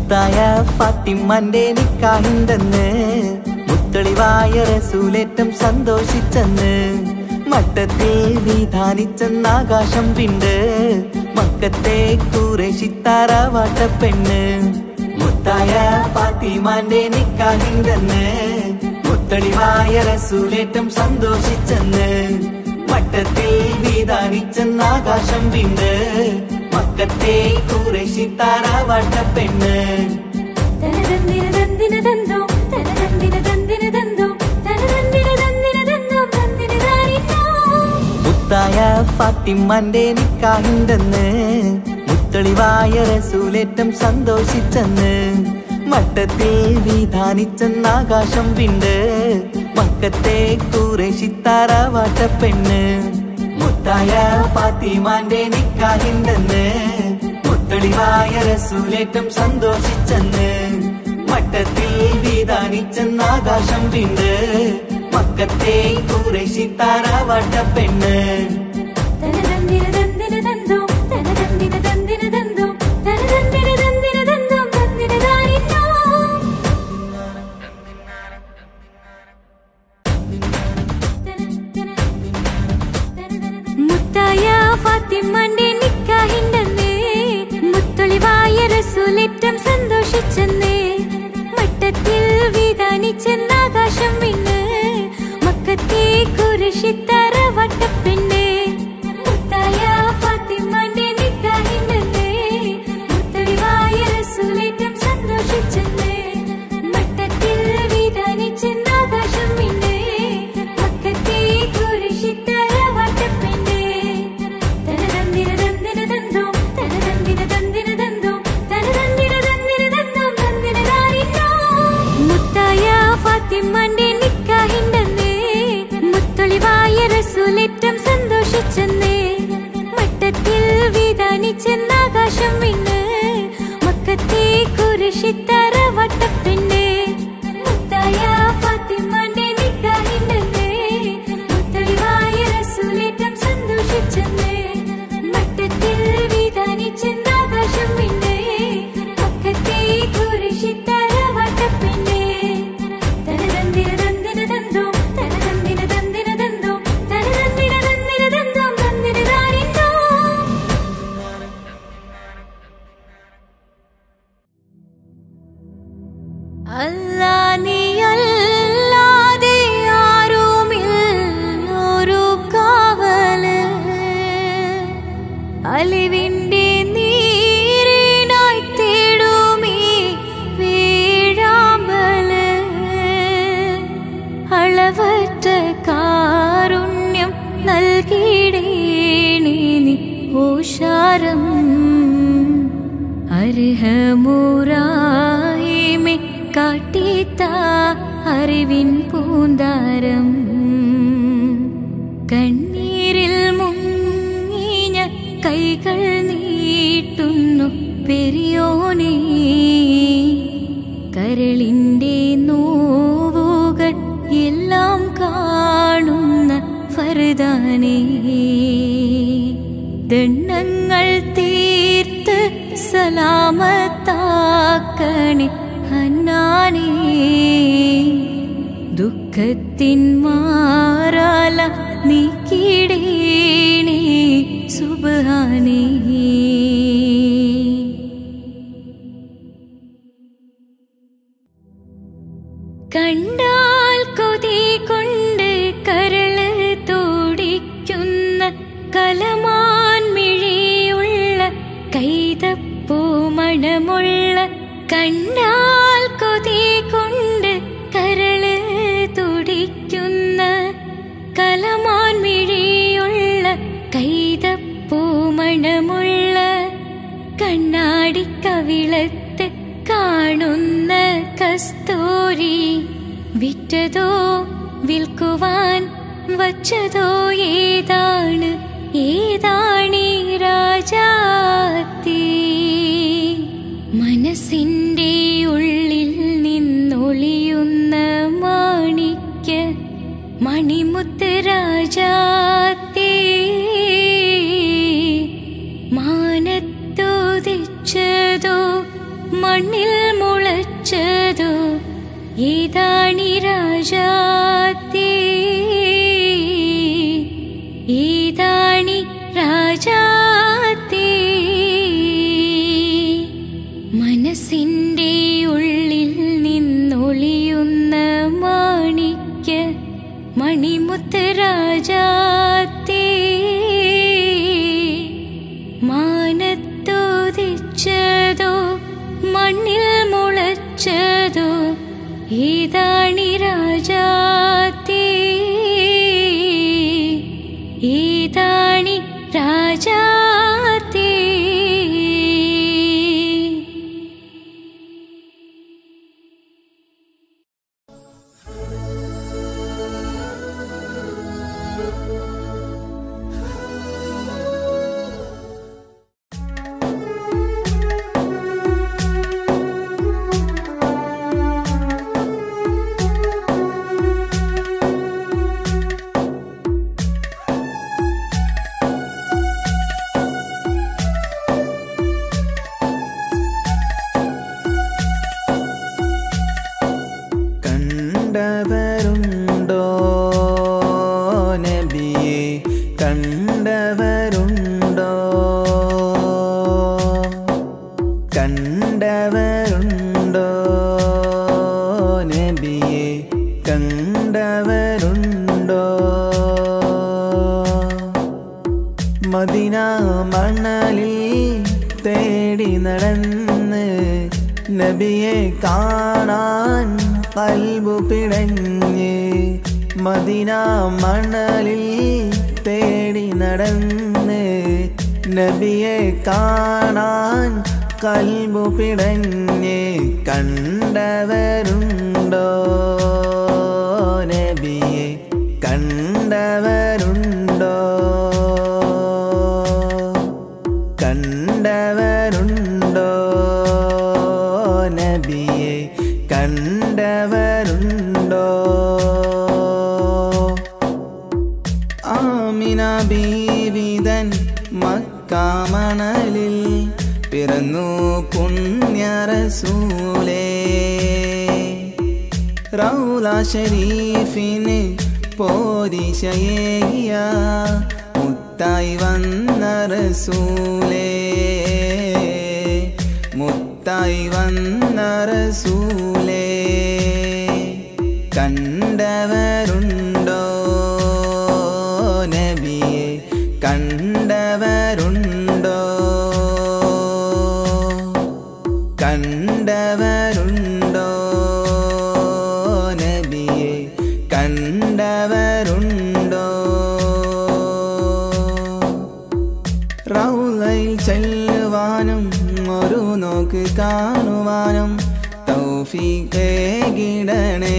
മുത്തായ ഫാത്തിമന്റെ നിക്കാഹിണ്ടെന്ന് മുത്തളിവായ റസൂലേറ്റം സന്തോഷിച്ചെന്ന് മട്ടത്തിൽ വിധാനിച്ചെന്ന് ആകാശം വിണ്ട് മക്കത്തെ കുറേശിത്താറ വാട്ടപ്പെണ്ണ് മുത്തായ ഫാത്തിമാന്റെ നിക്കാഹിണ്ടെന്ന് മുത്തളിവായ റസൂലേറ്റം സന്തോഷിച്ചെന്ന് മട്ടത്തിൽ വിധാനിച്ചെന്ന് ആകാശം വിണ്ട് മക്കത്തെ കുറേശിത്താറ വാട്ടപ്പെണ്ണ് തനതന്തിന തന്തിന തന്തോ തനതന്തിന തന്തിന തന്തോ തനതന്തിന തന്തിന തന്തോ തന്തിന താരിട്ടോ മുത്തായ ഫാത്തിമന്റെ നിക്കാഹിണ്ടെന്ന് മുത്തളിവായ റസൂലേറ്റം സന്തോഷിച്ചെന്ന് മട്ടത്തിൽ വിധാനിച്ചെന്ന് ആകാശം വിണ്ട് മക്കത്തെ കുറേശിത്താറ വാട്ടപ്പെണ്ണ് മുത്തായ ഫാത്തിമാന്റെ നിക്കാഹിണ്ടെന്ന് മുത്തളിവായ റസൂലേറ്റം സന്തോഷിച്ചെന്ന് മട്ടത്തിൽ വിധാനിച്ചെന്ന് ആകാശം വിണ്ട് മക്കത്തെ കുറേശിത്താറ വാട്ടപ്പെണ്ണ് തനതന്തിന തന്തിന തന്തോ തനതന്തിന തന്തിന തന്തോ തനതന്തിന തന്തിന തന്തോ തന്തിന താരിട്ടോ മുത്തായ ഫാത്തിമന്റെ നിക്കാഹിണ്ടെന്ന് മുത്തൊളിവായ റസൂലേറ്റം സന്തോഷിച്ചെന്ന് മട്ടത്തിൽ വിധാനിച്ചെന്ന് ആകാശം വിണ്ണ് മക്കത്തെ കുരിശിത്തറ വട്ടപ്പെണ്ണ് മുത്തായ ഫാത്തിമന്റെ നിക്കാഹിണ്ടെന്ന് മുത്തൊളിവായ റസൂലേറ്റം സന്തോഷിച്ചെന്ന് മട്ടത്തിൽ വിധാനിച്ചെന്ന് ആകാശം വിണ്ണ് മക്കത്തെ കുരിശിത്തറ വട്ടപ്പെണ്ണ് തനതന്തിന തന്തിന തന്തോ തനതന്തിന തന്തിന തന്തോ തനതന്തിന തന്തിന തന്തോ തന്തിന താരിട്ടോ മുത്തായ ഫാത്തിമന്റെ നിക്കാഹിണ്ടെന്ന് മുത്തൊളിവായ റസൂലേറ്റം സന്തോഷിച്ചെന്ന് മട്ടത്തിൽ വിധാനിച്ചെന്ന് ആകാശം വിണ്ണ് മക്കത്തെ കുരിശിത്തറ വട്ടപ്പെണ്ണ് മുത്തായ ഫാത്തിമന്റെ നിക്കാഹിണ്ടെന്ന് മുത്തളിവായ റസൂലേറ്റം സന്തോഷിച്ചെന്ന് മട്ടത്തിൽ വിധാനിച്ചെന്ന് ആകാശം വിണ്ണ് മക്കത്തെ കുരിശിത്തറ വട്ടപ്പെണ്ണ് തനതന്തിന തന്തിന തന്തോ തനതന്തിന തന്തിന തന്തോ തനതന്തിന തന്തിന തന്തോ തന്തിന താരിട്ടോ അല്ലാ നീയല്ലാതെ ആരുമില്ലൊരു കാവല് അലിവിന്റെ നീരിനായി തേടുമീ വീഴാമ്പല് അളവറ്റ കാരുണ്യം നൽകിടേണി നീ ഓഷാരം അർഹമുറായ്മെ കാട്ടിത്ത അറിവിൻ പൂന്താരം കണ്ണീരിൽ മുങ്ങിഞ്ഞ കൈകൾ നീട്ടുന്നു പെരിയോനേ കരളിന്റെ നോവുകൾ എല്ലാം കാണുന്ന ഫർദാനേ ദണ്ണങ്ങൾ തീർത്ത് സലാമത്താക്കണേ ഹന്നാനേ ദുഃഖത്തിൻ മാറാല നീക്കിടേണേ സുബാനേ കണ്ടാൽ കൊതി കൊണ്ട് കരള് തോടിക്കുന്ന കലമാൻ മിഴിയുള്ള കൈതപ്പൂ മണമുള്ള കണ്ടാൽ കൊതി കൊണ്ട് കരള് തുടിക്കുന്ന കലമാൻ മിഴിയുള്ള കൈതപ്പൂ മണമുള്ള കണ്ണാടി കവിളത്ത് കാണുന്ന കസ്തൂരി വിറ്റതോ വിൽക്കുവാൻ വച്ചതോ ഏതാണ് ഏതാണീ രാജാത്തി മനസ്സിന്റെ ഉള്ളിൽ നിന്നൊളിയുന്ന മാണിക്യ മണിമുത്ത് രാജാത്തി മാനത്തോതിച്ചതോ മണ്ണിൽ ഏതാണി രാജാത്തേ ഏതാണി രാജാത്തേ മനസ്സിൻ്റെ ഉള്ളിൽ നിന്നൊളിയുന്ന മാണിക്യ മണിമുത്ത് രാജാത്തേ മാനത്തോതിച്ചതോ മണ്ണിൽ മുളച്ചതോ ഏതാണി രാജാത്തേ ഏതാണി രാജാത്തേ കണ്ടവരുണ്ടോ നബിയെ കണ്ടവരുണ്ടോ കണ്ടവരുണ്ടോ നബിയെ കണ്ടവരുണ്ടോ മദിന മണലിൽ തേടി നടന്ന് നബിയെ കാണാൻ കൽബു പിടഞ്ഞ് മദിന മണലിൽ തേടി നടന്ന് നബിയെ കാണാൻ കൽബു പിടഞ്ഞ് കണ്ടവരുണ്ടോ നബിയെ കണ്ടവരുണ്ടോ കണ്ടവരുണ്ടോ നബിയെ കണ്ടവരുണ്ടോ ആമിന ബീവിതൻ മക്കാമണലിൽ പിറന്നു പുണ്യറസൂലേ റൗല ഷരീഫിന് പോരിശയേയ മുത്തായി വന്ന റസൂലേ മുത്തായി വന്ന റസൂലേ കണ്ടവരുണ്ടോ നബിയെ കണ്ടവരുണ്ടോ കണ്ടവരുണ്ടോ നബിയെ കണ്ടവരുണ്ടോ റൗലയിൽ ചെല്ലുവാനും ഒരു നോക്ക് കാണുവാനും തൗഫീഖേ കിടണേ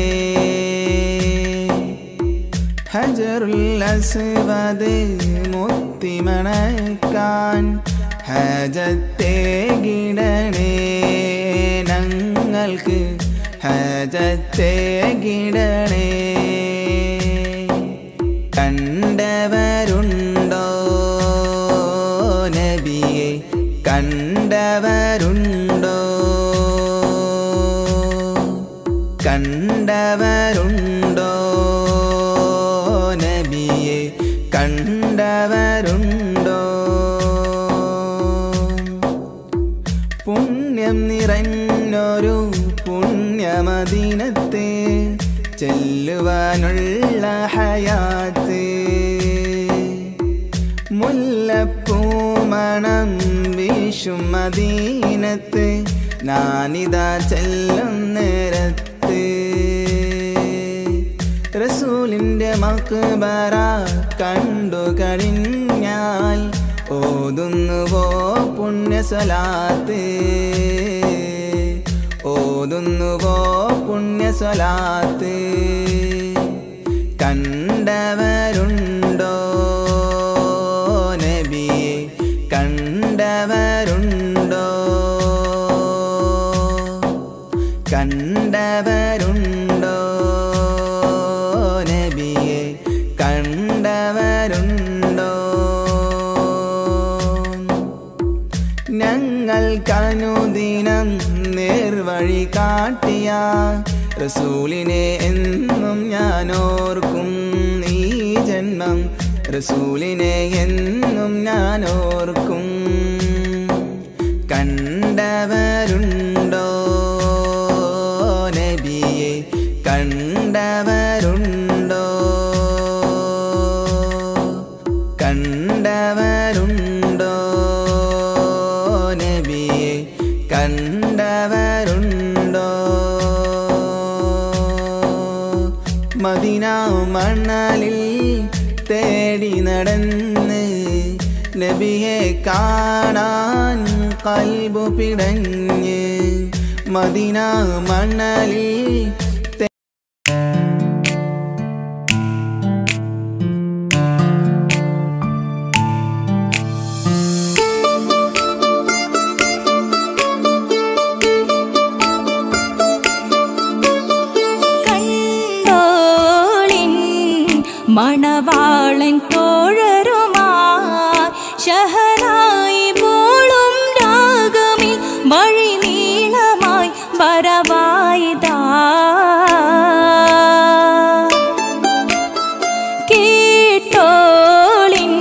ഹജറുൽ അസ്വദ് മുത്തിമണക്കാൻ ഹജത്തെ കിടണേ ഞങ്ങൾക്ക് ഹജത്തെ കിടണേ കണ്ടവരുണ്ടോ നബിയെ കണ്ടവരുണ്ടോ കണ്ടവരുണ്ടോ നബിയെ കണ്ടവരുണ്ടോ പുണ്യം നിറഞ്ഞൊരു പുണ്യമദീനത്തെ ചെല്ലുവാനുള്ള ഹയാത്ത് മുല്ലപ്പൂമണം വീശും മദീനത്ത് ഞാനിതാ ചെല്ലും നേരത്ത് റസൂലിന്റെ മക്ബറ കണ്ടു കഴിഞ്ഞാൽ ഓതുന്നുവോ പുണ്യസലാത്ത് ഓതുന്നുവോ പുണ്യസലാത്ത് കണ്ടവരുണ്ടോ നബിയെ കണ്ടവരുണ്ടോ കണ്ടവരുണ്ടോ നബിയെ കണ്ടവരുണ്ടോ ഞങ്ങൾക്കനുദിനം നേർവഴി കാട്ടിയ റസൂലിനെ എന്നും ഞാൻ ഓർക്കും ഈ ജന്മം റസൂലിനെ എന്നും ഞാൻ ഓർക്കും കണ്ടവരുണ്ടോ നബിയെ കണ്ടവരുണ്ടോ കണ്ടവരുണ്ടോ നബിയെ കണ്ടവരുണ്ടോ മദിന മണലിൽ തേടി നടന്ന് നബിയെ കാണാൻ കൽബു പിടഞ്ഞ് മദിന മണലിൽ കണ്ടോളിൻ മണവാളൻ തോഴരുമാ ഷഹനായി പോളും രാഗമിൽ വഴി നീളമായി വരവായിതാ കേട്ടോളിൻ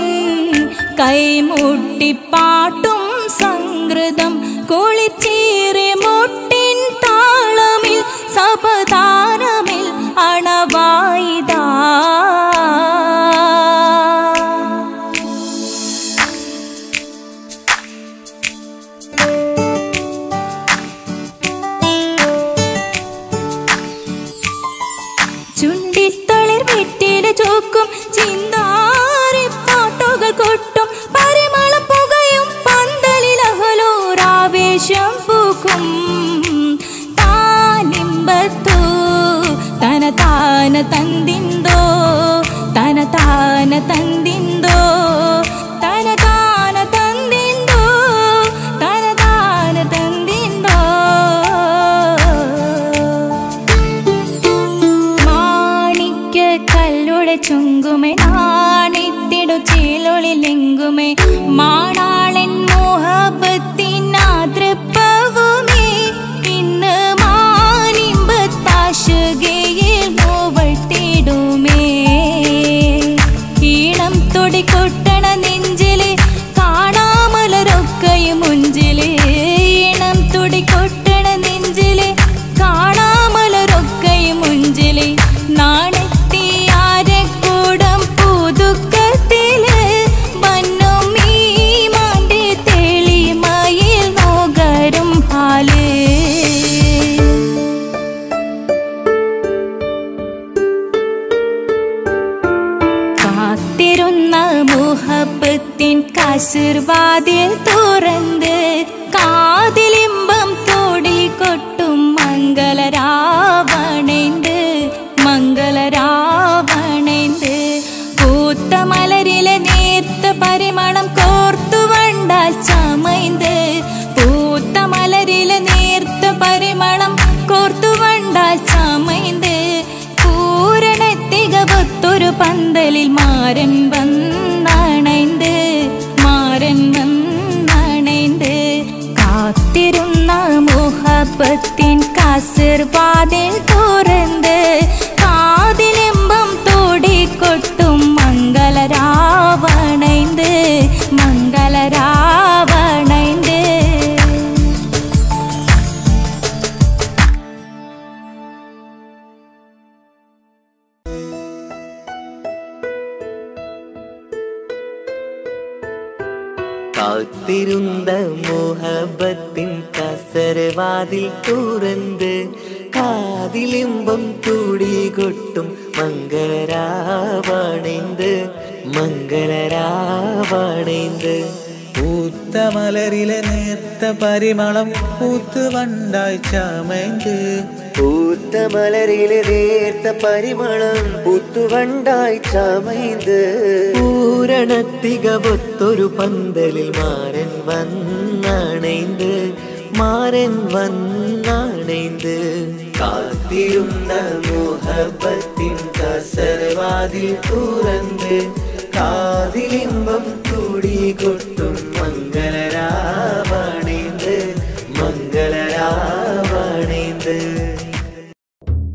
കൈമുട്ടിപ്പാട്ടും സംഗൃതം കുളിച്ചേറെ മുട്ടിൻ താളമിൽ സപതാരമിൽ അണവായിതാ ചുണ്ടിത്തളിർ വെറ്റില ചോക്കും ചിന്താരി പാട്ടുകൾ കൊട്ടും പരിമളം പുകയും പന്തലിൽ അഹലോരാവേശം പൂക്കും താനിമ്പത്തു തന താന തന്തിന്തോ തന താന തന്തിന്തോ തന താന തന്തിന്തോ തന താന തന്തിന്തോ മാണിക്യ കല്ലുടെ ചുങ്കുമേ നാണിത്തിടു ചേലൊളിലെങ്കുമേ മാണാളൻ മോഹബത്തിനാതൃപ്പവുമേ ഇന്ന് മാനിമ്പത്താശുകയിൽ മൂവഴ്ത്തിടുമേ ഈണം തൊടി കൊട്ടണ നെഞ്ചില് കാണാമലരൊക്കെയും മുഞ്ചില് ഈണം തുടി കൊട്ടണ നെഞ്ചില് കാണാമലരൊക്കെയും മുഞ്ചില് നാണത്തിയാരെ കൂടം പുതുക്കത്തില് വന്നും ഈ മാന്റെ തെളിമയിൽ നോകരും ഹാല് കാത്തിരുന്ന മുഹബത്തിൻ കസിർവാതിൽ തുറന്ന് കാതിലിമ്പം തോടി കൊട്ടും മംഗളരാവണേന്ത് മംഗളരാവണേന്ത് പൂത്ത മലരിലെ നേർത്ത പരിമളം കോർത്തു വണ്ടാൽ ചമൈന്ത് പൂത്ത മലരിലെ നേർത്ത പരിമളം കോർത്തു വണ്ടാൽ ചമൈന്ത് പൂരണ തികവത്തൊരു പന്തലിൽ മാരൻ വന്നണൈന്ത് മാരൻ വന്നണൈന്ത് കാത്തിരുന്ന മുഹബത്തിൻ കസിർവാതിൽ തുറന്ന് കാതിലിമ്പം തോടിക്കൊട്ടും മംഗളരാവണൈന്ത് മംഗളരാവണൈന്ത് കാത്തിരുந்த മോഹബത്തിൻ കസരവാതിൽ തുറന്ന് കാതിലിമ്പം തൂടി കൊട്ടും മംഗളരാവണേന്ത് മംഗളരാവണേന്ത് പൂത്ത മലരിലെ നേർത്ത പരിമളം പൂത്ത് വണ്ടായി ചമയ്ந்து പൂത്ത മലരിലെ നേർത്ത പരിമളം പുത്തുവണ്ടായി ചമൈന്ത് പൂരണത്തികവൊത്തൊരു പന്തലിൽ മാരൻ വന്നണൈന്ത് മാരൻ വന്നണൈന്ത് കാത്തിരുന്ന മോഹബത്തിൻ കസരവാതിൽ തുറന്ന് കാതിലിമ്പം കൂടി കൊട്ടും മംഗളരാവണേന്ത് മംഗളരാവണേന്ത്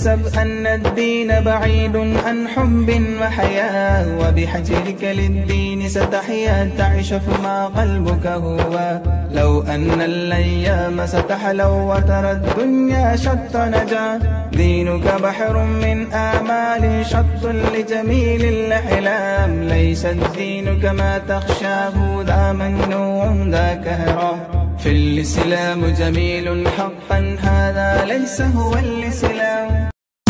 احسب أن الدين بعيد عن حب وحياة وبحجرك للدين ستحيا تعيش فيما قلبك هو لو أن الأيام ستحلو وترى الدنيا شط نجا دينك بحر من آمال شط لجميل الأحلام ليس الدين كما تخشاه ذا ممنوع ذا كهرام في الإسلام جميل حقا هذا ليس هو الإسلام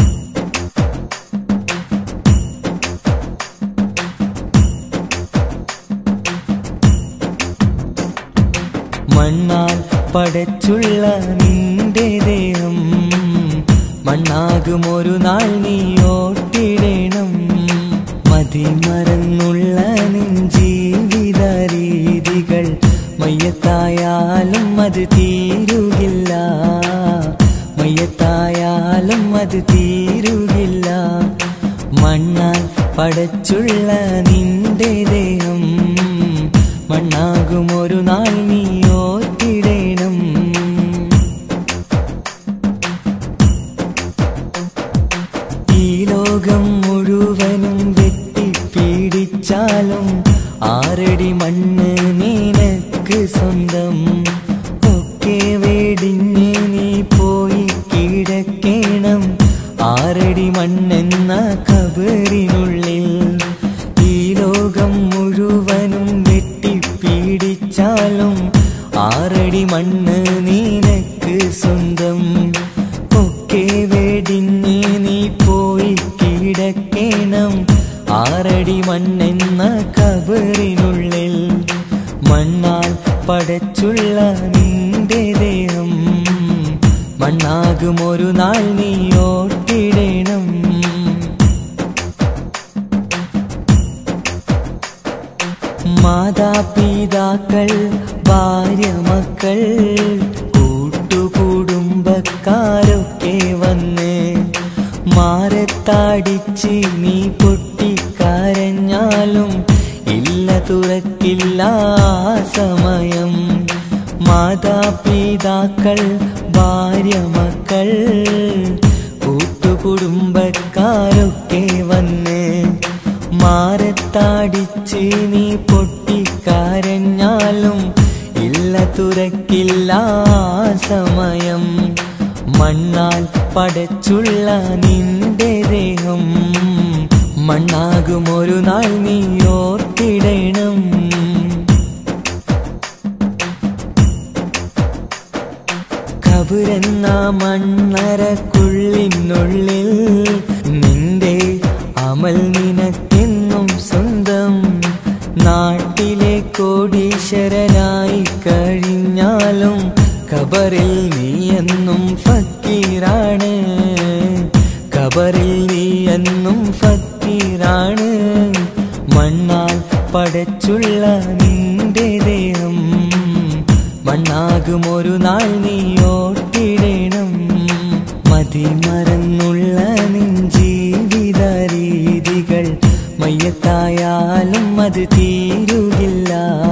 മണ്ണാൽ പടച്ചുള്ള നിന്റെ ദേഹം മണ്ണാകും ഒരു നാൾ നീ ഓട്ടിടണം മതിമറന്നുള്ള നിൻ ജീവിത രീതികൾ മയ്യത്തായാലും അത് തീരുകില്ല മയ്യത്തായാലും അത് തീരുകില്ല മണ്ണാൽ പടച്ചുള്ള നിന്റെ ദേഹം മണ്ണാകും ഒരു നാൾ നീ ഓർത്തിടണം ഈ ലോകം മുഴുവനും വെട്ടിപ്പീഡിച്ചാലും ആറടി മണ്ണ് നിനക്ക് സ്വന്തം ഒക്കെ വേടിഞ്ഞ് നീ പോയി കിടക്കേണം ആറടി മണ്ണെന്ന കബറിനുള്ളിൽ ഈ ലോകം മുഴുവനും വെട്ടിപ്പീഡിച്ചാലും ആറടി മണ്ണ് നിനക്ക് സ്വന്തം ഒക്കെ വെടിഞ്ഞ് നീ പോയി കിടക്കേണം ആറടി മണ്ണെന്ന കബറിനുള്ളിൽ മണ്ണാൽ പടച്ചുള്ള നിന്റെ ദേഹം മണ്ണാകും ഒരു നാൾ നീ ഓട്ടിടണം മാതാപിതാക്കൾ ഭാര്യ മക്കൾ കൂട്ടുകുടുംബക്കാരൊക്കെ വന്ന് മാറത്താടിച്ച് നീ പൊട്ടിക്കരഞ്ഞാലും ഇല്ല തുറക്കില്ല ആ സമയം മാതാപിതാക്കൾ ഭാര്യ മക്കൾ കൂട്ടുകുടുംബക്കാരൊക്കെ വന്ന് മാറത്താടിച്ച് നീ പൊട്ടിക്കരഞ്ഞാലും ഇല്ല തുറക്കില്ല ആ സമയം മണ്ണാൽ പടച്ചുള്ള നിന്റെ ദേഹം മണ്ണാകും ഒരു നാൾ നീ ഓർത്തിടണം കബുരെന്ന മണ്ണറക്കുള്ളിനുള്ളിൽ നിന്റെ അമൽ നിനക്കെന്നും സ്വന്തം നാട്ടിലെ കോടീശ്വരനായി കഴിഞ്ഞാലും കബറിൽ നീ എന്നും ഫക്കീറാണ് കബറിൽ നീ എന്നും ഫക്കീറാണ് മണ്ണാൽ പടച്ചുള്ള നിന്റെ ദേഹം മണ്ണാകും ഒരു നാൾ നീ ഓട്ടിടണം മതിമറന്നുള്ള നിൻ ജീവിത രീതികൾ മയ്യത്തായാലും അത് തീരുകില്ല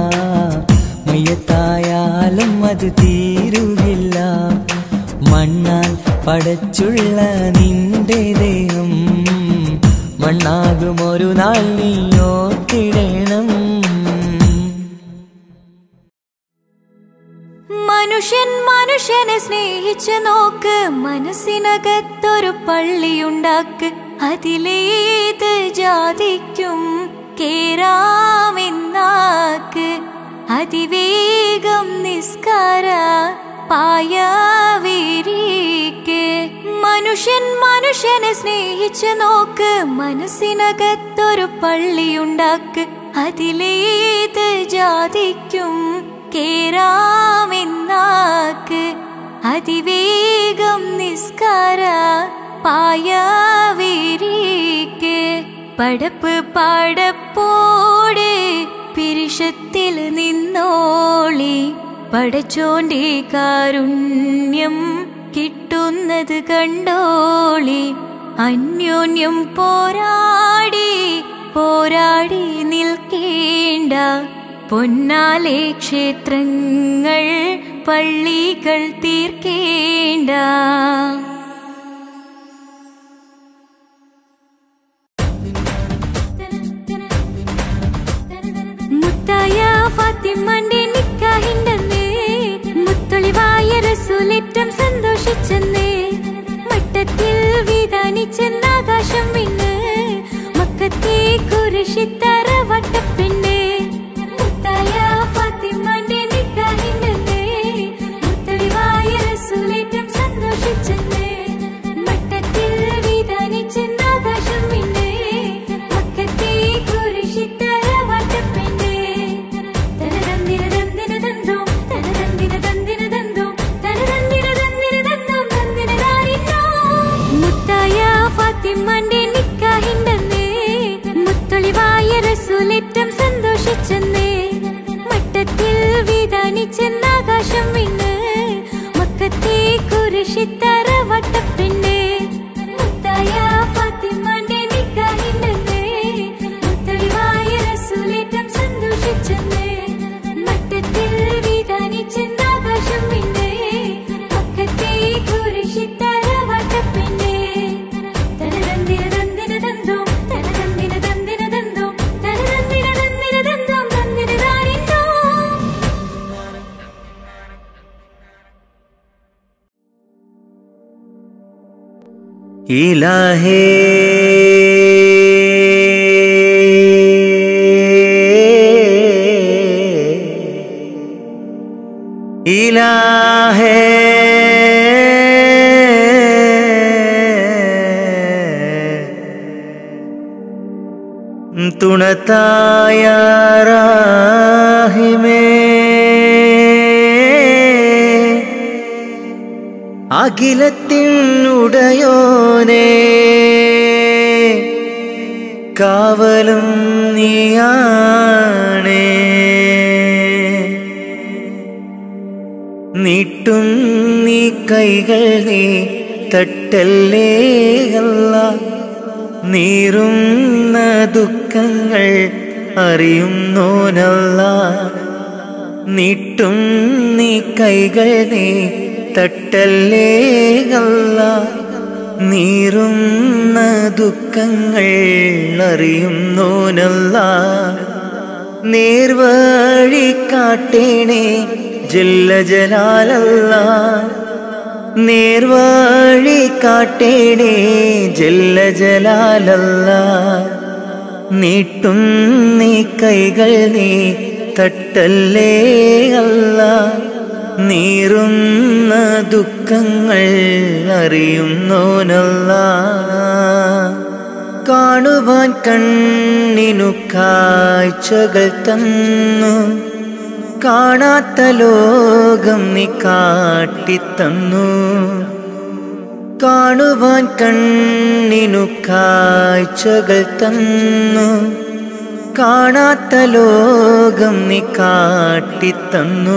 മയ്യത്തായാലും അത് തീരുകില്ല മണ്ണാൽ പടച്ചുള്ള നിന്റെ ദേഹം മണ്ണാകും ഒരു നാൾ നീ ഓർത്തിടണം മനുഷ്യൻ മനുഷ്യനെ സ്നേഹിച്ച് നോക്ക് മനസ്സിനകത്തൊരു പള്ളിയുണ്ടാക്ക് അതിലേത് ജാതിക്കും കേറാമെന്നാക്ക് അതിവേഗം നിസ്കാര പായവിരിക്ക് മനുഷ്യൻ മനുഷ്യനെ സ്നേഹിച്ച് നോക്ക് മനസ്സിനകത്തൊരു പള്ളിയുണ്ടാക്ക് അതിലേത് ജാതിക്കും കേറാമെന്നാക്ക് അതിവേഗം നിസ്കാര പായവിരിക്ക് പടപ്പ് പടപ്പോടെ പിരിഷത്തിൽ നിന്നോളി പടച്ചോന്റെ കാരുണ്യം കിട്ടുന്നത് കണ്ടോളി അന്യോന്യം പോരാടി പോരാടി നിൽക്കേണ്ട പൊന്നാലെ ക്ഷേത്രങ്ങൾ പള്ളികൾ തീർക്കേണ്ട ഫാത്തിമാന്റെ നിക്കാഹിണ്ടെന്ന് മുത്തൊളിവായ റസൂലേറ്റം സന്തോഷിച്ചെന്ന് മട്ടത്തിൽ വിധാനിച്ചെന്ന് ആകാശം വിണ്ണ് മക്കത്തെ കുരിശിത്തറ വട്ടപ്പെണ്ണ് മുത്തായ ഫാത്തിമാന്റെ നിക്കാഹിണ്ടെന്ന് മുത്തൊളിവായ റസൂലേറ്റം സന്തോഷിച്ചെന്ന് മട്ടത്തിൽ വിധാനിച്ചെന്ന് ആകാശം വിണ്ണ് മക്കത്തെ കുരിശിത്തറ വട്ടപ്പെണ്ണ് തനതന്തിരതന്തിരതന്തോ, തനതന്തിരതന്തിരതന്തോ, തനതന്തിരതന്തിരതന്തോ, തന്തിരതാരിന്നോ. മുത്തായ ഫാത്തിമാന്റെ നിക്കാഹിണ്ടെന്ന് മുത്തൊളിവായ റസൂലേറ്റം സന്തോഷിച്ചെന്ന് മട്ടത്തിൽ വിധാനിച്ചെന്ന് ആകാശം വിണ്ണ് മക്കത്തെ കുരിശിത്തറ വട്ടപ്പെണ്ണ് മുത്തായ ഫാത്തിമാന്റെ നിക്കാഹിണ്ടെന്ന് മുത്തളിവായ റസൂലേറ്റം സന്തോഷിച്ചെന്ന് മട്ടത്തിൽ വിധാനിച്ചെന്ന് ആകാശം വിണ്ണ് പക്കത്തെ കുരിശിത്തറ വട്ടപ്പെണ്ണ് തനതന്തിരതന്തിരതന്തോ, തനതന്തിരതന്തിരതന്തോ, തനതന്തിരതന്തിരതന്തോ, തന്തിരതാരിന്നോ. ഇലാഹേ ഇലാഹേ തുണത്തായ റാഹിമേ അഖിലത്തിനുടയോനേ കാവലും നീയാണേ നീട്ടും നീ കൈകൾ നീ തട്ടല്ലേ അല്ല നീറുന്ന ദുഃഖങ്ങൾ അറിയുന്നോനല്ല നീട്ടും നീ കൈകൾ നീ തട്ടല്ലേ അല്ല നീറുന്ന ദുഃഖങ്ങൾ അറിയുന്നോനല്ല നേർവഴി കാട്ടേണേ ജല്ല ജലാലല്ല നേർവഴി കാട്ടേണേ ജല്ല ജലാലല്ല നീട്ടും നീ കൈകൾ നീ തട്ടല്ലേ അല്ല നീറുന്ന ദുഃഖങ്ങൾ അറിയുന്നോനല്ല കാണുവാൻ കണ്ണിനു കാഴ്ചകൾ തന്നു കാണാത്ത ലോകം നീ കാട്ടിത്തന്നു കാണുവാൻ കണ്ണിനു കാഴ്ചകൾ തന്നു കാണാത്ത ലോകം നീ കാട്ടിത്തന്നു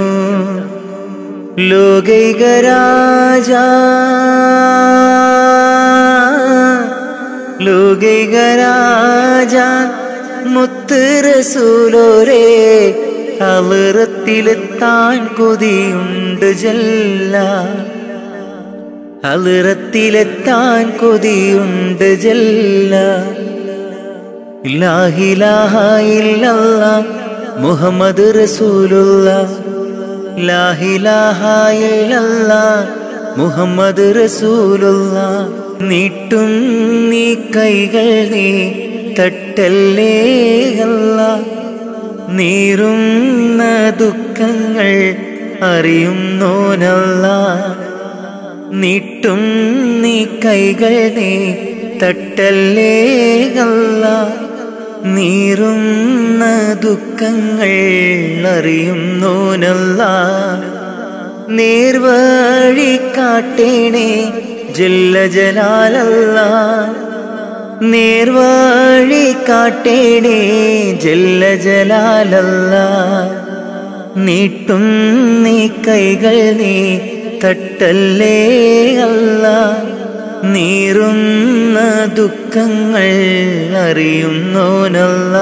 ലോകൈക രാജ ലോകൈക രാജ മുത്ത് റസൂലോരേ അളിറത്തിലെത്താൻ കൊതിയുണ്ട് ജല്ല അളിറത്തിലെത്താൻ കൊതിയുണ്ട് ജല്ല ഇല്ലാഹിലാഹ ഇല്ലല്ല മുഹമ്മദ് റസൂലുള്ള ലാഹിലാഹ ഇല്ലല്ല മുഹമ്മദ് റസൂലുള്ള നീട്ടും നീ കൈകൾ നീ തട്ടല്ലേ അല്ല നീറുന്ന ദുഃഖങ്ങൾ അറിയുന്നോനല്ല നീട്ടും നീ കൈകൾ നീ തട്ടല്ലേ അല്ല നീറുന്ന ദുഃഖങ്ങൾ അറിയുന്നോനല്ല നേർവഴി കാട്ടേണേ ജല്ല ജലാലല്ല നേർവഴി കാട്ടേണേ ജല്ല ജലാലല്ല നീട്ടും നീ കൈകൾ നീ തട്ടല്ലേ അല്ല നീറുന്ന ദുഃഖങ്ങൾ അറിയുന്നോനല്ല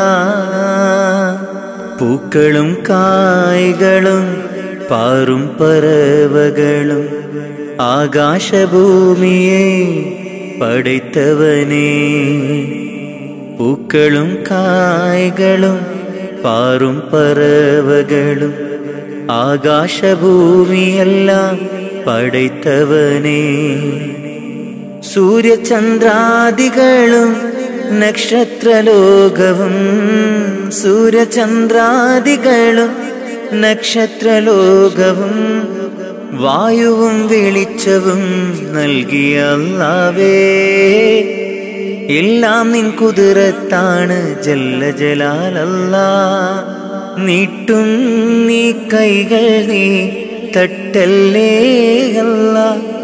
പൂക്കളും കായ്കളും പാറും പറവകളും ആകാശഭൂമിയെ പടൈത്തവനേ പൂക്കളും കായ്കളും പാറും പറവകളും ആകാശഭൂമിയെല്ലാം പടൈത്തവനേ സൂര്യചന്ദ്രാദികളും നക്ഷത്രലോകവും സൂര്യചന്ദ്രാദികളും നക്ഷത്രലോകവും വായുവും വെളിച്ചവും നൽകിയ അല്ലാവേ എല്ലാം നിൻ കുതിരത്താണ് ജല്ല ജലാലല്ല നീട്ടും നീ കൈകൾ നീ തട്ടല്ലേ അല്ല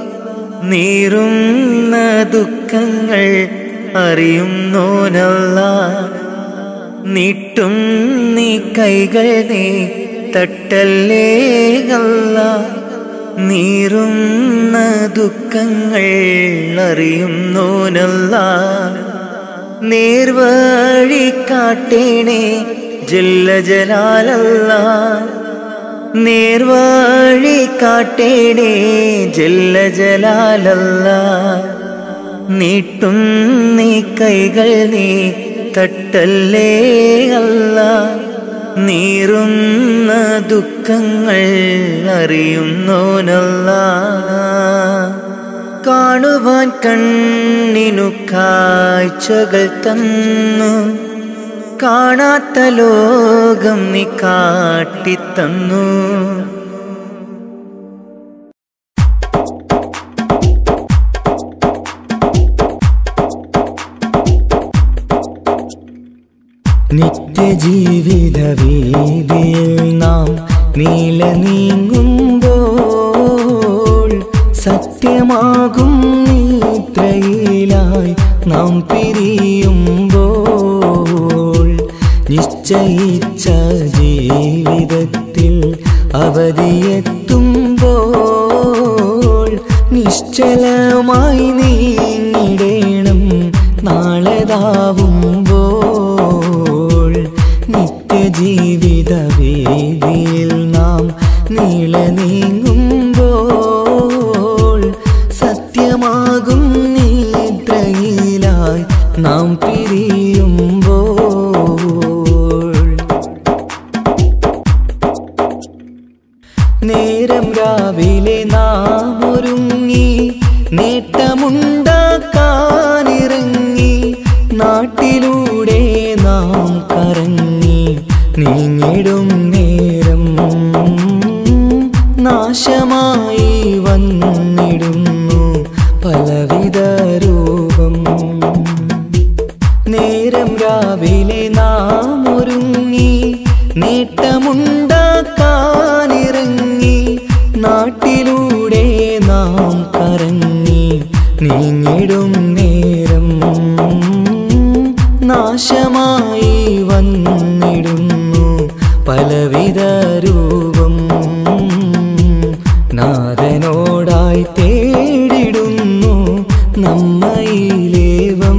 നീറുന്ന ദുഃഖങ്ങൾ അറിയുന്നോനല്ല നീട്ടും നീ കൈകൾ നീ തട്ടല്ലേ അല്ല നീറുന്ന ദുഃഖങ്ങൾ അറിയുന്നോനല്ല നേർവഴി കാട്ടേണേ ജല്ല ജലാലല്ല നേർവഴി കാട്ടേടേ ജല്ല ജലാലല്ല നീട്ടും നീ കൈകൾ നീ തട്ടല്ലേ അല്ല നീറുന്ന ദുഃഖങ്ങൾ അറിയുന്നോനല്ല കാണുവാൻ കണ്ണിനു കാഴ്ചകൾ തന്നു കാണാത്ത ലോകം നീ കാട്ടിത്തന്നു നിത്യജീവിത വീതിയിൽ നാം നീല നീങ്ങുമ്പോൾ സത്യമാകും നിദ്രയിലായി നാം പിരിയുമ്പോൾ നിശ്ചയിച്ച ജീവിതത്തിൽ അവധിയെത്തുമ്പോൾ നിശ്ചലമായി നീങ്ങിടേണം നാളെതാവുമ്പോൾ നിത്യജീവിത വേദിയിൽ നാം നീള നീങ്ങുമ്പോൾ സത്യമാകും നിദ്രയിലായി നാം പിരിയുമ്പോൾ നേരം രാവിലെ നാം ഒരുങ്ങി നേട്ടമുണ്ടാക്കാനിറങ്ങി നാട്ടിലൂടെ നാം കറങ്ങി നീങ്ങിടും നേരം നാശമായി വന്നിടുന്നു പലവിധ രൂപം നേരം രാവിലെ നാം ഒരുങ്ങി നേട്ടമുണ്ടാക്കാനിറങ്ങി നാട്ടിലൂടെ നാം കറങ്ങി നീങ്ങിടും നേരം നാശമായി വന്നിടുന്നു പലവിധ രൂപം നാഥനോടായി തേടിടുന്നു നമ്മയിലേവം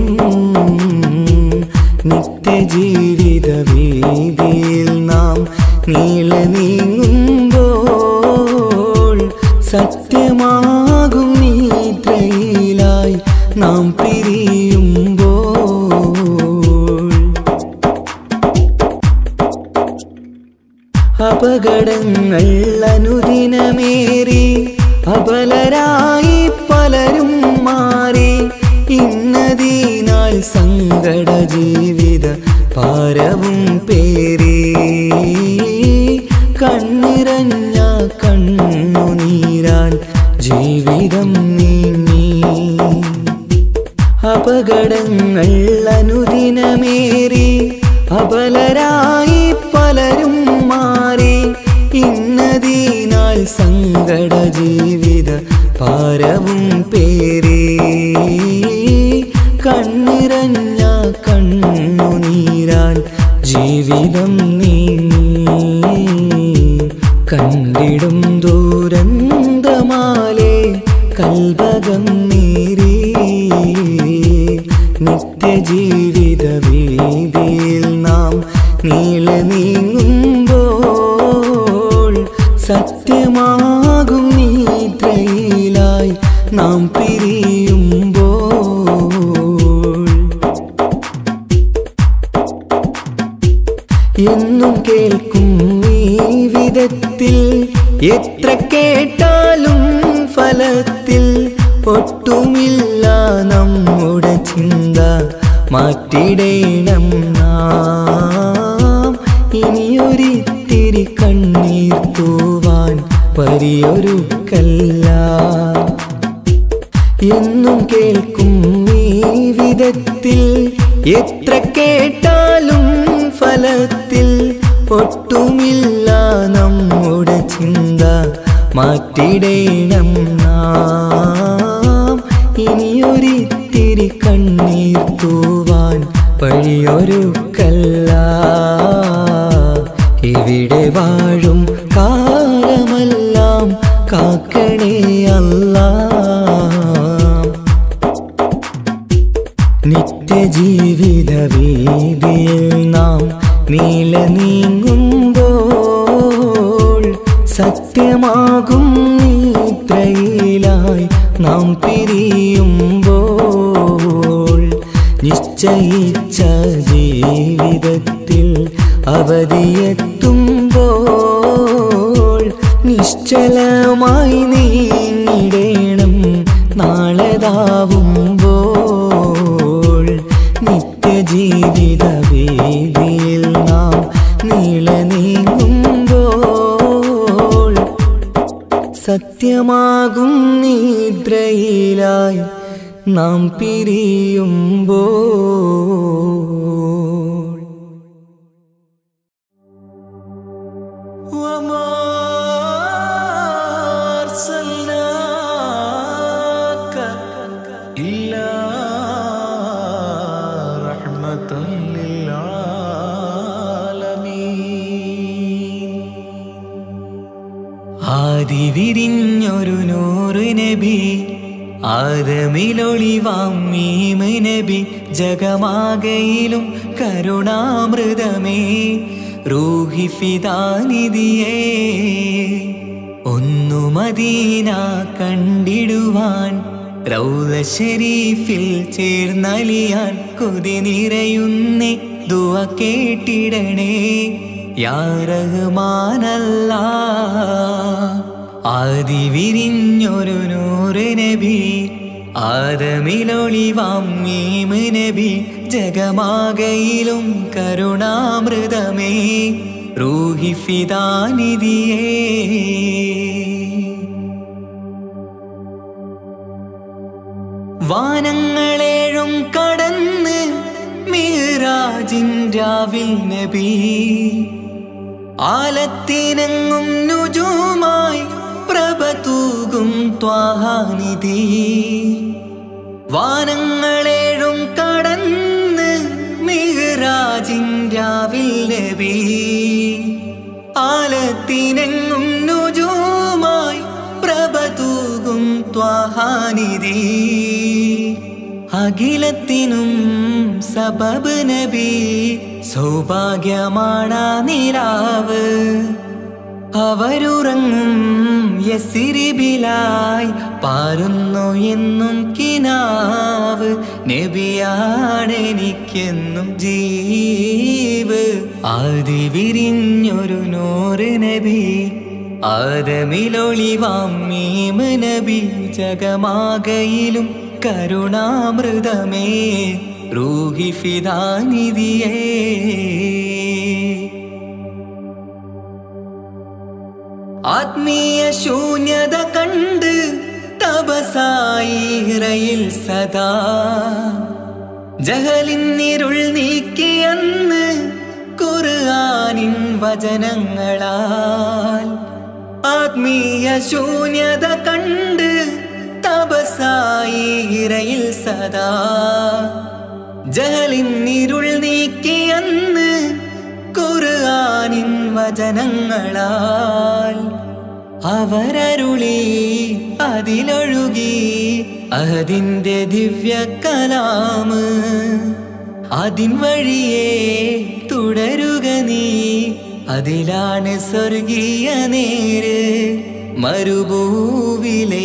നിത്യജീവിത വീതിയിൽ നാം നീള നീങ്ങുമ്പോൾ സത്യമാകും നിദ്രയിലായി നാം പിരിയുമ്പോൾ അപകടങ്ങൾ അനുദിനമേറി അപലരായി പലരും മാറി ഇന്നതിനാൽ സങ്കട ജീവിത ഭാരവും പേറി കണ്ണിറഞ്ഞ കണ്ണുനീരാൽ ജീവിതം നീങ്ങി അപകടങ്ങൾ അനുദിനമേറി അപലരായി പലരും മാറി ഇന്നതിനാൽ സങ്കട ജീവിത ഭാരവും പേറി കണ്ണിറഞ്ഞ കണ്ണുനീരാൽ ജീവിതം നീങ്ങി കണ്ടിടും ദൂരന്തമാലേ കൽഭകം നീരി നിത്യജീവിത വീതിയിൽ നാം നീള നീങ്ങുമ്പോൾ സത്യമാകും നിദ്രയിലായി നാം പിരിയുമ്പോൾ എന്നും ജീവിതത്തിൽ എത്ര കേട്ടാലും ഫലത്തിൽ ഒട്ടുമില്ല നമ്മുടെ ചിന്ത മാറ്റിടേണം നാം ഇനിയൊരിത്തിരി കണ്ണീർ തൂവാൻ വലിയൊരു കല്ല എന്നും കേൾക്കും ഈ വിധത്തിൽ എത്ര കേട്ടാലും ഫലത്തിൽ ഒട്ടുമില്ല നമ്മുടെ ചിന്ത മാറ്റിടേണം നാം ഇനിയൊരിത്തിരി കണ്ണീർ തൂവാൻ വഴിയൊരു കല്ല ഇവിടെ വാഴും കാലമെല്ലാം കാക്കണേ അല്ലാ നിത്യജീവിത വീതിയിൽ നാം നീല നീങ്ങുമ്പോൾ സത്യമാകും നിദ്രയിലായി നാം പിരിയുമ്പോൾ നിശ്ചയിച്ച ജീവിതത്തിൽ അവധിയെത്തുമ്പോൾ നിശ്ചലമായി നീങ്ങിടേണം നാളെതാവുമ്പോൾ നിത്യജീവിത വേദിയിൽ നാം നീള നീങ്ങുമ്പോൾ സത്യമാകും നിദ്രയിലായി നാം പിരിയുമ്പോൾ وما أرسلناك إلا رحمة للعالمين ആദി വിരിഞ്ഞൊരു നൂറ് നബി ആദമിലൊളിവാം മീമ് നബി ജഗമാകയിലും കരുണാമൃതമേ റൂഹി ഫിദാനിധിയേ ഒന്നു മദീന കണ്ടിടുവാൻ റൗല ഷരീഫിൽ ചേർന്നലിയാൻ കൊതി നിറയുന്നേ ദുവ കേട്ടിടണേ യാ റഹ്മാനല്ല ആദി വിരിഞ്ഞൊരു നൂറ് നബി ആദമിലൊളിവാം മീമ് നബി ജഗമാകയിലും കരുണാമൃതമേ റൂഹി ഫിദാനിധിയേ വാനങ്ങളേഴും കടന്ന് മീറാജിൻ രാവിൽ നബി ആലത്തിനങ്ങും നുജുമായി പ്രഭ തൂകും ത്വാഹാനിധി വാനങ്ങളേഴും കടന്ന് മിഹ്റാജിൻ രാവിൽ നബി ആലത്തിനെങ്ങും നുജുമായി പ്രഭ തൂകും ത്വാഹാനിധി അഖിലത്തിനും സബബ് നബി സൗഭാഗ്യമാണാ നിലാവ് അവരുറങ്ങും യസിരിബിലായി പാരുന്നു എന്നും കിനാവ് നബിയാണെനിക്കെന്നും ജീവ് ആദി വിരിഞ്ഞൊരു നൂറ് നബി ആദമിലൊളിവാം മീമ് നബി ജഗമാകയിലും കരുണാമൃതമേ റൂഹി ഫിദാനിധിയേ ആത്മീയ ശൂന്യത കണ്ട് തപസായി ഇറയിൽ സദാ ജഹലിന്നിരുൾ നീക്കിയന്ന് ഖുർആനിൻ വചനങ്ങളാൽ ആത്മീയ ശൂന്യത കണ്ട് തപസായി ഇറയിൽ സദാ ജഹലിന്നിരുൾ നീക്കിയന്ന് ഖുർആനിൻ വചനങ്ങളാൽ അവരരുളി അതിലൊഴുകി അതിൻ്റെ ദിവ്യ കലാമ് അതിൻ വഴിയേ തുടരുക നീ അതിലാണ് സ്വർഗീയ നേര് മരുഭൂവിലെ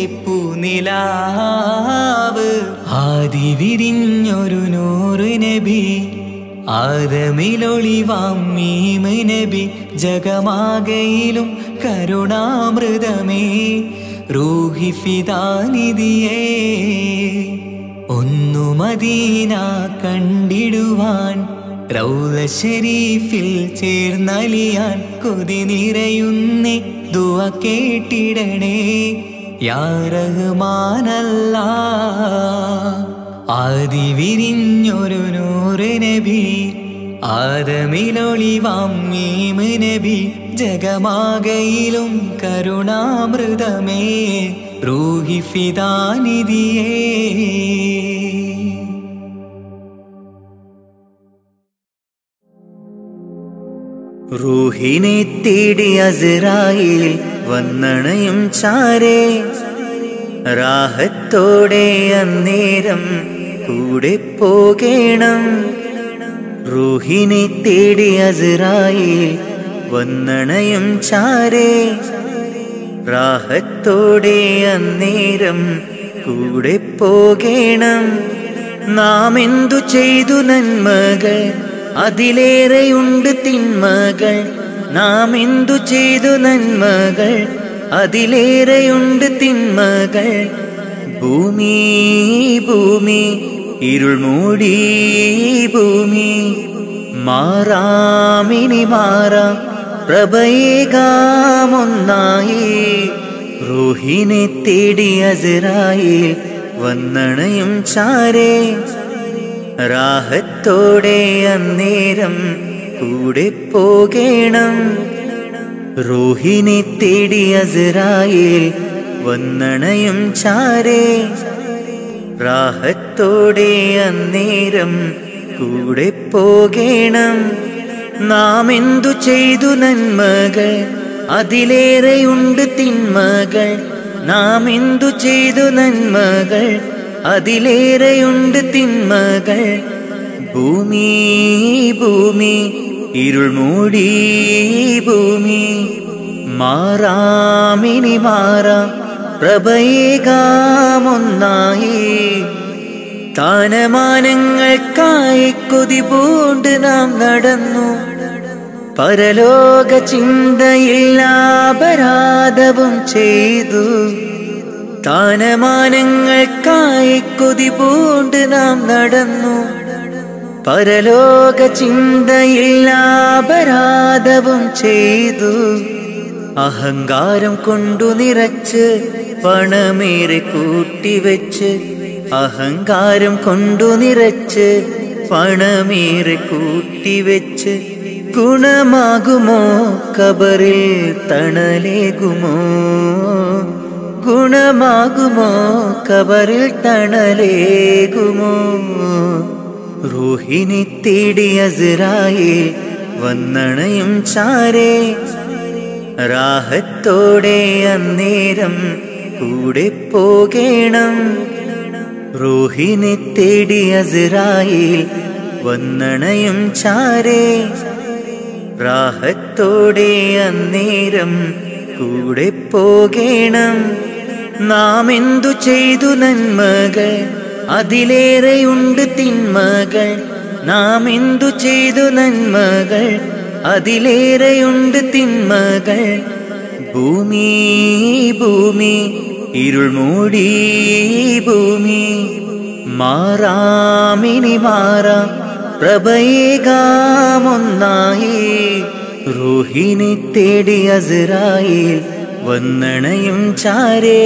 പൂനിലാവ് ആദി വിരിഞ്ഞൊരു നൂറ് നബി ആദമിലൊളിവാം മീമ് നബി ജഗമാകയിലും കരുണാമൃതമേ റൂഹി ഫിദാനിധിയേ ഒന്നു മദീന കണ്ടിടുവാൻ റൗല ഷരീഫിൽ ചേർന്നലിയാൻ കൊതി നിറയുന്നേ ദുവ കേട്ടിടണേ യാ റഹ്മാനല്ല ആദി വിരിഞ്ഞൊരു നൂറ് നബി ആദമിലൊളിവാം മീമ് നബി ജഗമാകയിലും കരുണാമൃതമേ റൂഹി ഫിദാനിധിയേ റൂഹിനെ തേടി അസ്രായിൽ വന്നണയും ചാരേ രാഹത്തോടെ അന്നേരം കൂടെ പോകേണം റൂഹിനെ തേടി അസ്രായിൽ വന്നണയും ചാരേ രാഹത്തോടെ അന്നേരം കൂടെ പോകേണം നാം എന്തു ചെയ്തു നന്മകൾ അതിലേറെയുണ്ട് തിന്മകൾ നാം എന്തു ചെയ്തു നന്മകൾ അതിലേറെയുണ്ട് തിന്മകൾ ഭൂമി ഭൂമി ഇരുൾ മൂടി ഭൂമി മാറാമിനി മാറാം പ്രഭയേകാമൊന്നായി റൂഹിനെ തേടി അസറായിൽ വന്നണയും ചാരേ രാഹത്തോടെ അന്നേരം കൂടെ പോകേണം റൂഹിനെ തേടി അസറായിൽ വന്നണയും ചാരേ രാഹത്തോടെ അന്നേരം കൂടെ പോകേണം നാം എന്തു ചെയ്തു നന്മകൾ അതിലേറെയുണ്ട് തിന്മകൾ നാം എന്തു ചെയ്തു നന്മകൾ അതിലേറെയുണ്ട് തിന്മകൾ ഭൂമി ഭൂമി ഇരുൾ മൂടി ഭൂമി മാറാമിനി മാറാം പ്രഭയേകാമൊന്നായി താനമാനങ്ങൾക്കായി കൊതി പൂണ്ട് നാം നടന്നു പരലോക ചിന്തയില്ലാപരാധവും ചെയ്തു താനമാനങ്ങൾക്കായി കൊതി പൂണ്ട് നാം നടന്നു പരലോക ചിന്തയില്ലാപരാധവും ചെയ്തു അഹങ്കാരം കൊണ്ടു നിറച്ച് പണമേറെ കൂട്ടിവെച്ച് അഹങ്കാരം കൊണ്ടു നിറച്ച് പണമേറെ കൂട്ടിവെച്ച് ഗുണമാകുമോ കബറിൽ തണലേകുമോ ഗുണമാകുമോ കബറിൽ തണലേകുമോ റൂഹിനെ തേടി അസ്രായിൽ വന്നണയും ചാരേ രാഹത്തോടെ അന്നേരം കൂടെ പോകേണം റൂഹിനെ തേടി അസ്രായിൽ വന്നണയും ചാരേ രാഹത്തോടെ അന്നേരം കൂടെ പോകേണം നാം എന്തു ചെയ്തു നന്മകൾ അതിലേറെയുണ്ട് തിന്മകൾ നാം എന്തു ചെയ്തു നന്മകൾ അതിലേറെയുണ്ട് തിന്മകൾ ഭൂമി ഭൂമി ഇരുൾ മൂടി ഭൂമി മാറാമിനി മാറാം പ്രഭയേകാമൊന്നായി റൂഹിനെ തേടി അസ്രായിൽ വന്നണയും ചാരേ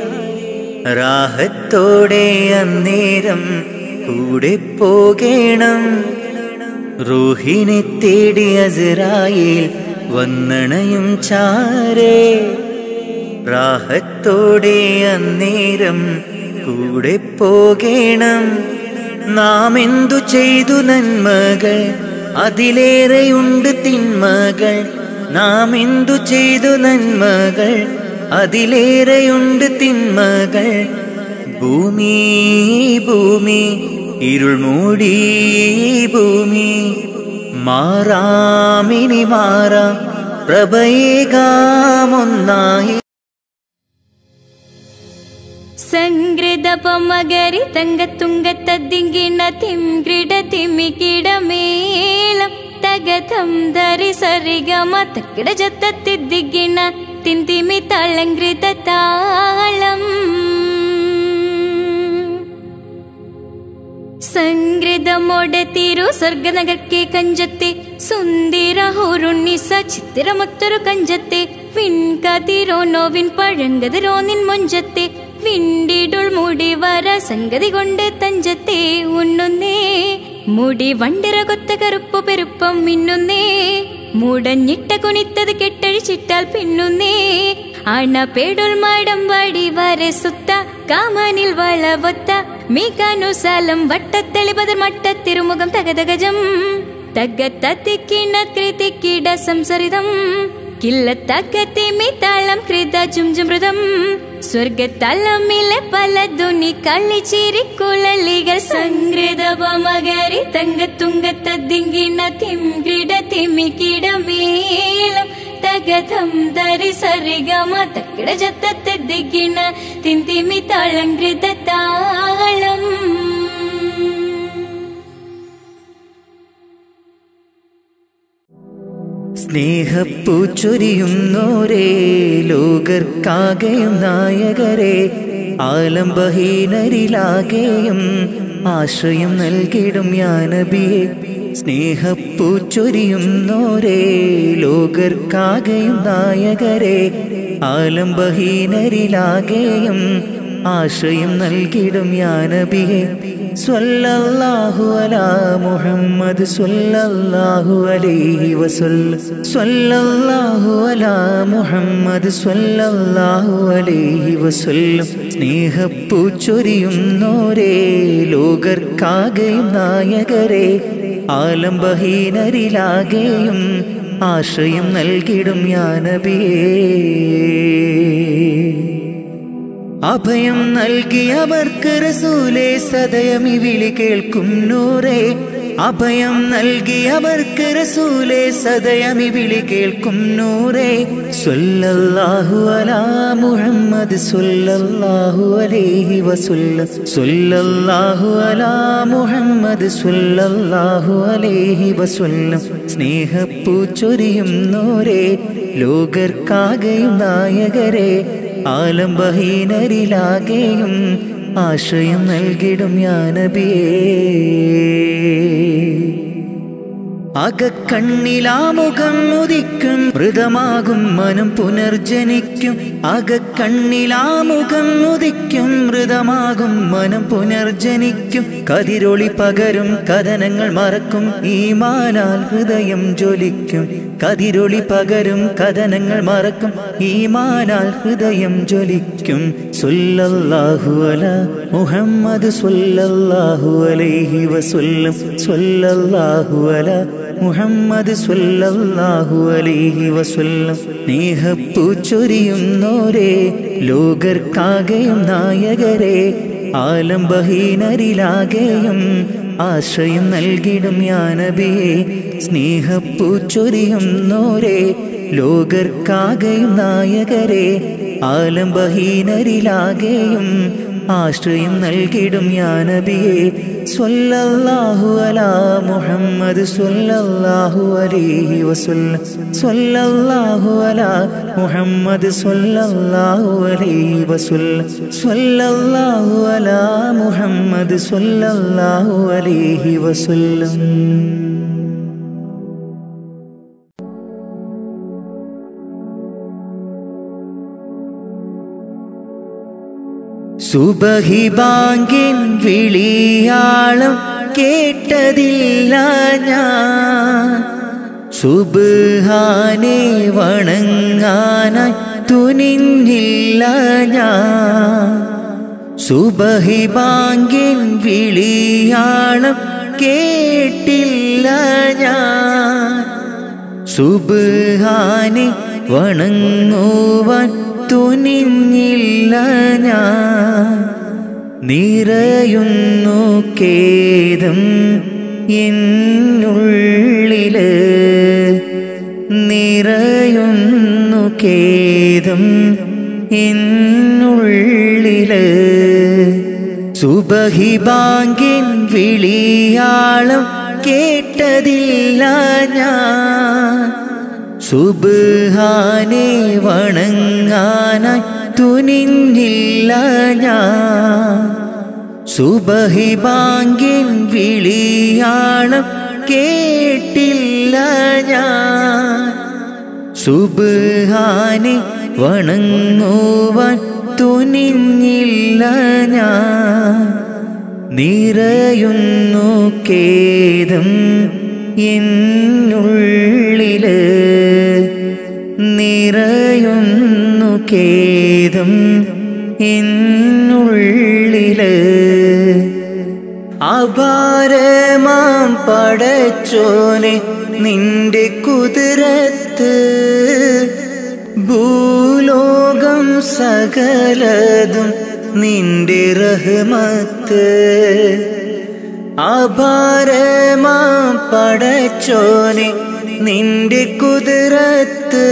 രാഹത്തോടെ അന്നേരം കൂടെ പോകേണം റൂഹിനെ തേടി അസ്രായിൽ വന്നണയും ചാരേ രാഹത്തോടെ അന്നേരം കൂടെ പോകേണം നാം എന്തു ചെയ്തു നന്മകൾ അതിലേറെയുണ്ട് തിന്മകൾ നാം എന്തു ചെയ്തു നന്മകൾ അതിലേറെയുണ്ട് തിന്മകൾ ഭൂമി ഭൂമി ഇരുൾ മൂടി ഭൂമി മാറാമിനി മാറാം പ്രഭയേകാമൊന്നായി സംഗ്രത പൊമകരി തങ്കത്തുങ്കത്തദ്ദിങ്കിണ തിംഗ്രിട തിമികിട മേളം തകതം ധരി സരിഗമ തക്കിട ജത്തത്തിദ്ദിങ്കിണ തിന്തിമി തളങ്കൃത താളം സംഗ്രതമോടത്തിരു സ്വർഗനഗർക്കെ കഞ്ചത്തെ സുന്ദര ഹോറുണ്ണിസ ചിത്തിരമൊത്തൊരു കഞ്ചത്തെ വിൺകതിരോ നോവിൻ പഴങ്കതിരോ നിൻ മൊഞ്ചത്തെ വിണ്ടിടുൾ മുടി വര സംഗതി കൊണ്ട് തഞ്ചത്തെ ഉണ്ണുന്നേ മുടി വണ്ടിര കൊത്ത കറുപ്പു പെരുപ്പം മിന്നുന്നേ മുടഞ്ഞിട്ട കുനിത്തത് കെട്ടഴിച്ചിട്ടാൽ പിന്നുന്നേ അണ പേടുൾ മാടം വാടി വരെ സുത്ത കാമാനിൽ വളവൊത്ത മീകാനുസാലം വട്ടത്തെളിപതർ മട്ടത്തിരുമുഖം തകതകജം തകത്തത്തിക്കിണ കൃതിക്കിട സംസരിതം കില്ലത്തക്കത്തിമി താളം കൃത ജുംജുമൃതം സ്വർഗത്തലമിലെ പല ധ്വനി കളിച്ചിരിക്കുഴലികൾ സംഗ്രതപമകരി തങ്കത്തുങ്കത്തദ്ദിങ്കിണ തിംകിട തിമിക്കിട മേളം തകതം ധരി സരിഗമ തക്കിട ജത്തത്തെദ്ദിക്കിണ തിന്തിമി താളങ്കൃത താളം സ്നേഹപ്പൂച്ചൊരിയുന്നോരേ ലോകർക്കാകെയും നായകരെ ആലംബഹീനരിലാകെയും ആശ്രയം നൽകിടും യാനബിയെ സ്നേഹപ്പൂച്ചൊരിയുന്നോരേ ലോകർക്കാകെയും നായകരെ ആലംബഹീനരിലാകെയും ആശ്രയം നൽകിടും യാനബിയെ സ്വല്ലല്ലാഹു അലാ മുഹമ്മദ് സ്വല്ലല്ലാഹു അലൈഹി വസല്ല സ്വല്ലല്ലാഹു അലാ മുഹമ്മദ് സ്വല്ലല്ലാഹു അലൈഹി വസല്ലം സ്നേഹപ്പൂച്ചൊരിയുന്നോരേ ലോകർക്കാകെയും നായകരെ ആലംബഹീനരിലാകെയും ആശ്രയം നൽകിടും യാനബിയേ അഭയം നൽകിയവർക്ക് റസൂലേ സദയം ഈ വിളി കേൾക്കും നൂറേ അഭയം നൽകിയവർക്ക് റസൂലേ സദയം ഈ വിളി കേൾക്കും നൂറേ സ്വല്ലല്ലാഹു അലാ മുഹമ്മദ് സ്വല്ലല്ലാഹു അലൈഹി വസല്ലം സ്വല്ലല്ലാഹു അലാ മുഹമ്മദ് സ്വല്ലല്ലാഹു അലൈഹി വസല്ലം സ്നേഹപ്പൂച്ചൊരിയും നോരേ ലോകർക്കാകെയും നായകരെ ആലംബഹീനരിലാകെയും ആശ്രയം നൽകിടും യാനബിയേ അകക്കണ്ണിലാമുഖം ഉദിക്കും മൃതമാകും മനം പുനർജനിക്കും അകക്കണ്ണിലാമുഖം ഉദിക്കും മൃതമാകും മനം പുനർജനിക്കും കതിരൊളി പകരും കഥനങ്ങൾ മറക്കും ഈമാനാൽ ഹൃദയം ജ്വലിക്കും കതിരൊളി പകരും കഥനങ്ങൾ മറക്കും ഈമാനാൽ ഹൃദയം ജ്വലിക്കും സ്വല്ലല്ലാഹു അല മുഹമ്മദ് സ്വല്ലല്ലാഹു അലൈഹി വസല്ലം സ്വല്ലല്ലാഹു അല മുഹമ്മദ് സ്വല്ലല്ലാഹു അലൈഹി വസല്ലം സ്നേഹപ്പൂച്ചൊരിയുന്നോരേ ലോകർക്കാകെയും നായകരെ ആലംബഹീനരിലാകെയും ആശ്രയം നൽകിടും യാനബിയെ സ്നേഹപ്പൂച്ചൊരിയുന്നോരേ ലോകർക്കാകെയും നായകരെ ആലംബഹീനരിലാകെയും ആശ്രയം നൽകിടും യാനബിയെ സ്വല്ലല്ലാഹു അലാ മുഹമ്മദ് സ്വല്ലല്ലാഹു അലൈഹി വസല്ലം സ്വല്ലല്ലാഹു അലാ മുഹമ്മദ് സ്വല്ലല്ലാഹു അലൈഹി വസല്ലം സ്വല്ലല്ലാഹു അലാ മുഹമ്മദ് സ്വല്ലല്ലാഹു അലൈഹി വസല്ലം സുബഹി ബാങ്കിൻ വിളിയാളം കേട്ടതില്ല ഞാൻ സുബാനെ വണങ്ങാനായി തുനിഞ്ഞില്ല ഞാൻ സുബഹി ബാങ്കിൻ വിളിയാളം കേട്ടില്ല ഞാൻ സുബാനെ വണങ്ങുവാൻ തുനിഞ്ഞില്ല ഞാൻ നിറയുന്നു കേദം എന്നുള്ളില് നിറയുന്നു കേദം എന്നുള്ളില് സുബഹി ബാങ്കിൻ വിളിയാളം കേട്ടതില്ല ഞാൻ സുബ്ഹാനെ വണങ്ങാനായി തുനിഞ്ഞില്ല ഞാൻ സുബഹി ബാങ്കിൻ വിളിയാളം കേട്ടില്ല ഞാൻ സുബ്ഹാനെ വണങ്ങുവാൻ തുനിഞ്ഞില്ല ഞാൻ നിറയുന്നു കേദം എന്നുള്ളില് നിറയുന്നു കേദം എന്നുള്ളില് അപാരമാം പടച്ചോനെ നിന്റെ കുതിരത്ത് ഭൂലോകം സകലതും നിന്റെ റഹ്മത്ത് അപാരമാം പടച്ചോനെ നിന്റെ കുതിരത്ത്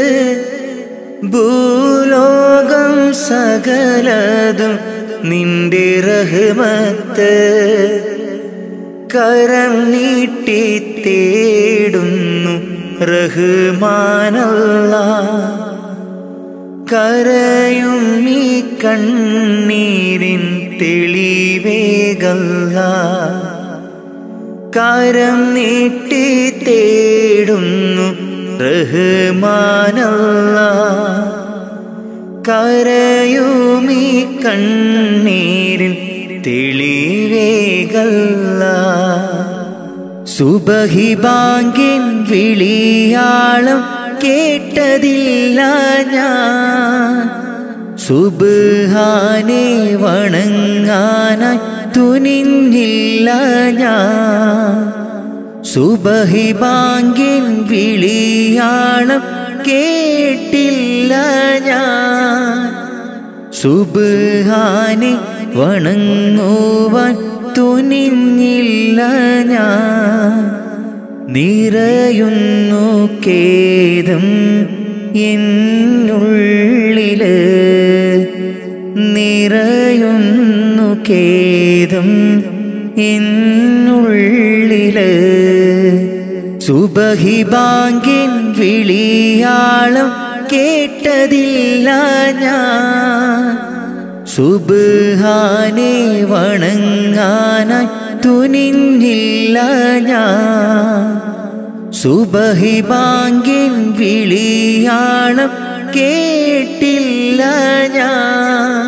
ഭൂലോകം സകലതും നിന്റെ റഹ്മത്ത് കരം നീട്ടി തേടുന്നു റഹ്മാനല്ല കരയും ഈ കണ്ണീരിൻ തെളിവേകല്ല കരം നീട്ടി തേടുന്നു റഹ്മാനല്ല കരയുമീ കണ്ണീരിൻ തെളിവേകല്ല സുബഹി ബാങ്കിൻ വിളിയാളം കേട്ടതില്ല ഞാൻ സുബ്ഹാനെ വണങ്ങാനായി തുനിഞ്ഞില്ല ഞാൻ സുബഹി ബാങ്കിൻ വിളിയാളം കേട്ടില്ല ഞാൻ സുബ്ഹാനെ വണങ്ങുവാൻ തുനിഞ്ഞില്ല ഞാൻ നിറയുന്നു കേദം എന്നുള്ളില് നിറയുന്നു കേദം എന്നുള്ളില് സുബഹി ബാങ്കിൻ വിളിയാളം കേട്ടതില്ല ഞാൻ സുബ്ഹാനെ വണങ്ങാനായി തുനിഞ്ഞില്ല ഞാൻ സുബഹി ബാങ്കിൻ വിളിയാളം കേട്ടില്ല ഞാൻ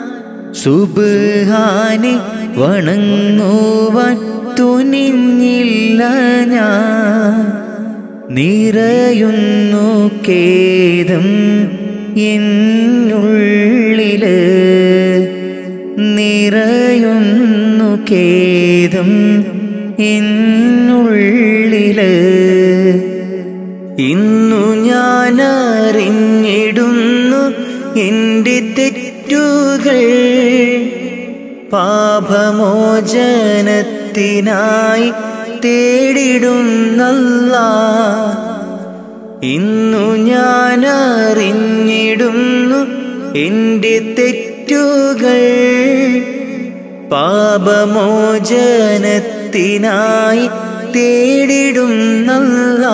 സുബ്ഹാനെ വണങ്ങുവാൻ തുനിഞ്ഞില്ല ഞാൻ നിറയുന്നു കേദം എന്നുള്ളില് നിറയുന്നു കേദം എന്നുള്ളില് ഇന്നു ഞാൻ അറിഞ്ഞിടുന്നു എൻ്റെ തെറ്റുകൾ പാപമോചനത്തിനായി തേടിടുന്നല്ല ഇന്നു ഞാൻ അറിഞ്ഞിടുന്നു എൻ്റെ തെറ്റുകൾ പാപമോചനത്തിനായി തേടിടുന്നല്ല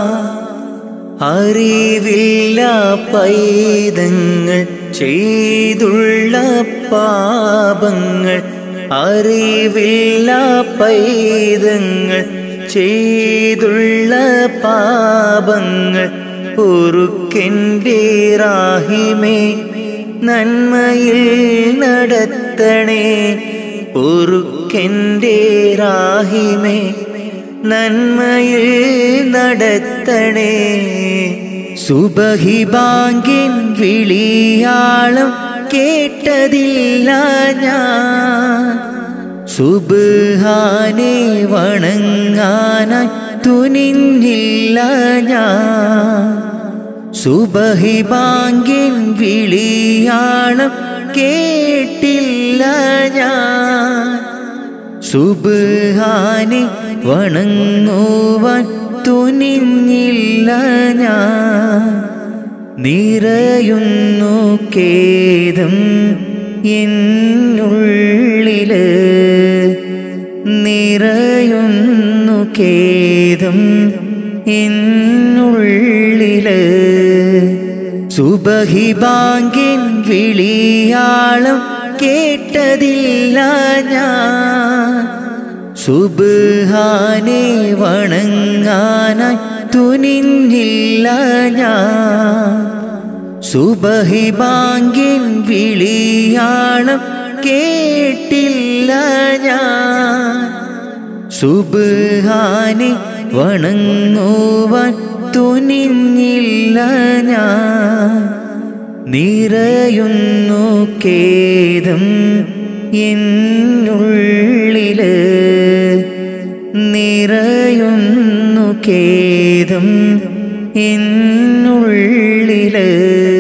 അറിവില്ല പൈതങ്ങൾ ചെയ്തുള്ള പാപങ്ങൾ അറിവില്ല പൈതങ്ങൾ ചെയ്തുള്ള പാപങ്ങൾ പൊറുക്കെൻ്റെ റാഹിമേ നന്മയിൽ നടത്തണേ പൊറുക്കെൻ്റെ റാഹിമേ നന്മയിൽ നടത്തണേ സുബഹി ബാങ്കിൻ വിളിയാളം കേട്ടതില്ല ഞാൻ സുബ്ഹാനെ വണങ്ങാനായി തുനിഞ്ഞില്ല ഞാൻ സുബഹി ബാങ്കിൻ വിളിയാളം കേട്ടില്ല ഞാൻ സുബ്ഹാനെ വണങ്ങുവാൻ തുനിഞ്ഞില്ല ഞാൻ നിറയുന്നു കേദം എന്നുള്ളില് നിറയുന്നു ഖേദം എന്നുള്ളില് സുബഹി ബാങ്കിൻ വിളിയാളം കേട്ടതില്ല ഞാൻ സുബാനെ വണങ്ങാനായി തുനിഞ്ഞില്ല ഞാൻ സുബഹി ബാങ്കിൻ വിളിയാളം കേട്ടില്ല ഞാൻ സുബാനെ വണങ്ങുവാൻ തുനിഞ്ഞില്ല ഞാൻ നിറയുന്നു ഖേദം എന്നുള്ളില് നിറയുന്നു ഖേദം എന്നുള്ളില്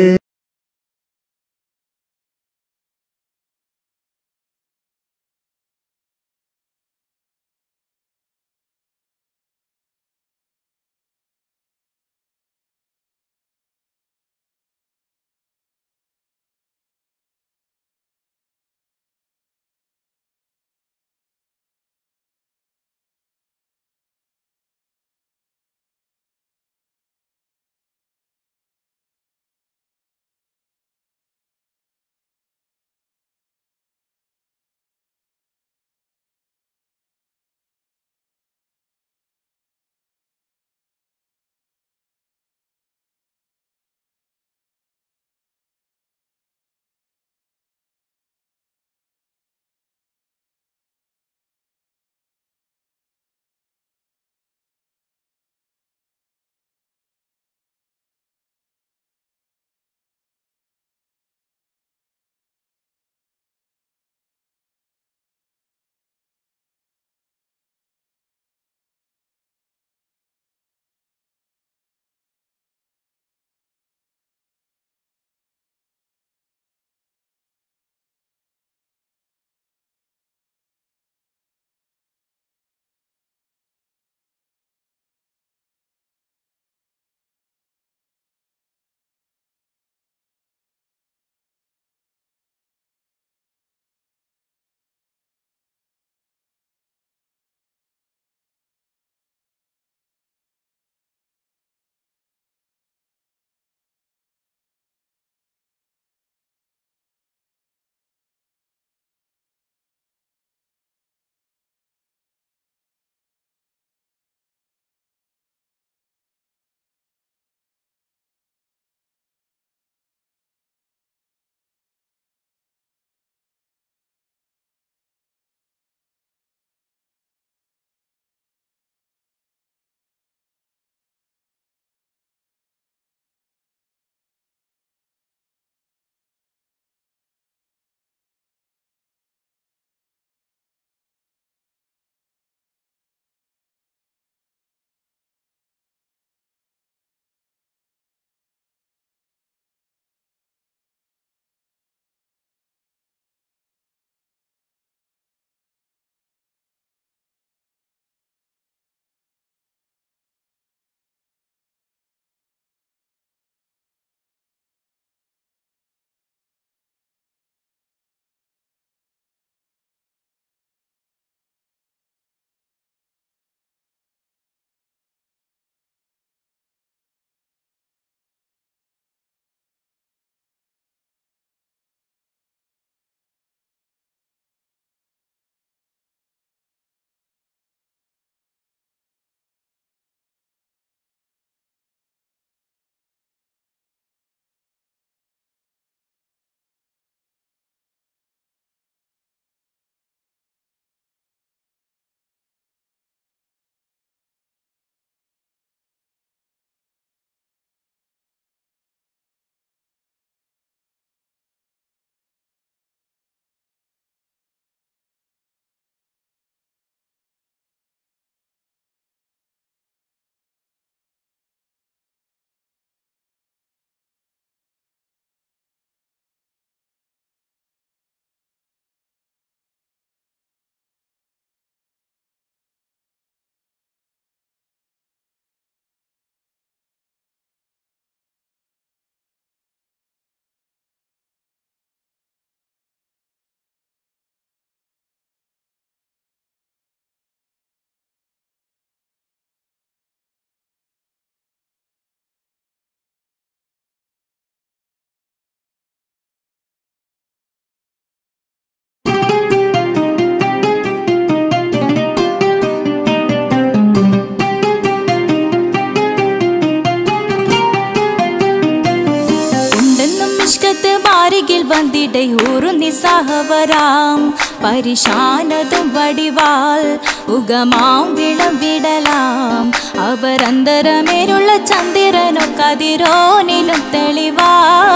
മിഷ്കത്ത് ബാരികിൽ വന്നിടை ഊറു നിസ്സഹവരാം പരിശാനതും വടിവാൾ ഉഗമാം വിളംവിടലാം അവരന്തരമേലുള്ള ചന്ദ്രനോ കതിരോനിലും തെളിവാ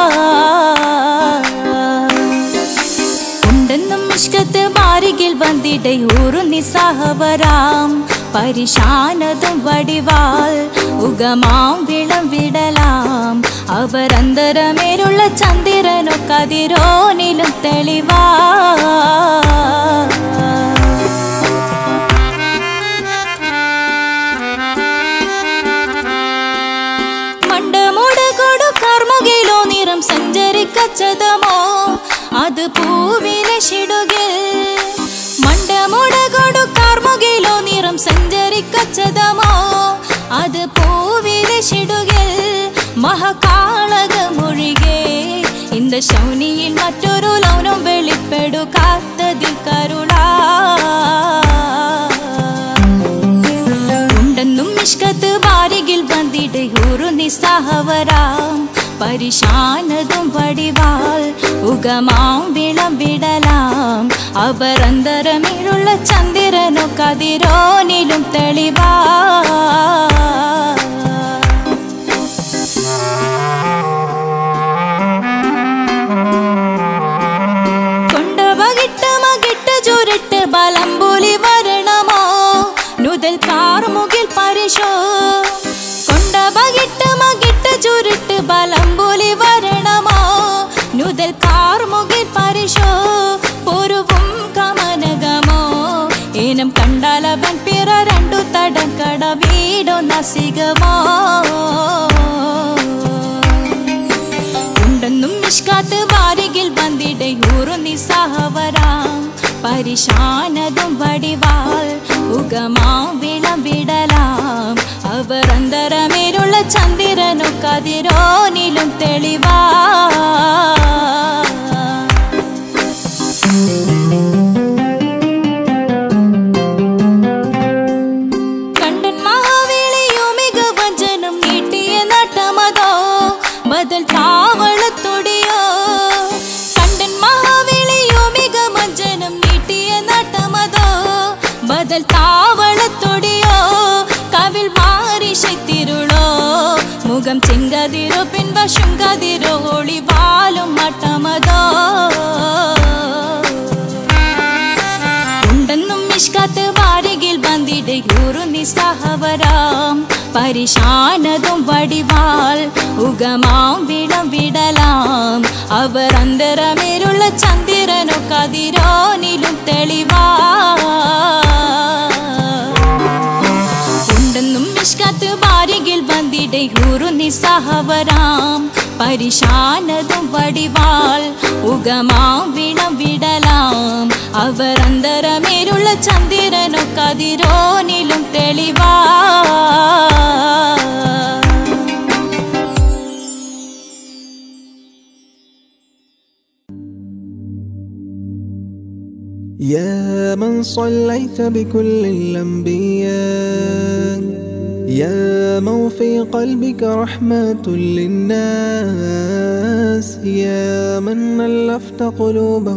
ഉണ്ടെന്നും മിഷ്കത്ത് ബാരികിൽ വന്നിടை ഊറു നിസ്സഹവരാം പരിശാനതും വടിവാൾ ഉഗമാം വിളംവിടലാം അവരന്തരമേലുള്ള ചന്ദ്രനോ കതിരോനിലും തെളിവാ മണ്ടമുടകൊടു കർമുകിലോ നിറം സഞ്ചരിക്കച്ചതമോ അത് പൂവിലെ ഷിടുകിൽ മണ്ടമുടകൊടു കർമുകിലോ നിറം സഞ്ചരിക്കച്ചതമോ അത് പൂവിലെ ഷിടുകിൽ മഹകാളക മൊഴികെ இந்த ശൗനിയിൽ മറ്റൊരു ലൗനം വെളിപ്പെടു കാത്തതിൽ കരുളാ ഉണ്ടെന്നും മിഷ്കത്ത് വാരികിൽ വന്നിട് ഊറു നിസ്സഹവരാം പരിശാനതും വടിവാൾ ഉഗമാം വിളംവിടലാം അവരന്തരമിഴുള്ള ചന്ദ്രനോ കതിരോനിലും തെളിവാ കൊണ്ടവകിട്ട് മകിട്ട് ചുരുട്ട് ബലംപുലി വരണമോ നുതൽ കാർമുകിൽ പരിശോ കൊണ്ടവകിട്ട് മകിട്ട് ചുരുട്ട് ബലംപുലി വരണമോ നുതൽ കാർമുകിൽ പരിശോ പൊരുവും കമനകമോ ഏനം കണ്ടാലവൻ പിറ രണ്ടു തടക്കട വീടോ നസികമോ ഉണ്ടെന്നും നിഷ്കാത്ത് വാരികിൽ വന്നിട ഊറു നിസ്സഹവരാം പരിശാനതും വടിവാൾ ഉഗമാ വിളംവിടലാം അവർ അന്തരമേലുള്ള ചന്ദ്രനു കതിരോനിലും തെളിവാ കണ്ടൻ മഹാവേളിയോ മികവഞ്ചനും നീട്ടിയ നട്ടമതോ ബദൽ താവളത്തൊടിയോ കണ്ടൻ മഹാവേളിയോ മികവഞ്ചനം നീട്ടിയ നട്ടമതോ ബദൽ താവളത്തൊടിയോ കവിൽ മാറി ശക്തിരുളോ മുഖം ചെങ്കതിരോ പിൻവശം കതിരോ ഒളിവാലും മട്ടമതോ ഉണ്ടെന്നും മിഷ്കത്ത് വാരികിൽ വന്നിട് യൂറു നിസ്സഹവരാം പരിശാനതും വടിവാൾ ഉഗമാം വിളം വിടലാം അവർ അന്തരമേലുള്ള ചന്ദ്രനോ കതിരോനിലും തെളിവാ ഉണ്ടെന്നും മിഷ്കത്ത് വാരികിൽ വന്നിട യൂറു നിസ്സഹവരാം പരിശാനതും വടിവാൾ ഉഗമാം വിളം വിടലാം അവർ അന്തരമേലുള്ള ചന്ദ്രനോ കതിരോനിലും തെളിവാ يا من صليت بكل الأنبياء يا من في قلبك رحمة للناس يا من ألفت قلوبا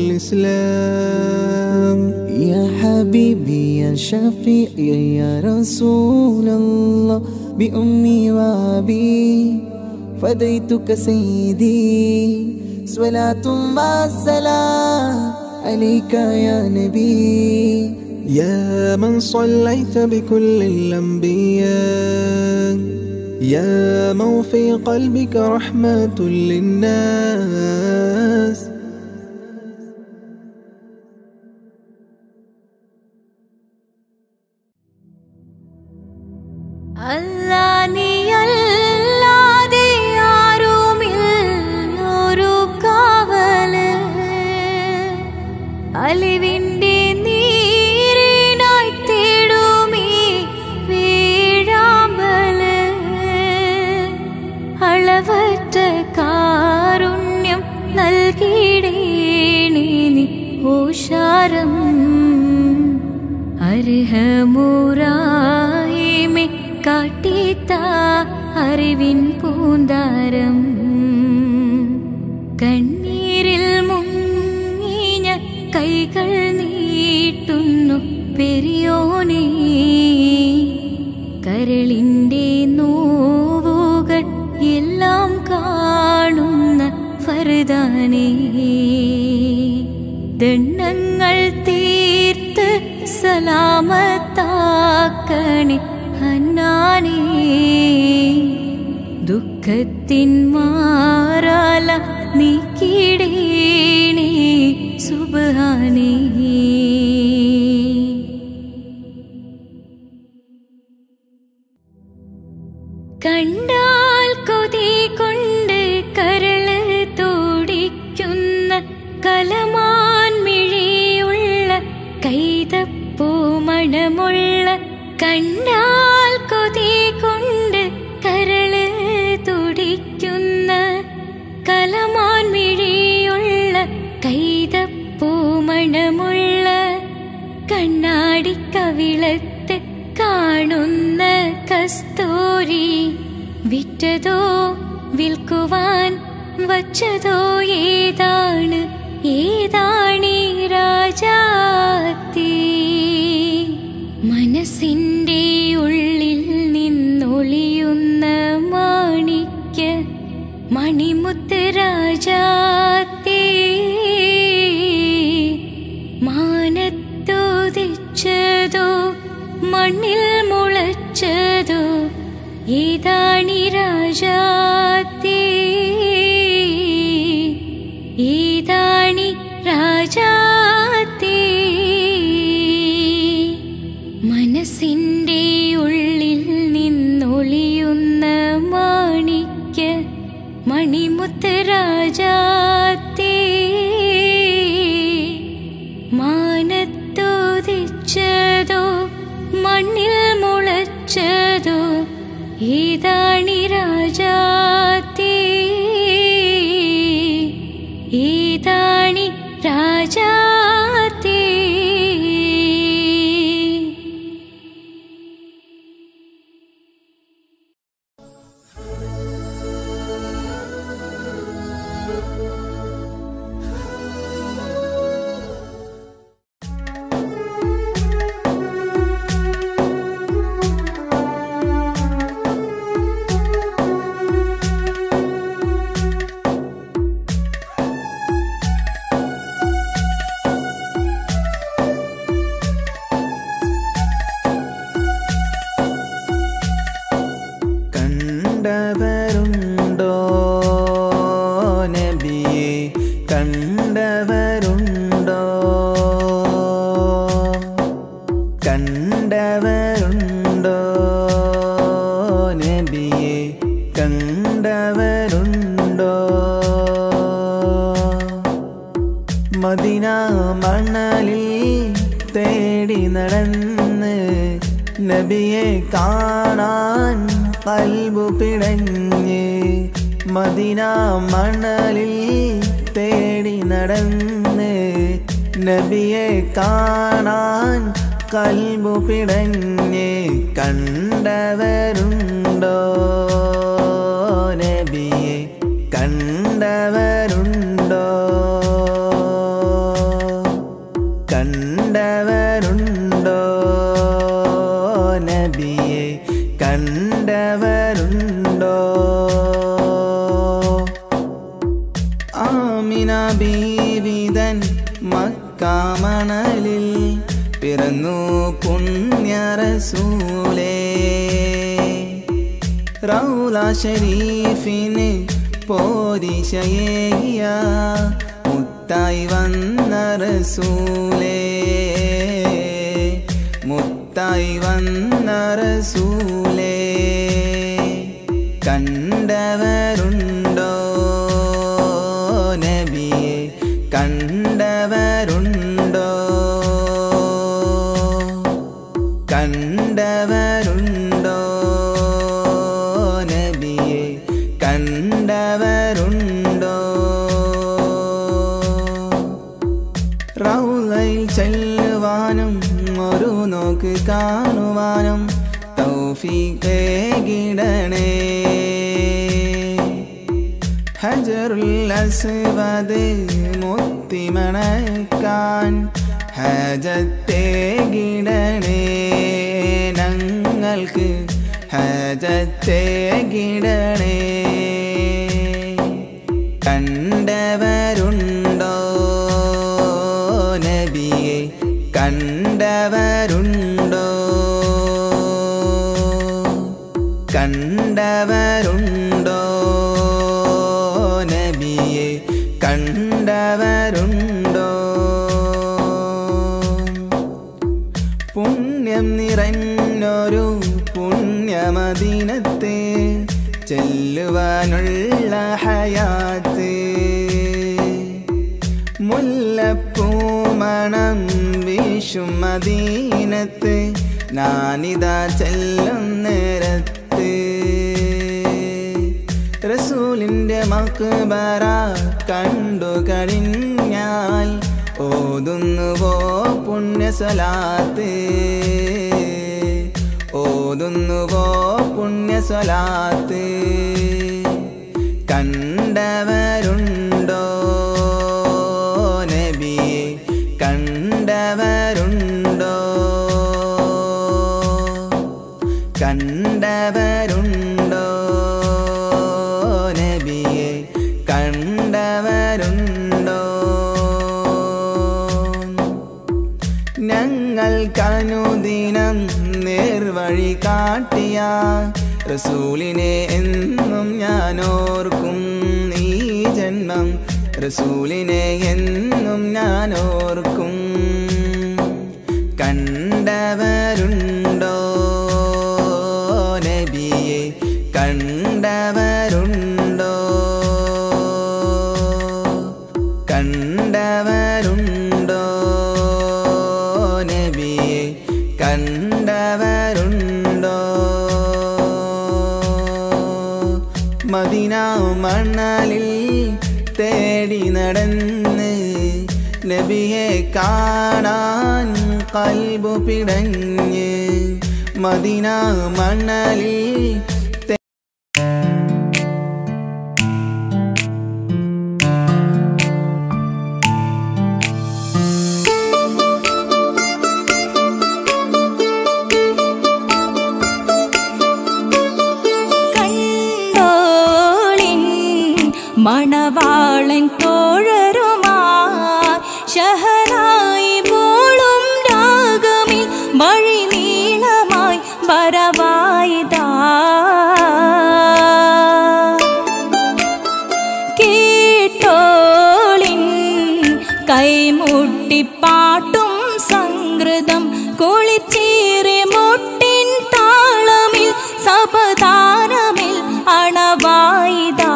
بالإسلام يا حبيبي يا شفيعي يا رسول الله بأمي وأبي فديتك سيدي صلاة والسلام عليك يا نبي يا من صليت بكل الأنبياء يا من في قلبك رحمة للناس അല്ലാ നീയല്ലാതെ ആരുമില്ലൊരു കാവല് അലിവിൻ്റെ നീരിനായി തേടുമീ വീഴാമ്പല് അളവറ്റ കാരുണ്യം നൽകിടേണി നീ ഓഷാരം അർഹമുറാഹിമെ കാട്ടിത്ത അറിവിൻ പൂന്താരം കരളിൻ്റെ നോവുകൾ എല്ലാം കാണുന്ന ഫർദാനേ ദണ്ണങ്ങൾ തീർത്ത് സലാമത്താക്കണേ ഹന്നാനേ ദുഃഖത്തിൻ മാറാല നീക്കിടേണേ സുബാനേ കണ്ടാൽ കൊതി കൊണ്ട് കരള് തോടിക്കുന്ന കലമാൻ മിഴിയുള്ള കൈതപ്പൂ മണമുള്ള കണ്ടാൽ കൊതി കൊണ്ട് കരള് തുടിക്കുന്ന കലമാൻ മിഴിയുള്ള കൈതപ്പൂ മണമുള്ള കണ്ണാടി കവിളത്ത് കാണുന്ന കസ്തൂരി വിറ്റതോ വിൽക്കുവാൻ വച്ചതോ ഏതാണ് ഏതാണീ രാജാത്തി മനസ്സിൻ്റെ ഉള്ളിൽ നിന്നൊളിയുന്ന മാണിക്യ മണിമുത്ത് രാജാത്തേ മാനത്തോതിച്ചതോ മണ്ണിൽ മുളച്ചതോ ഏതാണി രാജാത്തേ ഏതാണി രാജാത്തേ മനസ്സിൻ്റെ ഉള്ളിൽ നിന്നൊളിയുന്ന മാണിക്യ മണിമുത്ത് രാജാത്തേ മാനത്തോതിച്ചതോ മണ്ണിൽ മുളച്ചതോ ഏതാണി രാജാത്തേ ഏതാണി രാജാത്തേ കണ്ടവരുണ്ടോ നബിയെ കണ്ടവരുണ്ടോ കണ്ടവരുണ്ടോ നബിയെ കണ്ടവരുണ്ടോ മദിന മണലിൽ തേടി നടന്ന് നബിയെ കാണാൻ കൽബു പിടഞ്ഞ് മദിന മണലിൽ തേടി നടന്ന് നബിയെ കാണാൻ കൽബു പിടഞ്ഞ് കണ്ടവരുണ്ടോ നബിയെ കണ്ടവരുണ്ടോ കണ്ടവരുണ്ടോ നബിയെ കണ്ടവരുണ്ടോ ആമിന ബീവിതൻ മക്കാമണലിൽ പിറന്നു പുണ്യറസൂലേ റൗല ഷരീഫിന് പോരിശയേയ മുത്തായി വന്ന റസൂലേ മുത്തായി വന്ന റസൂലേ കണ്ടവരുണ്ടോ നബിയെ കണ്ടവരുണ്ടോ കണ്ടവരുണ്ടോ നബിയെ കണ്ടവരുണ്ടോ റൗലയിൽ ചെല്ലുവാനും ഒരു നോക്ക് കാണുവാനും തൗഫീഖേ കിടണേ ഹജറുൽ അസ്വദ് മുത്തിമണക്കാൻ ഹജത്തെ കിടണേ ഞങ്ങൾക്ക് ഹജത്തെ കിടണേ കണ്ടവരുണ്ടോ നബിയെ കണ്ടവരുണ്ടോ കണ്ടവരുണ്ടോ നബിയെ കണ്ടവരുണ്ടോ പുണ്യം നിറഞ്ഞൊരു പുണ്യമദീനത്തെ ചെല്ലുവാനുള്ള ഹയാത്ത് മുല്ലപ്പൂമണം വീശും മദീനത്ത് ഞാനിതാ ചെല്ലും നേരത്ത് റസൂലിൻ്റെ മക്ബറ കണ്ടു കഴിഞ്ഞാൽ ഓതുന്നുവോ പുണ്യസ്വലാത്ത് ഓതുന്നുവോ പുണ്യസ്വലാത്ത് കണ്ടവരുണ്ടോ നബിയെ കണ്ടവരുണ്ടോ കണ്ടവരുണ്ടോ നബിയെ കണ്ടവരുണ്ടോ ഞങ്ങൾക്കനുദിനം നേർവഴി കാട്ടിയ റസൂലിനെ എന്നും ഞാൻ ഓർക്കും ഈ ജന്മം റസൂലിനെ എന്നും ഞാൻ ഓർക്കും കണ്ടവരുണ്ടോ നബിയെ കണ്ടവരുണ്ടോ കണ്ടവരുണ്ടോ നബിയെ കണ്ടവരുണ്ടോ മദിന മണലിൽ തേടി നടന്ന് നബിയെ കാണാൻ കൽബു പിടഞ്ഞ് മദിന മണലിൽ കണ്ടോളിൻ മണവാളൻ തോഴരുമാ ഷഹനായി പോളും രാഗമിൽ വഴി നീളമായി വരവായിതാ കേട്ടോളിൻ കൈമുട്ടിപ്പാട്ടും സംഗൃതം കുളിച്ചേറി മുട്ടിൻ താളമിൽ സപതാനമിൽ അണവായിതാ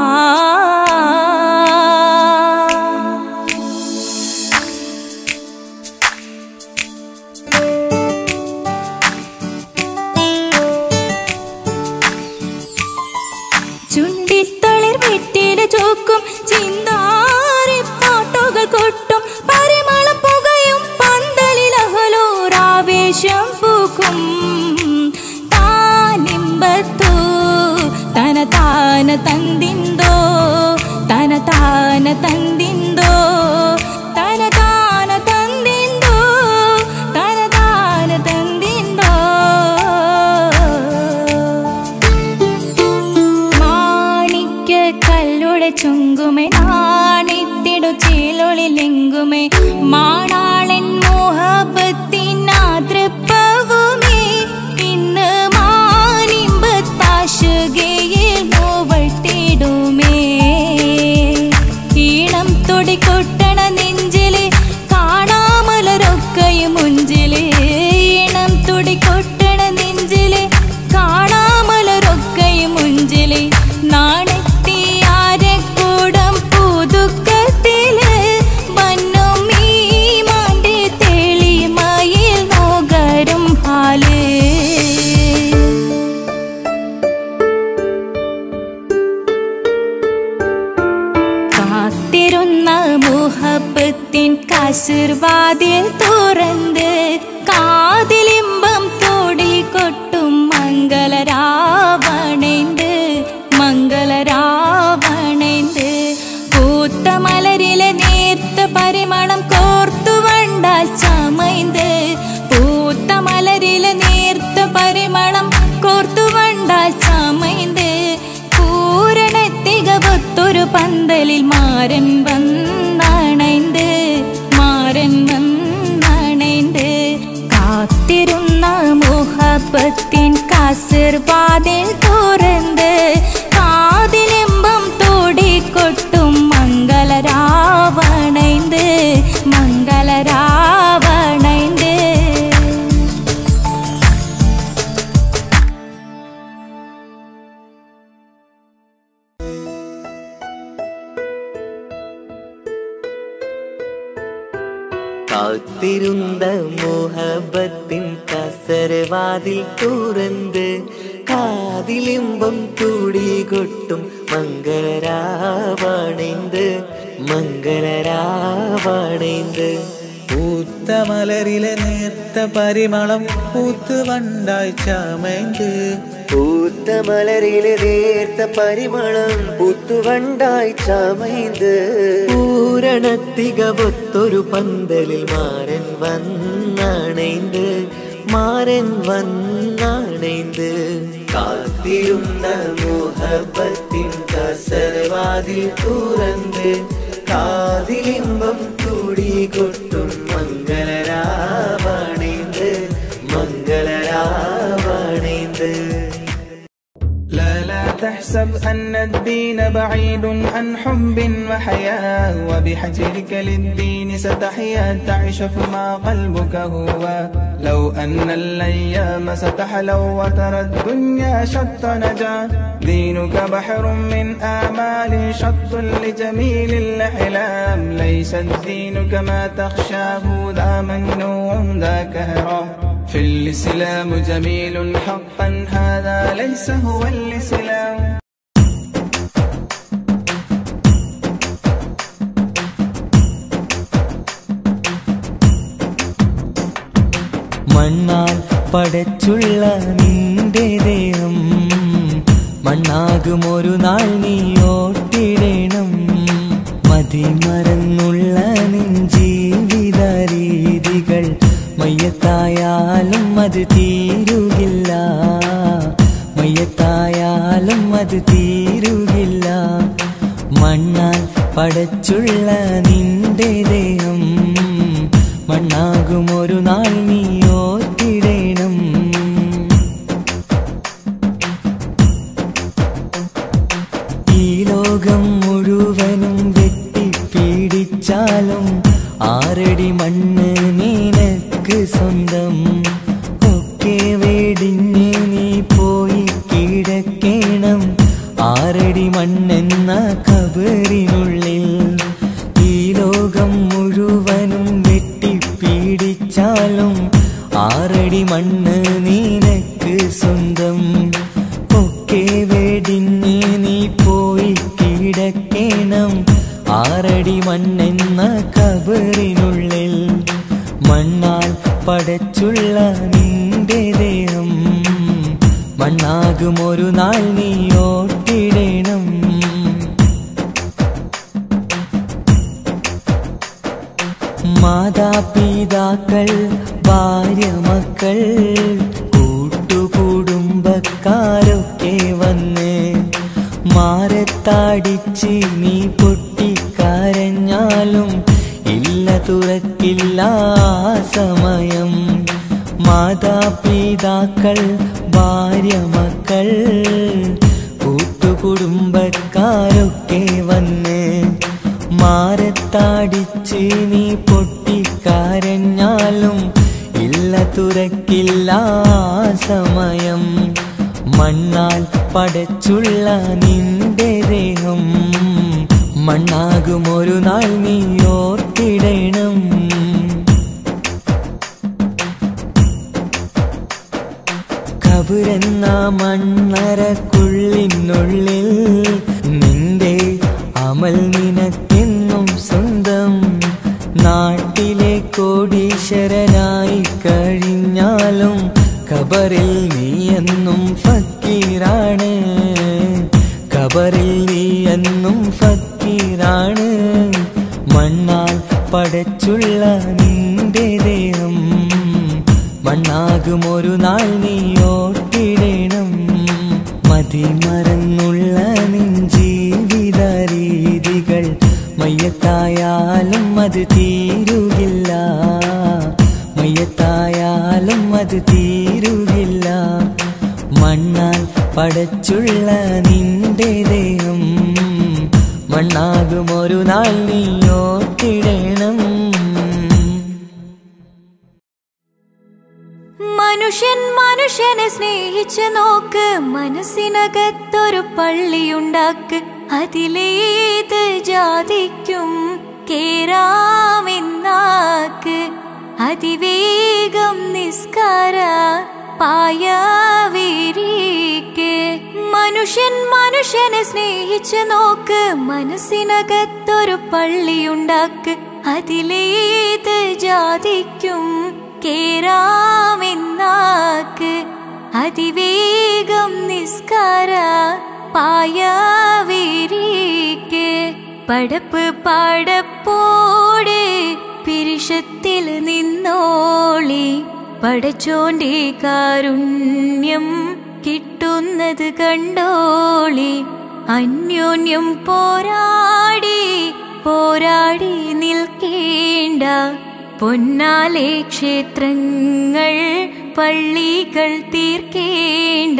ചുണ്ടിത്തളിർ വെറ്റില ചോക്കും ചിന്താരി പാട്ടുകൾ കൊട്ടും പരിമളം പുകയും പന്തലിൽ അഹലോരാവേശം പൂക്കും താനിമ്പത്തു തന താന തന്തിന്തോ തന താന തന്തിന്തോ തന താന തന്തിന്തോ തന താന തന്തിന്തോ മാണിക്യ കല്ലുടെ ചുങ്കുമേ നാണിത്തിടു ചേലൊളിലെങ്കുമേ മാണാളൻ മോഹബത്തിനാതൃപ്പവുമേ ഇന്ന് മാനിമ്പത്താശുകയിൽ നോവട്ടിടുമേ ഈണം തൊടിക്കൊട്ടണ നെഞ്ചില് കാണാമലരൊക്കെയും മുഞ്ചില് ഈണം തൊടിക്കൊട്ടണ നെഞ്ചില് കാണാമലരൊക്കെയും മുഞ്ചില് നാണത്തിയാരക്കൂടം പുതുക്കത്തില് വന്നും ഈ മാന്റെ തെളിമയിൽ നോകരും ഹാല് കാത്തിരുന്ന മുഹബത്തിൻ കസിർവാതിൽ തുറന്ന് കാതിലിമ്പം തോടിൽ കൊട്ടും മംഗളരാവണേന്ത് മംഗളരാവണേന്ത് പൂത്ത മലരിലെ നേർത്ത പരിമളം കോർത്തു വണ്ടാൽ ചമൈന്ത് പൂത്ത മലരിലെ നേർത്ത പരിമളം കോർത്തു വണ്ട മാരൻ വന്നണൈந்து മാരൻ വന്നണൈந்து കാത്തിരുന്ന മുഹബത്തിൻ കസിർവാതിൽ തുറന്ന് കാതിലിമ്പം തോടിക്കൊട്ടും മംഗളരാവണൈந்து മംഗളരാവണൈந்து കാത്തിരുந்த മോഹബത്തിൻ കസരവാതിൽ തുറന്ന് കാതിലിമ്പം തുടി കൊട്ടും മംഗളരാവണൈந்து മംഗളരാവണൈந்து പൂത്ത മലരിലെ നേർത്ത പരിമളം പൂത്ത് വണ്ടായി ചമൈந்து പൂത്ത മലരിലെ നേർത്ത പരിമളം പുത്തുവണ്ടായി ചമൈந்து പൂരണത്തികവൊത്തൊരു പന്തലിൽ മാരൻ വന്നണൈந்து മാരൻ വന്നണൈந்து കാത്തിരുന്ന മോഹബത്തിൻ കസരവാതിൽ തുറന്ന് കാതിലിമ്പം തുടി കൊട്ടും മംഗളരാവണൈந்து മംഗളരാവണൈந்து لا لا تحسب أن الدين بعيد عن حب وحياة وبحجرك للدين ستحيا تعيش فيما قلبك هو لو أن الأيام ستحلو وترى الدنيا شط نجاة دينك بحر من آمال شط لجميل الأحلام ليس الدين كما تخشاه ذا ممنوع ذا كهرام في الإسلام جميل حقا هذا ليس هو الإسلام മണ്ണാൽ പടച്ചുള്ള നിന്റെ ദേഹം മണ്ണാകും ഒരു നാൾ നീ ഓട്ടിടണം മതിമറന്നുള്ള നിൻ ജീവിത രീതികൾ മയ്യത്തായാലും അത് തീരുകില്ല മയ്യത്തായാലും അത് തീരുകില്ല മണ്ണാൽ പടച്ചുള്ള നിന്റെ ദേഹം മണ്ണാകും ഒരു നാൾ നീ ഓർത്തിടണം ഈ ലോകം മുഴുവനും വെട്ടിപ്പീഡിച്ചാലും ആറടി മണ്ണ് നിനക്ക് സ്വന്തം ഒക്കെ വേടിഞ്ഞ് നീ പോയി കിടക്കണം ആറടി മണ്ണെന്ന കബറിനുള്ളിൽ ഈ ലോകം മുഴുവനും വെട്ടിപ്പീഡിച്ചാലും ആറടി മണ്ണ് നിനക്ക് സ്വന്തം ഒക്കെ വെടിഞ്ഞ് നീ പോയി കിടക്കണം ആറടി മണ്ണെന്ന കബറിനുള്ളിൽ മണ്ണാൽ പടച്ചുള്ള നിന്റെ ദേഹം മണ്ണാകും ഒരു നാൾ നീ ഓട്ടിടണം മാതാപിതാക്കൾ ഭാര്യ മക്കൾ കൂട്ടുകുടുംബക്കാരൊക്കെ വന്ന് മാരത്താടിച്ച് നീ പൊട്ടിക്കരഞ്ഞാലും ഇല്ല തുറക്കില്ല ആ സമയം മാതാപിതാക്കൾ ഭാര്യ മക്കൾ കൂട്ടുകുടുംബക്കാരൊക്കെ വന്ന് മാരത്താടിച്ച് നീ പൊട്ടിക്കരഞ്ഞാലും ഇല്ല തുറക്കില്ല ആ സമയം മണ്ണാൽ പടച്ചുള്ള നിന്റെ ദേഹം മണ്ണാകും ഒരു നാൾ നീ ഓർത്തിടണം കബുരെന്ന മണ്ണറക്കുള്ളിനുള്ളിൽ നിന്റെ അമൽ നിനക്കെന്നും സ്വന്തം നാട്ടിലെ കോടീശ്വരനായി കഴിഞ്ഞാലും കബറിൽ നീ എന്നും ഫക്കീറാണ് കബറിൽ നീ എന്നും ഫക്കീറാണ് മണ്ണാൽ പടച്ചുള്ള നിന്റെ ദേഹം മണ്ണാകും ഒരു നാൾ നീ ഓട്ടിടണം മതിമറന്നുള്ള നിൻ ജീവിത രീതികൾ മയ്യത്തായാലും അത് തീരുകില്ല മയ്യത്തായാലും അത് തീരുകില്ല മണ്ണാൽ പടച്ചുള്ള നിന്റെ ദേഹം മണ്ണാകും ഒരു നാൾ നീയോട്ടിടണം മനുഷ്യൻ മനുഷ്യനെ സ്നേഹിച്ച് നോക്ക് മനസ്സിനകത്തൊരു പള്ളിയുണ്ടാക്ക് അതിലേത് ജാതിക്കും കേറാമെന്നാക്ക് അതിവേഗം നിസ്കാര പായവിരിക്ക് മനുഷ്യൻ മനുഷ്യനെ സ്നേഹിച്ച് നോക്ക് മനസ്സിനകത്തൊരു പള്ളിയുണ്ടാക്ക് അതിലേത് ജാതിക്കും കേറാമെന്നാക്ക് അതിവേഗം നിസ്കാര പായവിരിക്ക് പടപ്പ് പടപ്പോട് പിരിഷത്തിൽ നിന്നോളി പടച്ചോന്റെ കാരുണ്യം കിട്ടുന്നത് കണ്ടോളി അന്യോന്യം പോരാടി പോരാടി നിൽക്കേണ്ട പൊന്നാലെ ക്ഷേത്രങ്ങൾ പള്ളികൾ തീർക്കേണ്ട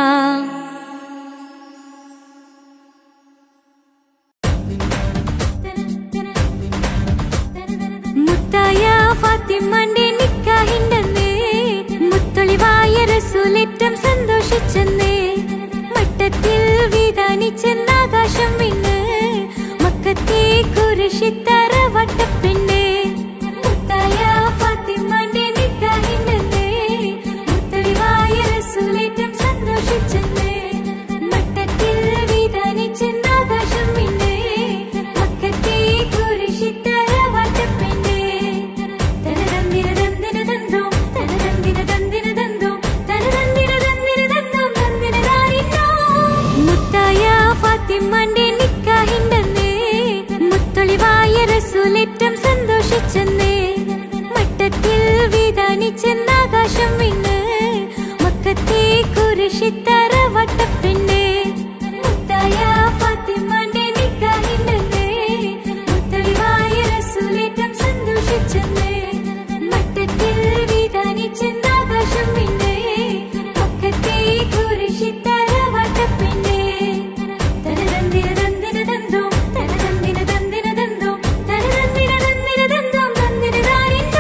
മുത്തായ ഫാത്തിമന്റെ നിക്കാഹിണ്ടെന്ന് മുത്തൊളിവായ റസൂലേറ്റം സന്തോഷിച്ചെന്ന് മട്ടത്തിൽ വിധാനിച്ചെന്ന് ആകാശം വിണ്ണ് മക്കത്തെ കുരിശിത്തറ വട്ടപ്പെണ്ണ് മുത്തായ ഫാത്തിമന്റെ നിക്കാഹിണ്ടെന്ന് മുത്തൊളിവായ റസൂലേറ്റം സന്തോഷിച്ചെന്ന് മട്ടത്തിൽ വിധാനിച്ചെന്ന് ആകാശം വിണ്ണ് മക്കത്തെ കുരിശിത്തറ വട്ടപ്പെണ്ണ് തനതന്തിര തന്തിര തന്തോം തനതന്തിര തന്തിര തന്തോം തനതന്തിര തന്തിര തന്തോം തന്തിര താരിന്നോ മുത്തായ ഫാത്തിമന്റെ നിക്കാഹിണ്ടെന്ന് മുത്തൊളിവായ റസൂലേറ്റം സന്തോഷിച്ചെന്ന് മട്ടത്തിൽ വിധാനിച്ചെന്ന് ആകാശം വിണ്ണ് മക്കത്തെ കുരിശിത്തറ വട്ടപ്പെണ്ണ് മുത്തായ ഫാത്തിമന്റെ നിക്കാഹിണ്ടെന്ന് മുത്തൊളിവായ റസൂലേറ്റം സന്തോഷിച്ചെന്ന് മട്ടത്തിൽ വിധാനിച്ചെന്ന് ആകാശം വിണ്ണ് മക്കത്തെ കുരിശിത്തറ വട്ടപ്പെണ്ണ് തനതന്തിര തന്തിര തന്തോം തനതന്തിര തന്തിര തന്തോം തനതന്തിര തന്തിര തന്തോം തന്തിര താരിന്നോ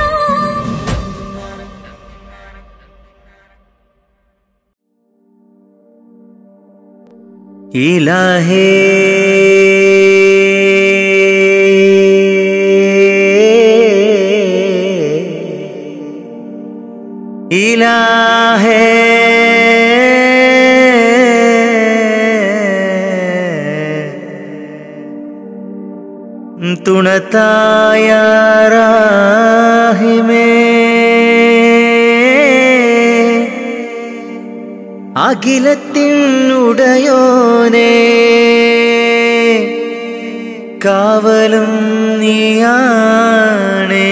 ഇലാഹേ ഇലാഹേ തുണത്തായാറാഹിമേ അഖിലത്തിനുടയോനേ കാവലും നീയാണേ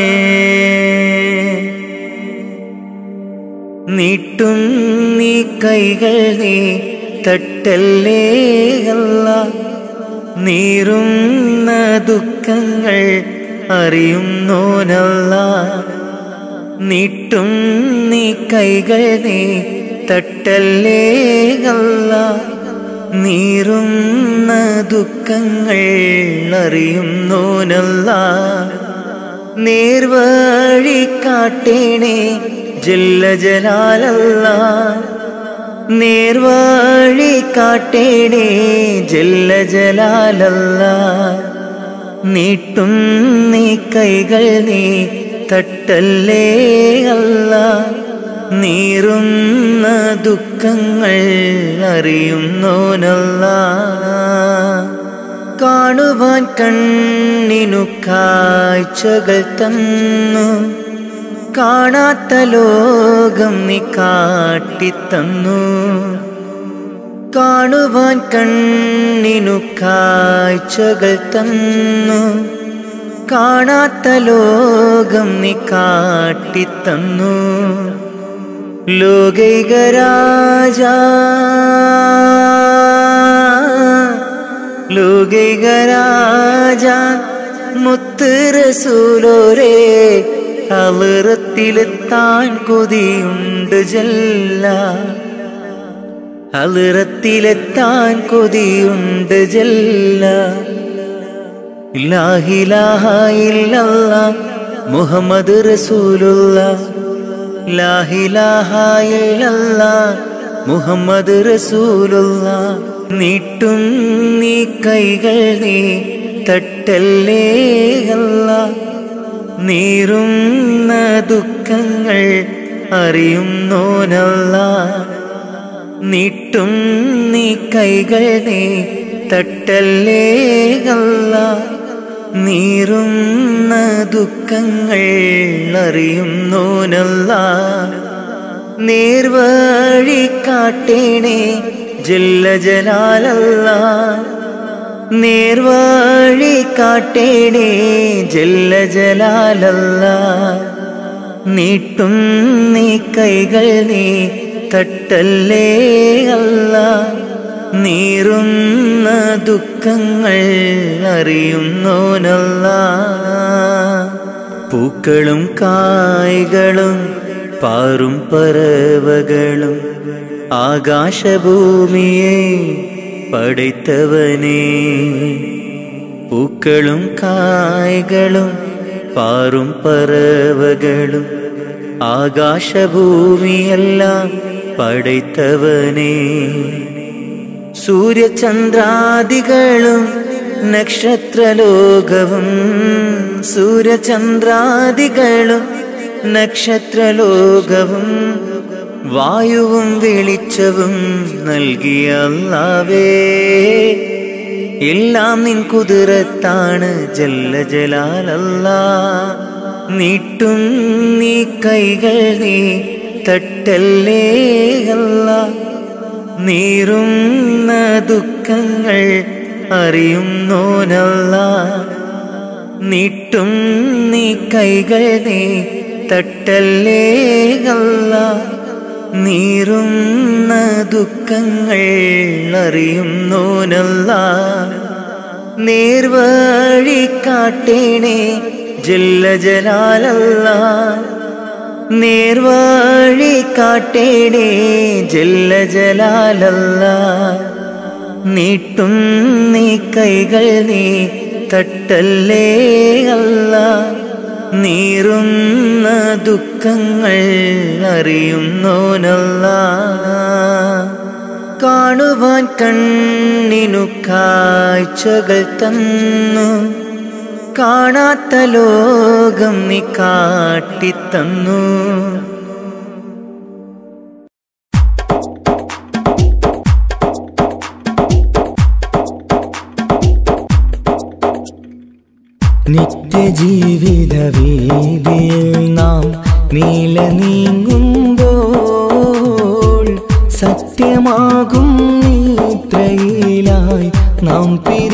നീട്ടും നീ കൈകൾ നീ തട്ടല്ലേ അല്ല നീറുന്ന ദുഃഖങ്ങൾ അറിയുന്നോനല്ല നീട്ടും നീ കൈകൾ നീ തട്ടല്ലേ അല്ല നീറുന്ന ദുഃഖങ്ങൾ അറിയുന്നോനല്ല നേർവഴി കാട്ടേണേ ജല്ല ജലാലല്ല നേർവഴി കാട്ടേണേ ജല്ല ജലാലല്ല നീട്ടും നീ കൈകൾ നീ തട്ടല്ലേ അല്ല നീറുന്ന ദുഃഖങ്ങൾ അറിയുന്നോനല്ല കാണുവാൻ കണ്ണിനു കാഴ്ചകൾ തന്നു കാണാത്ത ലോകം നീ കാട്ടിത്തന്നു കാണുവാൻ കണ്ണിനു കാഴ്ചകൾ തന്നു കാണാത്ത ലോകം നീ കാട്ടിത്തന്നു ലോകൈകരാജ ലോകൈകരാജ മുത്ത് റസൂലോരേ അളിറത്തിലെത്താൻ കൊതിയുണ്ട് ജല്ല അളിറത്തിലെത്താൻ കൊതിയുണ്ട് ജല്ല ഇല്ലാഹിലാഹ ഇല്ലല്ല മുഹമ്മദ് റസൂലുള്ള ലാഹിലാഹ ഇല്ലല്ല മുഹമ്മദ് റസൂലുള്ള നീട്ടും നീ കൈകൾ നീ തട്ടല്ലേ അല്ല നീറുന്ന ദുഃഖങ്ങൾ അറിയുന്നോനല്ല നീട്ടും നീ കൈകൾ നീ തട്ടല്ലേ അല്ല നീറുന്ന ദുഃഖങ്ങൾ അറിയുന്നോനല്ല നേർവഴി കാട്ടേണേ ജല്ല ജലാലല്ല നേർവഴി കാട്ടേണേ ജല്ല ജലാലല്ല നീട്ടും നീ കൈകൾ നീ തട്ടല്ലേ അല്ല നീറുന്ന ദുഃഖങ്ങൾ അറിയുന്നോനല്ല പൂക്കളും കായ്കളും പാറും പറവകളും ആകാശഭൂമിയെ പടൈത്തവനേ പൂക്കളും കായ്കളും പാറും പറവകളും ആകാശഭൂമിയെല്ലാം പടൈത്തവനേ സൂര്യചന്ദ്രാദികളും നക്ഷത്രലോകവും സൂര്യചന്ദ്രാദികളും നക്ഷത്രലോകവും വായുവും വെളിച്ചവും നൽകിയ അല്ലാവേ എല്ലാം നിൻ കുതിരത്താണ് ജല്ല ജലാലല്ല നീട്ടും നീ കൈകൾ നീ തട്ടല്ലേ അല്ല നീറുന്ന ദുഃഖങ്ങൾ അറിയുന്നോനല്ല നീട്ടും നീ കൈകൾ നീ തട്ടല്ലേ അല്ല നീറുന്ന ദുഃഖങ്ങൾ അറിയുന്നോനല്ല നേർവഴി കാട്ടേണേ ജല്ല ജലാലല്ല നേർവഴി കാട്ടേണേ ജല്ല ജലാലല്ല നീട്ടും നീ കൈകൾ നീ തട്ടല്ലേ അല്ല നീറുന്ന ദുഃഖങ്ങൾ അറിയുന്നോനല്ല കാണുവാൻ കണ്ണിനു കാഴ്ചകൾ തന്നു കാണാത്ത ലോകം നീ കാട്ടിത്തന്നു നിത്യജീവിത വീതിയിൽ നാം നീല നീങ്ങുമ്പോൾ സത്യമാകും നീത്രയിലായി നാം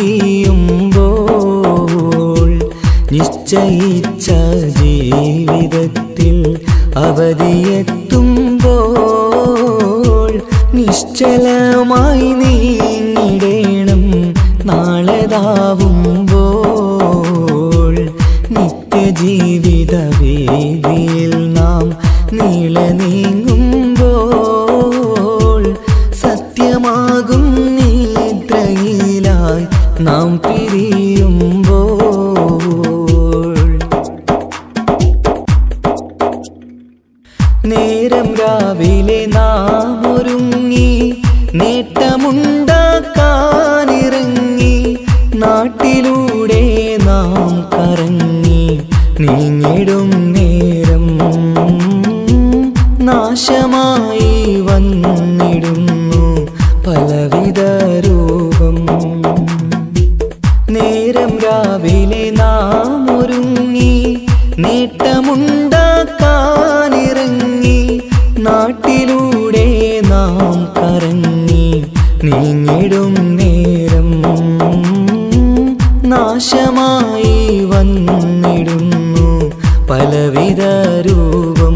പിരിയുമ്പോൾ നിശ്ചയിച്ച ജീവിതത്തിൽ അവധിയെത്തുമ്പോൾ നിശ്ചലമായി നീങ്ങിടേണം നാളെതാവുമ്പോൾ നിത്യജീവിത വേദിയിൽ നാം നീള നീങ്ങുമ്പോൾ സത്യമാകും നിദ്രയിലായി നാം പിരിയുമ്പോൾ നേരം രാവിലെ നാം ഒരുങ്ങി നേട്ടമുണ്ടാക്കാനിറങ്ങി നാട്ടിലൂടെ നാം കറങ്ങി നീങ്ങിടും നേരം നാശമായി വന്നിടുന്നു പലവിധ രൂപം നേരം രാവിലെ നാം ഒരുങ്ങി നേട്ടമുണ്ടാക്കാനിറങ്ങി നാട്ടിലൂടെ നാം കറങ്ങി നീങ്ങിടും നേരം നാശമായി വന്നിടുന്നു പലവിധ രൂപം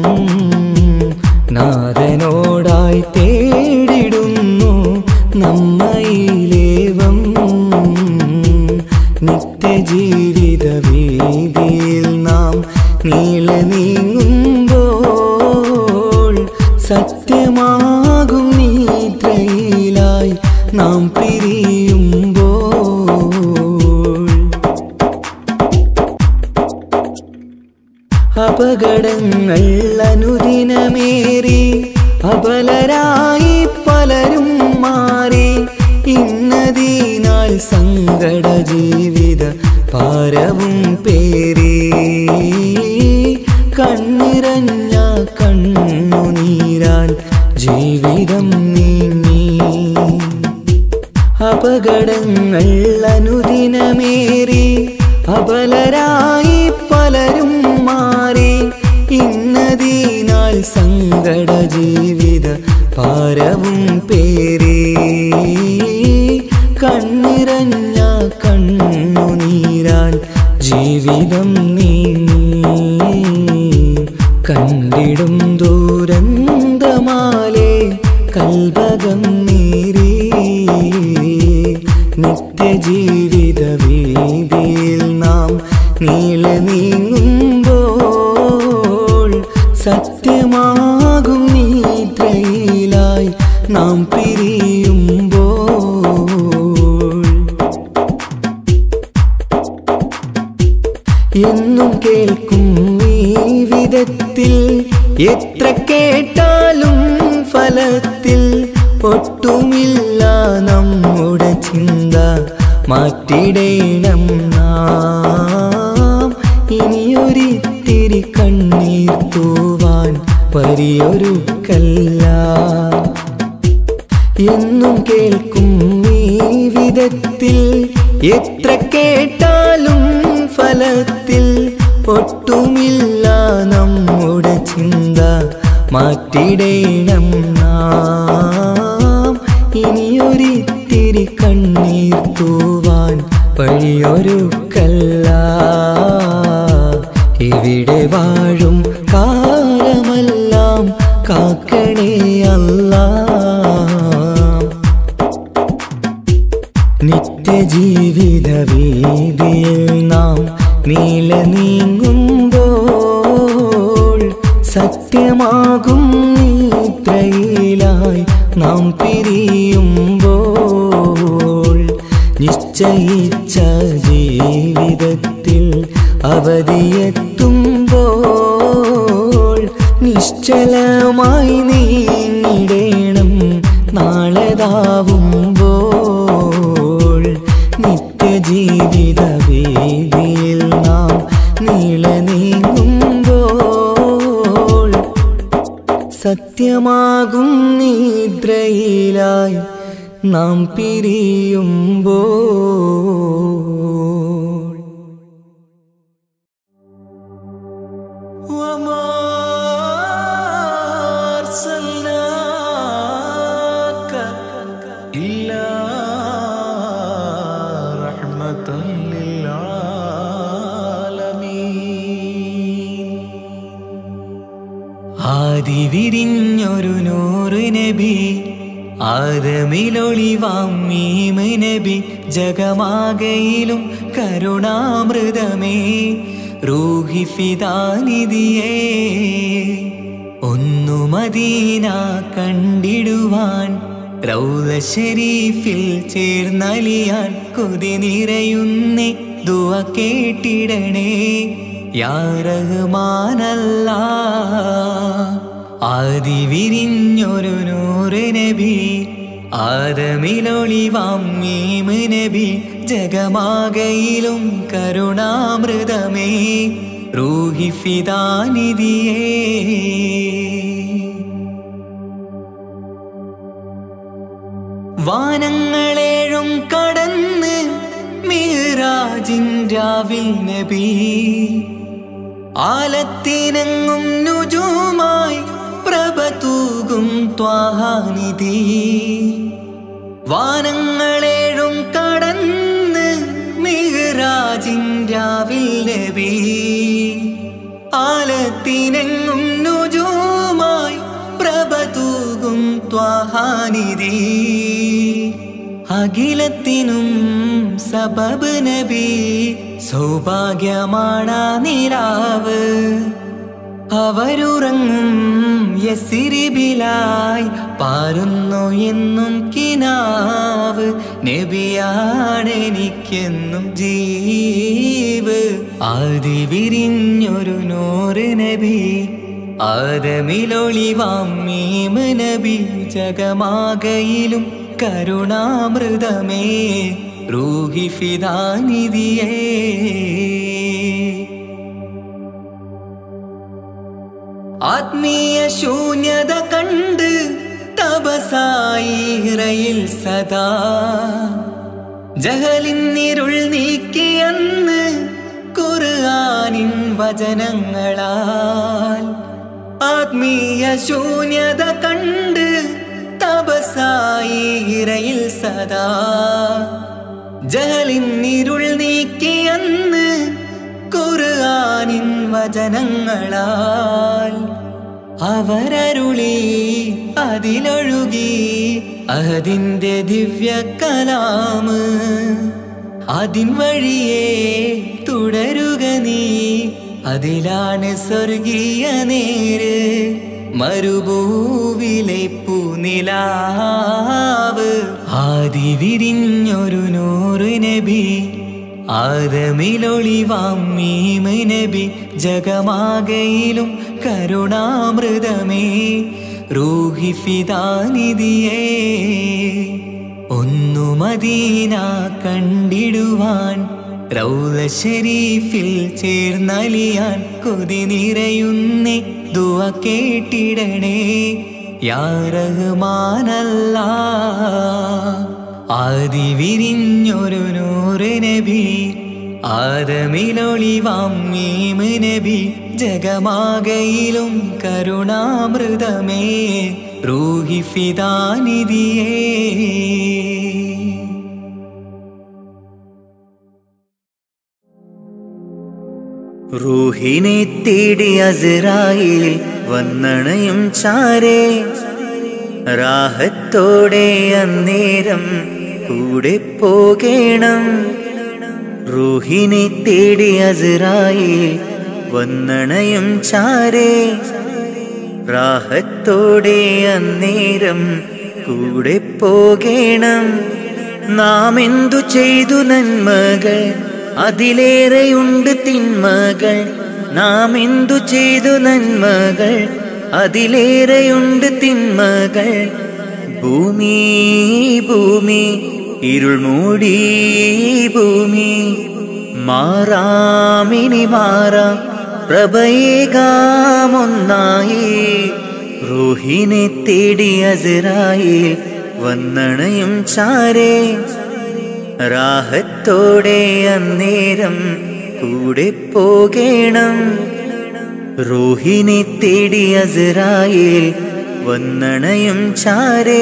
നാഥനോടായി തേടിടുന്നു നമ്മയിലേവം നിത്യജീവിത വീ അപകടങ്ങൾ അനുദിനമേറി അപലരായി പലരും മാറി ഇന്നതീനാൽ സങ്കട ജീവിത പാരവും പേറി കണ്ണിറഞ്ഞ കണ്ണുനീരാൽ ജീവിതം നീങ്ങി അപകടങ്ങൾ അനുദിനമേറി അപലരായി പലരും മാറി ഇന്നതീനാൽ സങ്കട ജീവിത പാരവും പേറി കണ്ണിറഞ്ഞ കണ്ണുനീരാൽ ജീവിതം നീങ്ങി കണ്ടിടും ദൂരന്തമാലേ കൽഭകം നീരി നിത്യജീവിത വീതിയിൽ നാം നീള നീങ്ങുമ്പോൾ സത്യമാകും നീത്രയിലായി നാം പിരിയുമ്പോൾ എന്നും കേൾക്കും ഈ വിധത്തിൽ എത്ര കേട്ടാലും ഫലത്തിൽ ഒട്ടുമില്ല നമ്മുടെ ചിന്ത മാറ്റിടേണം നാം ഇനിയൊരിത്തിരി കണ്ണീർ തൂവാൻ പരിയൊരുക്കല്ല എന്നും കേൾക്കും ഈ വിധത്തിൽ എത്ര കേട്ടാലും ഫലത്തിൽ ഒട്ടുമില്ല നമ്മുടെ ചിന്ത മാറ്റിടേണം നാം ഇനിയൊരിത്തിരി കണ്ണീർ തൂവാൻ വഴിയൊരുക്കല്ല ഇവിടെ വാഴും കാലമെല്ലാം കാക്കണേ അല്ലാ നിത്യജീവിത വീതിയിൽ നാം നീല നീങ്ങുമ്പോൾ സത്യമാകും നിദ്രയിലായി നാം പിരിയുമ്പോൾ നിശ്ചയിച്ച ജീവിതത്തിൽ അവധിയെത്തുമ്പോൾ നിശ്ചലമായി നീങ്ങിടേണം നാളെതാവുമ്പോൾ നിത്യജീവിത വേദിയിൽ നാം നീള നീങ്ങുമ്പോൾ സത്യമാകും നിദ്രയിലായി നാം പിരിയുമ്പോൾ وما أرسلناك إلا رحمة للعالمين ആദി വിരിഞ്ഞൊരു നൂറ് നബി ആദമിലൊളിവാം മീമ് നബി ജഗമാകയിലും കരുണാമൃതമേ റൂഹി ഫിദാനിധിയേ ഒന്നു മദീന കണ്ടിടുവാൻ റൗല ഷരീഫിൽ ചേർന്നലിയാൻ കൊതി നിറയുന്നേ ദുവ കേട്ടിടണേ യാ റഹ്മാനല്ല ആദി വിരിഞ്ഞൊരു നൂറ് നബി ആദമിലൊളിവാം മീമ് നബി ജഗമാകയിലും കരുണാമൃതമേ റൂഹി ഫിദാനിധിയേ വാനങ്ങളേഴും കടന്ന് മീറാജിൻരാവിൽ നബി ആലത്തിനങ്ങും നുജുമായി പ്രഭ തൂകും ത്വാഹാനിധി വാനങ്ങളേഴും കടന്ന് മിഹ്റാജിൻരാവിൽ നബി ആലത്തിനെങ്ങും നുജുമായി പ്രഭ തൂകും ത്വാഹാനിധി അഖിലത്തിനും സബബ് നബി സൗഭാഗ്യമാണാ നിലാവ് അവരുറങ്ങും യസിരിബിലായി പാരുന്നു എന്നും കിനാവ് നബിയാണെനിക്കെന്നും ജീവ് ആദി വിരിഞ്ഞൊരു നൂറ് നബി ആദമിലൊളിവാം മീമ നബി ജഗമാകയിലും കരുണാമൃതമേ റൂഹി ഫിദാനിധിയേ ആത്മീയ ശൂന്യത കണ്ട് തപസായിറയിൽ സദാ ജഹലിന്നിരുൾ നീക്കിയെന്ന് ഖുർആനിൻ വചനങ്ങളാൽ ആത്മീയ ശൂന്യത കണ്ട് തപസായിറയിൽ സദാ ജഹലിന്നിരുൾ നീക്കിയെന്ന് ഖുർആനിൻ വചനങ്ങളാൽ അവരരുളി അതിലൊഴുകി അതിൻ്റെ ദിവ്യ കലാമ് അതിൻ വഴിയേ തുടരുക നീ അതിലാണ് സ്വർഗീയ നേര് മരുഭൂവിലെ പൂനിലാവ് ആദി വിരിഞ്ഞൊരു നൂറ് നബി ആദമിലൊളിവാം മീമ നബി ജഗമാകയിലും കരുണാമൃതമേ റൂഹി ഫിദാനിധിയേ ഒന്നു മദീന കണ്ടിടുവാൻ റൗല ഷരീഫിൽ ചേർന്നലിയാൻ കൊതി നിറയുന്നേ ദുവ കേട്ടിടണേ യാ റഹ്മാനല്ലാ ആദി വിരിഞ്ഞൊരു നൂറ് നബി ആദമിലൊളിവാം മീമ നബി ജഗമാകയിലും കരുണാമൃതമേ റൂഹി ഫിദാനിധിയേ റൂഹിനെ തേടി അസിറായിൽ വന്നണയും ചാരേ രാഹത്തോടെ അന്നേരം കൂടെ പോകേണം റൂഹിനെ തേടി അസിറായിൽ വന്നണയും ചാരേ രാഹത്തോടെ അന്നേരം കൂടെ പോകേണം നാം എന്തു ചെയ്തു നന്മകൾ അതിലേറെയുണ്ട് തിന്മകൾ നാം എന്തു ചെയ്തു നന്മകൾ അതിലേറെയുണ്ട് തിന്മകൾ ഭൂമി ഭൂമി ഇരുൾ മൂടി ഭൂമി മാറാമിനി മാറാം പ്രഭയേകാമൊന്നായി റൂഹിനെ തേടി അസിറായിൽ വന്നണയും ചാരേ രാഹത്തോടെ അന്നേരം കൂടെ പോകേണം റൂഹിനെ തേടി അസിറായിൽ വന്നണയും ചാരേ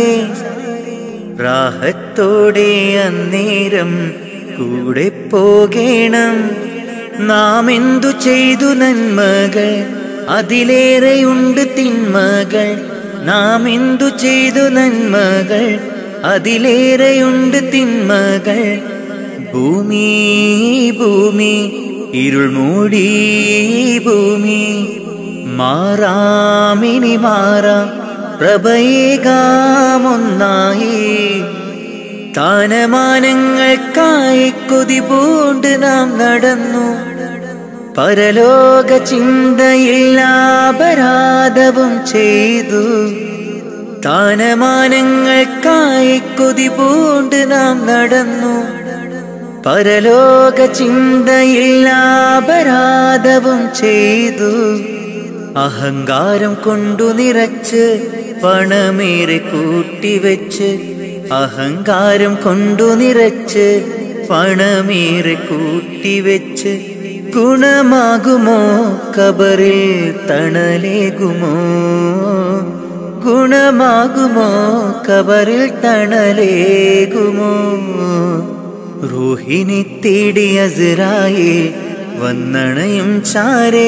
രാഹത്തോടെ അന്നേരം കൂടെ പോകേണം നാം എന്തു ചെയ്തു നന്മകൾ അതിലേറെയുണ്ട് തിന്മകൾ നാം എന്തു ചെയ്തു നന്മകൾ അതിലേറെയുണ്ട് തിന്മകൾ ഭൂമി ഭൂമി ഇരുൾ മൂടി ഭൂമി മാറാമിനി മാറാം പ്രഭയേകാമൊന്നായി താനമാനങ്ങൾക്കായി കൊതി പൂണ്ട് നാം നടന്നു പരലോക ചിന്തയില്ലാപരാധവും ചെയ്തു താനമാനങ്ങൾക്കായി കൊതി പൂണ്ട് നാം നടന്നു പരലോക ചിന്തയില്ലാപരാധവും ചെയ്തു അഹങ്കാരം കൊണ്ടു നിറച്ച് പണമേറെ കൂട്ടിവെച്ച് അഹങ്കാരം കൊണ്ടു നിറച്ച് പണമേറെ കൂട്ടിവെച്ച് ഗുണമാകുമോ കബറിൽ തണലേകുമോ ഗുണമാകുമോ കബറിൽ തണലേകുമോ റൂഹിനെ തേടി അസിറായിൽ വന്നണയും ചാരേ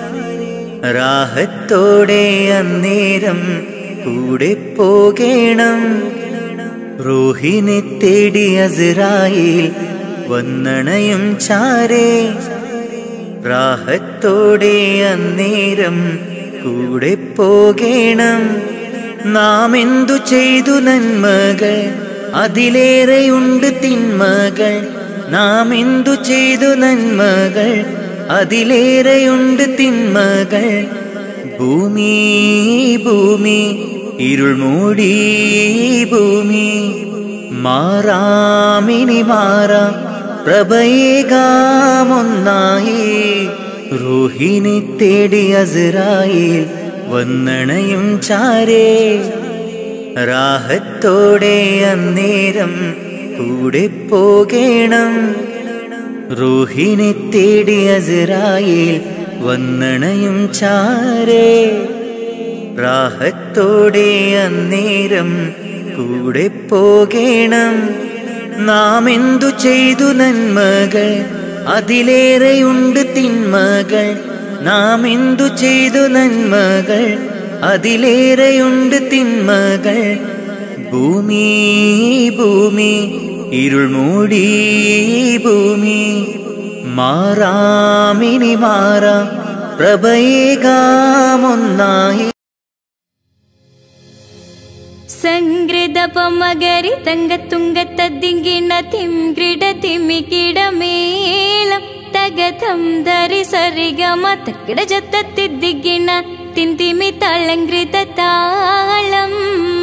രാഹത്തോടെ അന്നേരം കൂടെ പോകേണം റൂഹിനെ തേടി അസിറായിൽ വന്നണയും ചാരേ രാഹത്തോടെ അന്നേരം കൂടെ പോകേണം നാം എന്തു ചെയ്തു നന്മകൾ അതിലേറെയുണ്ട് തിന്മകൾ നാം എന്തു ചെയ്തു നന്മകൾ അതിലേറെയുണ്ട് തിന്മകൾ ഭൂമി ഭൂമി ഇരുൾ മൂടി ഭൂമി മാറാമിനി മാറാം പ്രഭയേകാമൊന്നായി റൂഹിനെ തേടി അസറായിൽ വന്നണയും ചാരേ രാഹത്തോടെ അന്നേരം കൂടെ പോകേണം റൂഹിനെ തേടി അസറായിൽ വന്നണയും ചാരേ രാഹത്തോടെ അന്നേരം കൂടെ പോകേണം നാം എന്തു ചെയ്തു നന്മകൾ അതിലേറെയുണ്ട് തിന്മകൾ നാം എന്തു ചെയ്തു നന്മകൾ അതിലേറെയുണ്ട് തിന്മകൾ ഭൂമി ഭൂമി ഇരുൾ മൂടി ഭൂമി മാറാമിനി മാറാം പ്രഭയേകാമൊന്നായി സംഗൃതപമകരി തങ്കത്തുങ്കത്തദ്ദിങ്കിണ തിംഗ്രിട തിമികിട മേളം തകതം ധരി സരിഗമ തക്കിട ജത്തത്തിദ്ദിങ്കിണ തിന്തിമി തളങ്കൃത താളം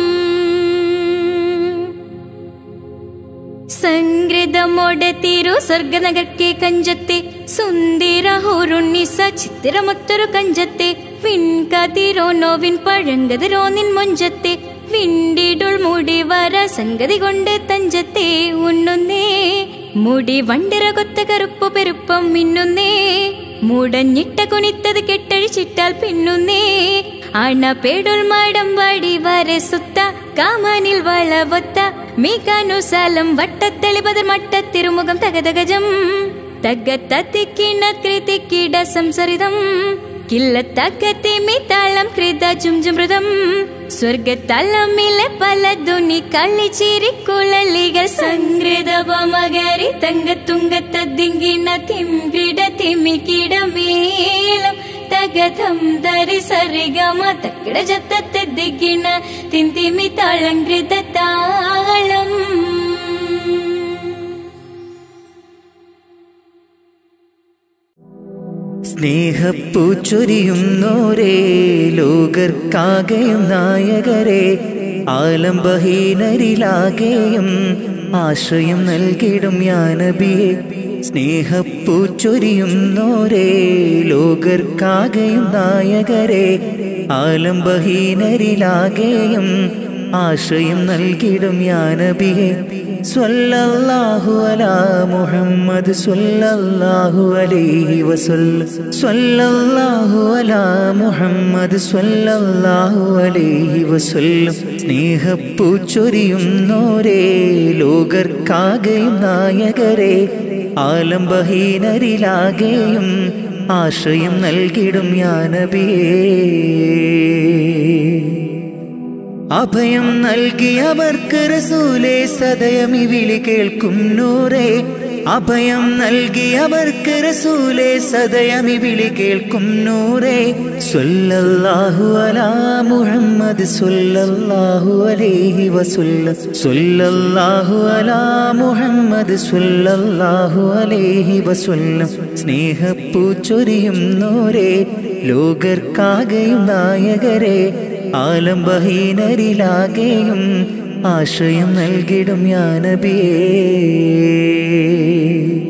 സംഗൃതമോടെ തിരു സ്വർഗനഗർക്കെ കഞ്ചത്തെ സുന്ദര ഹോറുണ്ണിസ ചിത്തിരമൊത്തൊരു കഞ്ചത്തെ വിൺകതിരോ നോവിൻ പഴങ്കതിരോ നിൻ മൊഞ്ചത്തെ വിണ്ടിടുൾ മുടി വര സംഗതി കൊണ്ട് തഞ്ചത്തെ ഉണ്ണുന്നേ മുടി വണ്ടിര കൊത്ത കറുപ്പു പെരുപ്പം മിന്നുന്നേ മുടഞ്ഞിട്ട കുണിത്തത് കെട്ടഴിച്ചിട്ടാൽ പിന്നുന്നേ അണ പേടുൾ മാടം വടി വരെ സുത്ത കാമാനിൽ വളവൊത്ത മീകാനുസാലം വട്ടത്തെളിപതർ മട്ടത്തിരുമുഖം തകതകജം തగ్గത്തിക്കിണ കൃതിക്കിട സംസരിതം കില്ലത്തക്കത്തെ മിത്താളം കൃത ജുംജുമൃതം സ്വർഗത്തലമിലെ പല ധുനി കളിച്ചിരി കുളലികൾ സംഗൃതപമകരി തങ്കത്തുങ്കത്തദ്ദിങ്കിണ തിംകിട തിമിക്കിട മേളം തകതം ധരി സരിഗമ തക്കിട ജത്തത്തെദ്ദിക്കിണ തിന്തിമി താളങ്കൃത താളം സ്നേഹപ്പൂച്ചൊരിയുന്നോരേ ലോകർക്കാകെയും നായകരെ ആലംബഹീനരിലാകെയും ആശ്രയം നൽകിടും യാനബിയെ സ്നേഹപ്പൂച്ചൊരിയുന്നോരേ ലോകർക്കാകെയും നായകരെ ആലംബഹീനരിലാകെയും ആശ്രയം നൽകിടും യാനബിയെ സ്വല്ലല്ലാഹു അലാ മുഹമ്മദ് സ്വല്ലല്ലാഹു അലൈഹി വസല്ലം സ്വല്ലല്ലാഹു അലാ മുഹമ്മദ് സ്വല്ലല്ലാഹു അലൈഹി വസല്ലം സ്നേഹപ്പൂച്ചൊരിയുന്നോരേ ലോകർക്കാകെയും നായകരെ ആലംബഹീനരിലാകെയും ആശ്രയം നൽകിടും യാനബിയേ അഭയം നൽകിയവർക്ക് റസൂലേ സദയമി വിളി കേൾക്കും നൂറേ അഭയം നൽകിയവർക്ക് റസൂലേ സദയമി വിളി കേൾക്കും നൂറേ സ്വല്ലല്ലാഹു അലാ മുഹമ്മദ് സ്വല്ലല്ലാഹു അലൈഹി വസല്ലം സ്വല്ലല്ലാഹു അലാ മുഹമ്മദ് സ്വല്ലല്ലാഹു അലൈഹി വസല്ലം സ്നേഹപ്പൂച്ചൊരിയും നോരേ ലോകർക്കാകെയും നായകരെ ആലംബഹീനരിലാകെയും ആശ്രയം നൽകിടും യാനബിയേ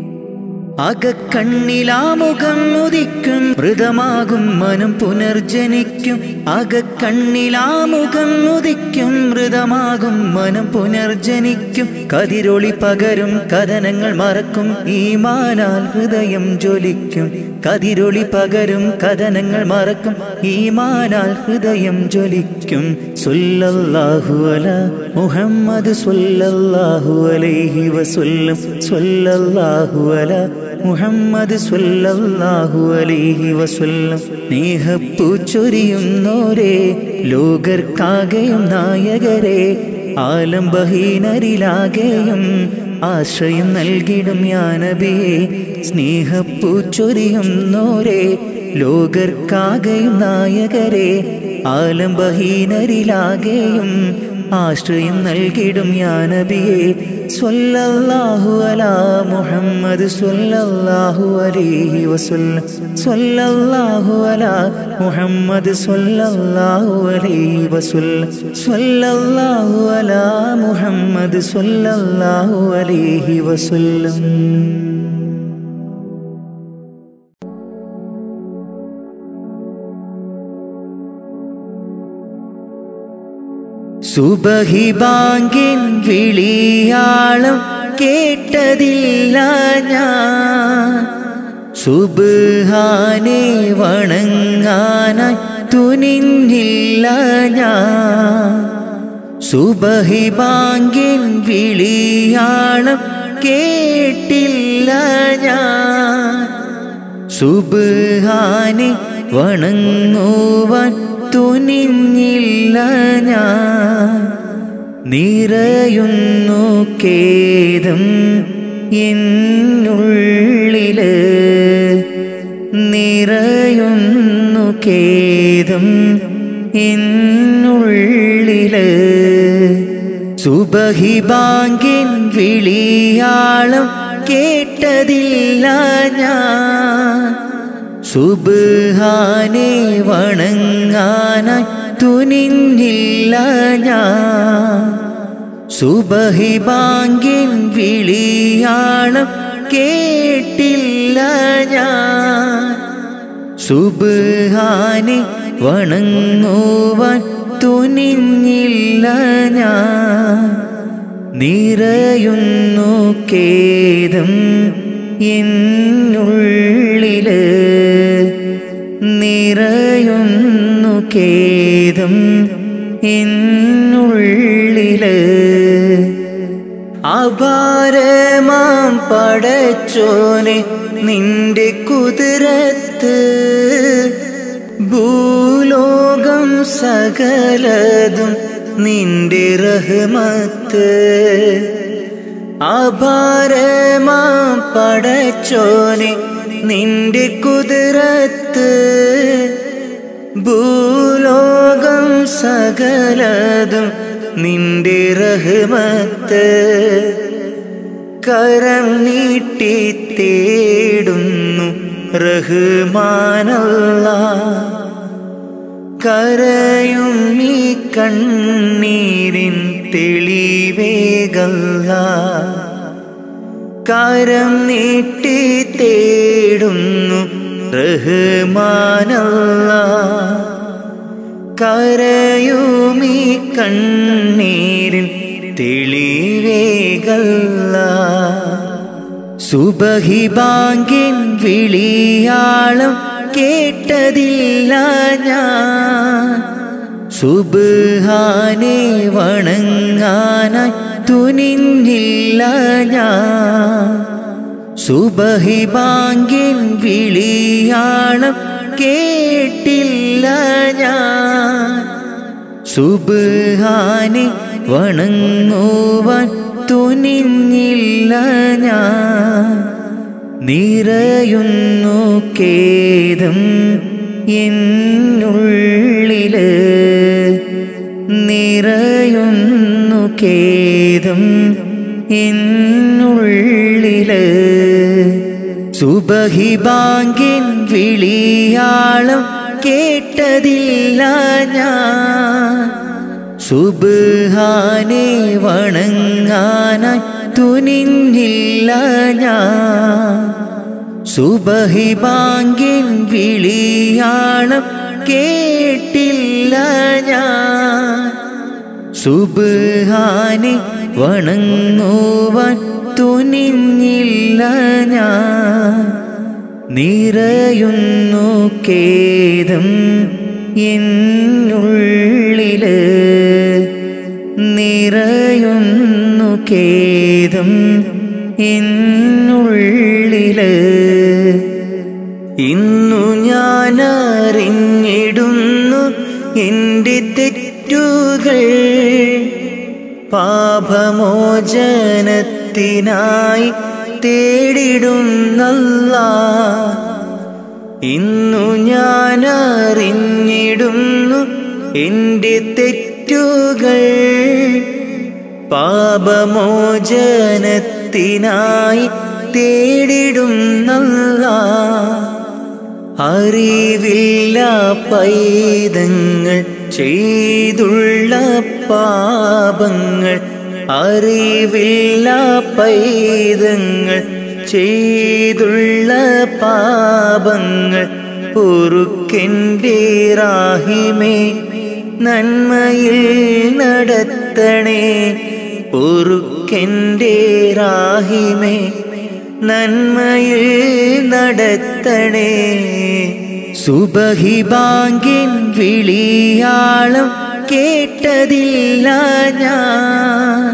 അകക്കണ്ണിലാമുഖം ഉദിക്കും മൃതമാകും മനം പുനർജനിക്കും അകക്കണ്ണിലാമുഖം ഉദിക്കും മൃതമാകും മനം പുനർജനിക്കും കതിരൊളി പകരും കഥനങ്ങൾ മറക്കും ഈമാനാൽ ഹൃദയം ജ്വലിക്കും കതിരൊളി പകരും കഥനങ്ങൾ മറക്കും ഈമാനാൽ ഹൃദയം ജ്വലിക്കും സ്വല്ലല്ലാഹു അല മുഹമ്മദ് സ്വല്ലല്ലാഹു അലൈഹി വസല്ലം സ്വല്ലല്ലാഹു അല മുഹമ്മദ് സ്വല്ലല്ലാഹു അലൈഹി വസല്ലം സ്നേഹപ്പൂച്ചൊരിയുന്നോരേ ലോകർക്കാകെയും നായകരെ ആലംബഹീനരിലാകെയും ആശ്രയം നൽകിടും യാനബിയെ സ്നേഹപ്പൂച്ചൊരിയുന്നോരേ ലോകർക്കാകെയും നായകരെ ആലംബഹീനരിലാകെയും ആശ്രയം നൽകിടും യാനബിയെ സ്വല്ലല്ലാഹു അലാ മുഹമ്മദ് സ്വല്ലല്ലാഹു അലൈഹി വസല്ലം സ്വല്ലല്ലാഹു അലാ മുഹമ്മദ് സ്വല്ലല്ലാഹു അലൈഹി വസല്ലം സ്വല്ലല്ലാഹു അലാ മുഹമ്മദ് സ്വല്ലല്ലാഹു അലൈഹി വസല്ലം സുബഹി ബാങ്കിൻ വിളിയാളം കേട്ടതില്ല ഞാൻ സുബാനെ വണങ്ങാനായി തുനിഞ്ഞില്ല ഞാൻ സുബഹി ബാങ്കിൻ വിളിയാളം കേട്ടില്ല ഞാൻ സുബാനെ വണങ്ങുവാൻ തുനിഞ്ഞില്ല ഞാൻ നിറയുന്നു കേദം എന്നുള്ളില് നിറയുന്നു കേദം എന്നുള്ളില് സുബഹി ബാങ്കിൻ വിളിയാളം കേട്ടതില്ല ഞാൻ സുബാനെ വണങ്ങാനായി തുനിഞ്ഞില്ല ഞാൻ സുബഹി ബാങ്കിൻ വിളിയാളം കേട്ടില്ല ഞാൻ സുബാനെ വണങ്ങുവാൻ തുനിഞ്ഞില്ല ഞാൻ നിറയുന്നു കേദം എന്നുള്ളില് നിറയുന്നു കേദം എന്നുള്ളില് അപാരമാം പടച്ചോനെ നിന്റെ കുതിരത്ത് ഭൂലോകം സകലതും നിന്റെ റഹ്മത്ത് അപാരമാം പടച്ചോനെ നിന്റെ കുതിരത്ത് ഭൂലോകം സകലതും നിന്റെ റഹ്മത്ത് കരം നീട്ടി തേടുന്നു റഹ്മാനല്ല കരയും ഈ കണ്ണീരിൻ തെളിവേകല്ല കരം നീട്ടി തേടുന്നു റഹ്മാനല്ല കരയുമീ കണ്ണീരിൻ തെളിവേകല്ല സുബഹി ബാങ്കിൻ വിളിയാളം കേട്ടതില്ല ഞാൻ സുബാനെ വണങ്ങാനായി തുനിഞ്ഞില്ല ഞാൻ സുബഹി ബാങ്കിൻ വിളിയാളം കേട്ടില്ല ഞാൻ സുബാനെ വണങ്ങുവാൻ തുനിഞ്ഞില്ല ഞാൻ നിറയുന്നു കേദം എന്നുള്ളില് നിറയുന്നു കേദം എന്നുള്ളില് സുബഹി ബാങ്കിൻ വിളിയാളം കേട്ടതില്ല ഞാൻ സുബാനെ വണങ്ങാനായി തുനിഞ്ഞില്ല ഞാൻ സുബഹി ബാങ്കിൻ വിളിയാളം കേട്ടില്ല ഞാൻ സുബാനെ വണങ്ങുവാൻ തുനിഞ്ഞില്ല ഞാൻ നിറയുന്നു കേദം എന്നുള്ളില് നിറയുന്നു കേദം എന്നുള്ളില് ഇന്നു ഞാൻ അറിഞ്ഞിടുന്നു എൻ്റെ തെറ്റുകൾ പാപമോചനത്തിനായി തേടിടുന്നല്ല ഇന്നു ഞാൻ അറിഞ്ഞിടുന്നു എൻ്റെ തെറ്റുകൾ പാപമോചനത്തിനായി തേടിടുന്നല്ല അറിവില്ല പൈതങ്ങൾ ചെയ്തുള്ള പാപങ്ങൾ അറിവില്ല പൈതങ്ങൾ ചെയ്തുള്ള പാപങ്ങൾ പൊറുക്കെൻ്റെ റാഹിമേ നന്മയിൽ നടത്തണേ പൊറുക്കെൻ്റെ റാഹിമേ നന്മയിൽ നടത്തണേ സുബഹി ബാങ്കിൻ വിളിയാളം കേട്ടതില്ല ഞാൻ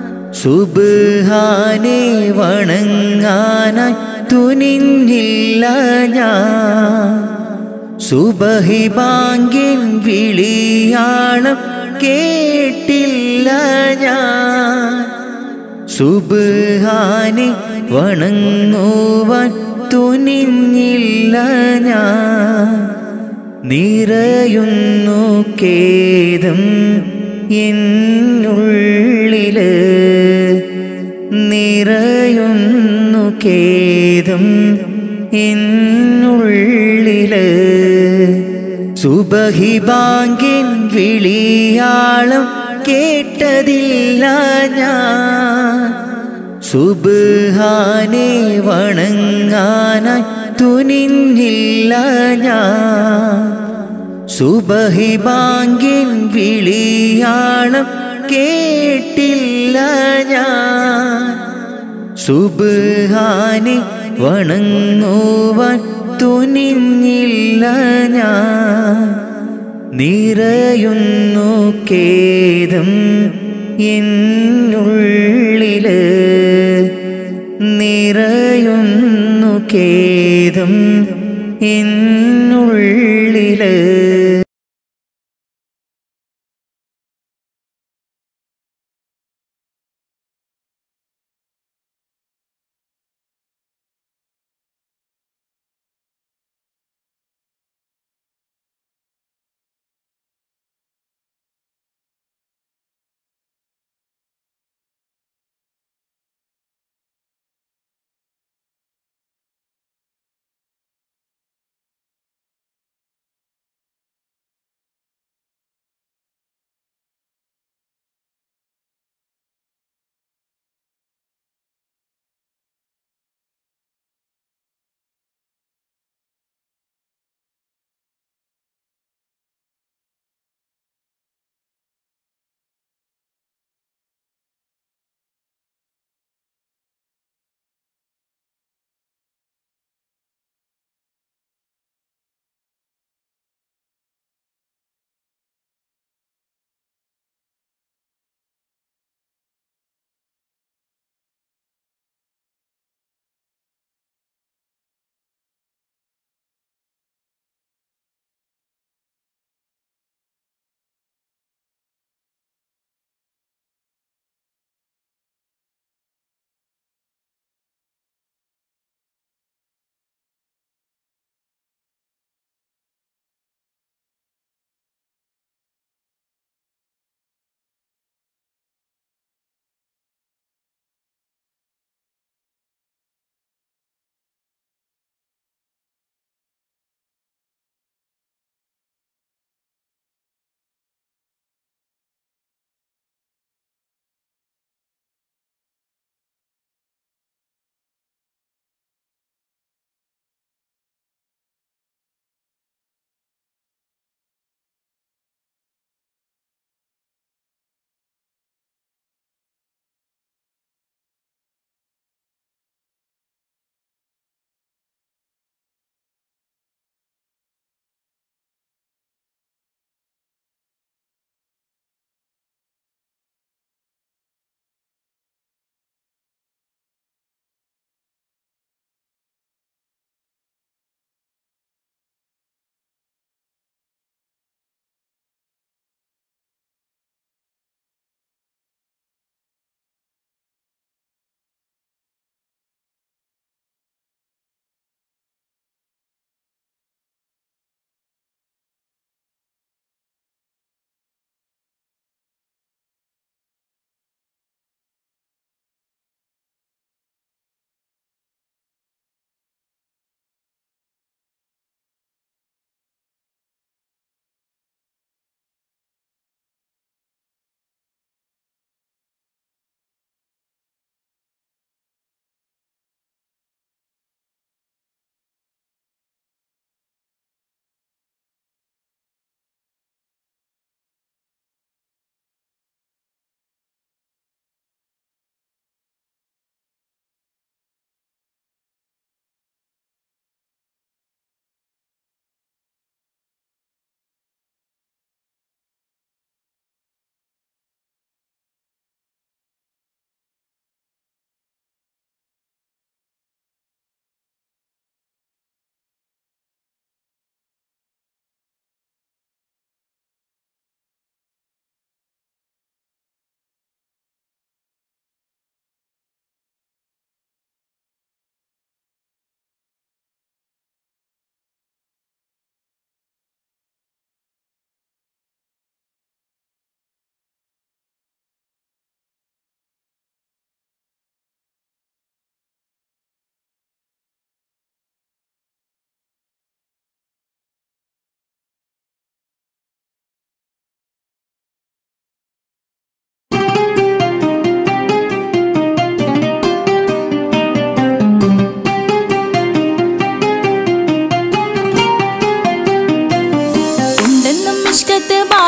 സുബാനെ വണങ്ങാനായി തുനിഞ്ഞില്ല ഞാൻ സുബഹി ബാങ്കിൻ വിളിയാളം കേട്ടില്ല ഞാൻ സുബാനെ വണങ്ങുവാൻ തുനിഞ്ഞില്ല ഞാൻ നിറയുന്നു കേദം എന്നുള്ളില് നിറയുന്നു കേദം എന്നുള്ളില് സുബഹി ബാങ്കിൻ വിളിയാളം കേട്ടതില്ല ഞാൻ സുബാനെ വണങ്ങാനായി തുനിഞ്ഞില്ല ഞാൻ സുബഹി ബാങ്കിൻ വിളിയാളം കേട്ടില്ല ഞാൻ സുബാനെ വണങ്ങുവാൻ തുനിഞ്ഞില്ല ഞാൻ നിറയുന്നു കേദം എന്നുള്ളില് നിറയുന്നു കേദം എന്നുള്ളില്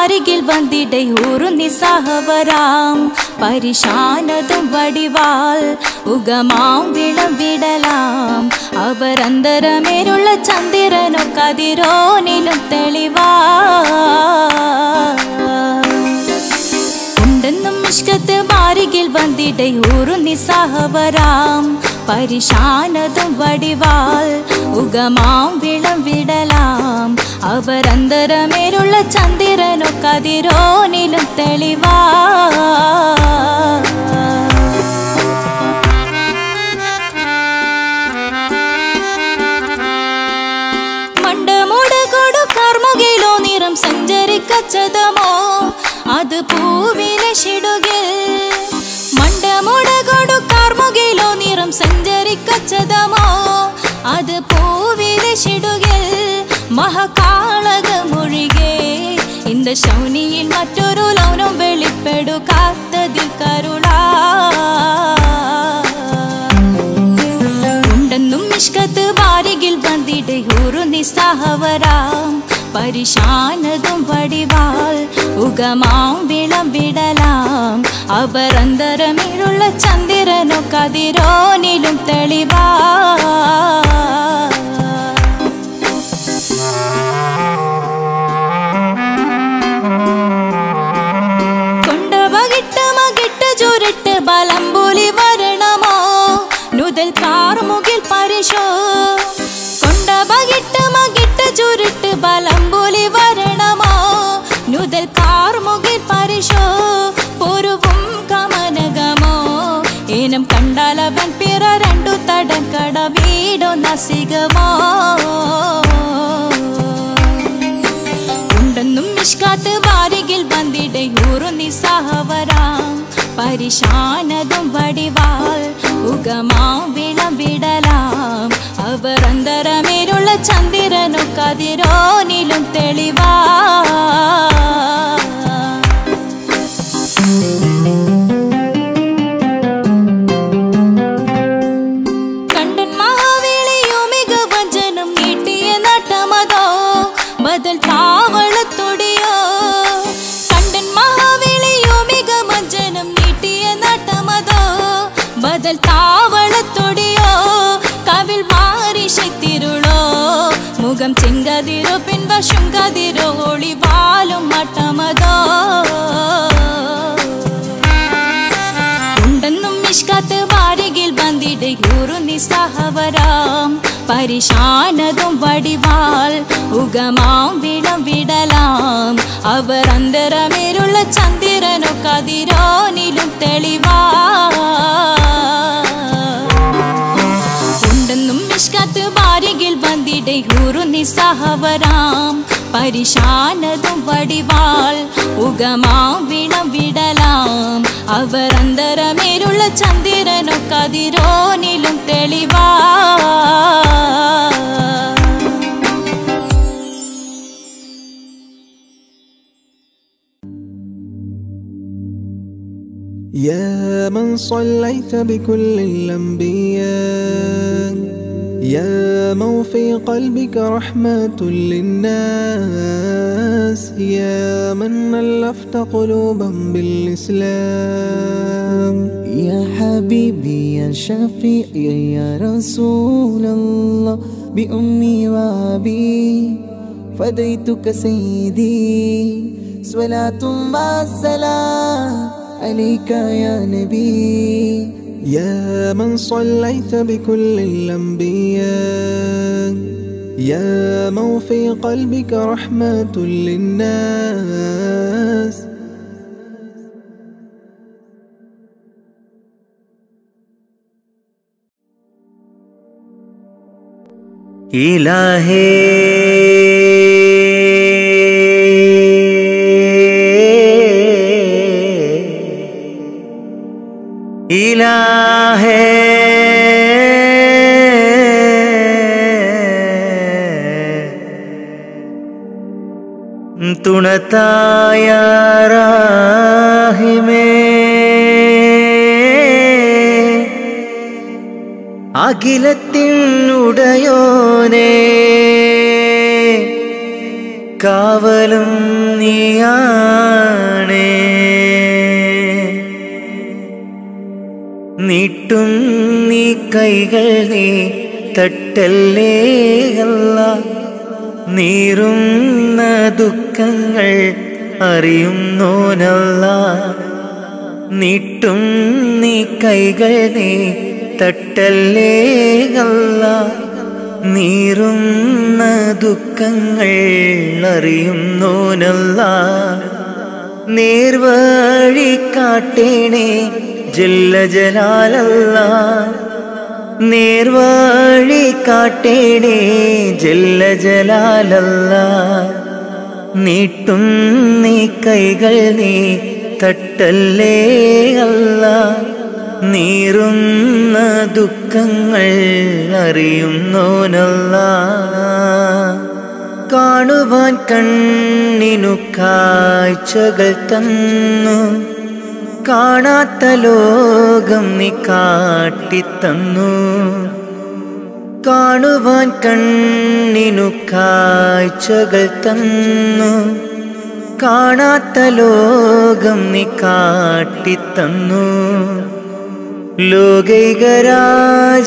അരികിൽ വന്നിട ഊറു നിസ്സഹവരാം പരിശാനതും വടിവാൾ ഉഗമാം വിളം വിടലാം അവരന്തരമേലുള്ള ചന്ദ്രനോ കതിരോനിലും തെളിവാ ഉണ്ടെന്നും ഇഷ്കത്ത് മാരികിൽ വന്നിടയൂറു നിസ്സഹവരാം പരിശാനതും വടിവാൾ ഉഗമാം വിളം വിടലാം അവരന്തരമേലുള്ള ചന്ദ്രനോ കതിരോനിലും തെളിവാ മണ്ടമുടകൊടു കർമുകിലോ നിറം സഞ്ചരിക്കച്ചതമോ അത് പൂവിലെ ഷിടുകിൽ മണ്ടമുടകൊടു കർമുകിലോ നിറം സഞ്ചരിക്കച്ചതമോ അത് പൂവിലെ ഷിടുകിൽ മഹകാളകമൊഴികെ இந்த ശൗനിയിൽ മറ്റൊരു ലൗനം വെളിപ്പെടു കാത്തതിൽ കരുളാ ഉണ്ടെന്നും ഇഷ്കത്ത് വാരികിൽ വന്നിട് ഊറു നിസ്സഹവരാം പരിശാനതും വടിവാൾ ഉഗമാം വിളം വിടലാം അവരന്തരമിഴുള്ള ചന്ദ്രനോ കതിരോനിലും തെളിവാ കൊണ്ടവകിട്ട് മകിട്ട് ചുരുട്ട് ബലം പോലി വരണമോ നുതൽ കാർമുകിൽ പരിശോ കൊണ്ടവകിട്ട് മകിട്ട് ചുരുട്ട് ബലം പോലി വരണമോ നുതൽ കാർമുകിൽ പരിശോ പൊരുവും കമനകമോ ഏനം കണ്ടാലവൻ പിറ രണ്ടു തടക്കട വീടോ നസികമോ ഉണ്ടെന്നും നിഷ്കാത്ത് വാരികിൽ വന്നിടയൂറു നിസ്സഹവരാം പരിശാനതും വടിവാൾ ഉഗമാം വിളം വിടലാം അവർ അന്തരമേലുള്ള ചന്ദ്രനു കതിരോനിലും തെളിവാ കണ്ടൻ മഹാവേളിയോ മികവഞ്ചനും നീട്ടിയ നട്ടമതോ ബദൽ താവളത്തൊടിയോ കണ്ടൻ മഹാവേളിയോ മികവഞ്ചനും നീട്ടിയ നട്ടമതോ ബദൽ താവളത്തൊടിയോ കവിൽ മാറി ശക്തിരുളോ മുഖം ചെങ്കതിരോ പിൻവശം കതിരോ ഒളിവാലും മട്ടമതോ ഉണ്ടെന്നും ഇഷ്കാത്ത് വാരികിൽ വന്നിട് ഊറു നിസ്സഹവരാം പരിശാനതും വടിവാൾ ഉഗമാം വിളം വിടലാം അവർ അന്തരമേലുള്ള ചന്ദ്രനോ കതിരോനിലും തെളിവാ ഉണ്ടെന്നും നിഷ്കാത്ത് വാരികിൽ വന്നിട ഊറു നിസ്സഹവരാം പരിശാനതും വടിവാൾ ഉഗമാം വിളം വിടലാം അവർ അന്തരമേലുള്ള ചന്ദ്രനോ കതിരോനിലും തെളിവാ يا من صليت بكل الأنبياء يا من في قلبك رحمة للناس يا من ألفت قلوبا بالإسلام يا حبيبي يا شفيعي يا رسول الله بأمي وأبي فديتك سيدي صلاة والسلام عليك يا نبي يا من صليت بكل الأنبياء يا من في قلبك رحمة للناس ഇലാഹേ ഇലാഹേ തുണത്തായ റാഹിമേ അഖിലത്തിനുടയോനേ കാവലും നീയാണേ നീട്ടും നീ കൈകൾ നീ തട്ടല്ലേ അല്ല നീറുന്ന ദുഃഖങ്ങൾ അറിയുന്നോനല്ല നീട്ടും നീ കൈകൾ നീ തട്ടല്ലേ അല്ല നീറുന്ന ദുഃഖങ്ങൾ അറിയുന്നോനല്ല നേർവഴി കാട്ടേണേ ജല്ല ജലാലല്ല നേർവഴി കാട്ടേണേ ജല്ല ജലാലല്ല നീട്ടും നീ കൈകൾ നീ തട്ടല്ലേ അല്ല നീറുന്ന ദുഃഖങ്ങൾ അറിയുന്നോനല്ല കാണുവാൻ കണ്ണിനു കാഴ്ചകൾ തന്നു കാണാത്ത ലോകം നീ കാട്ടിത്തന്നു കാണുവാൻ കണ്ണിനു കാഴ്ചകൾ തന്നു കാണാത്ത ലോകം നീ കാട്ടിത്തന്നു ലോകൈക രാജ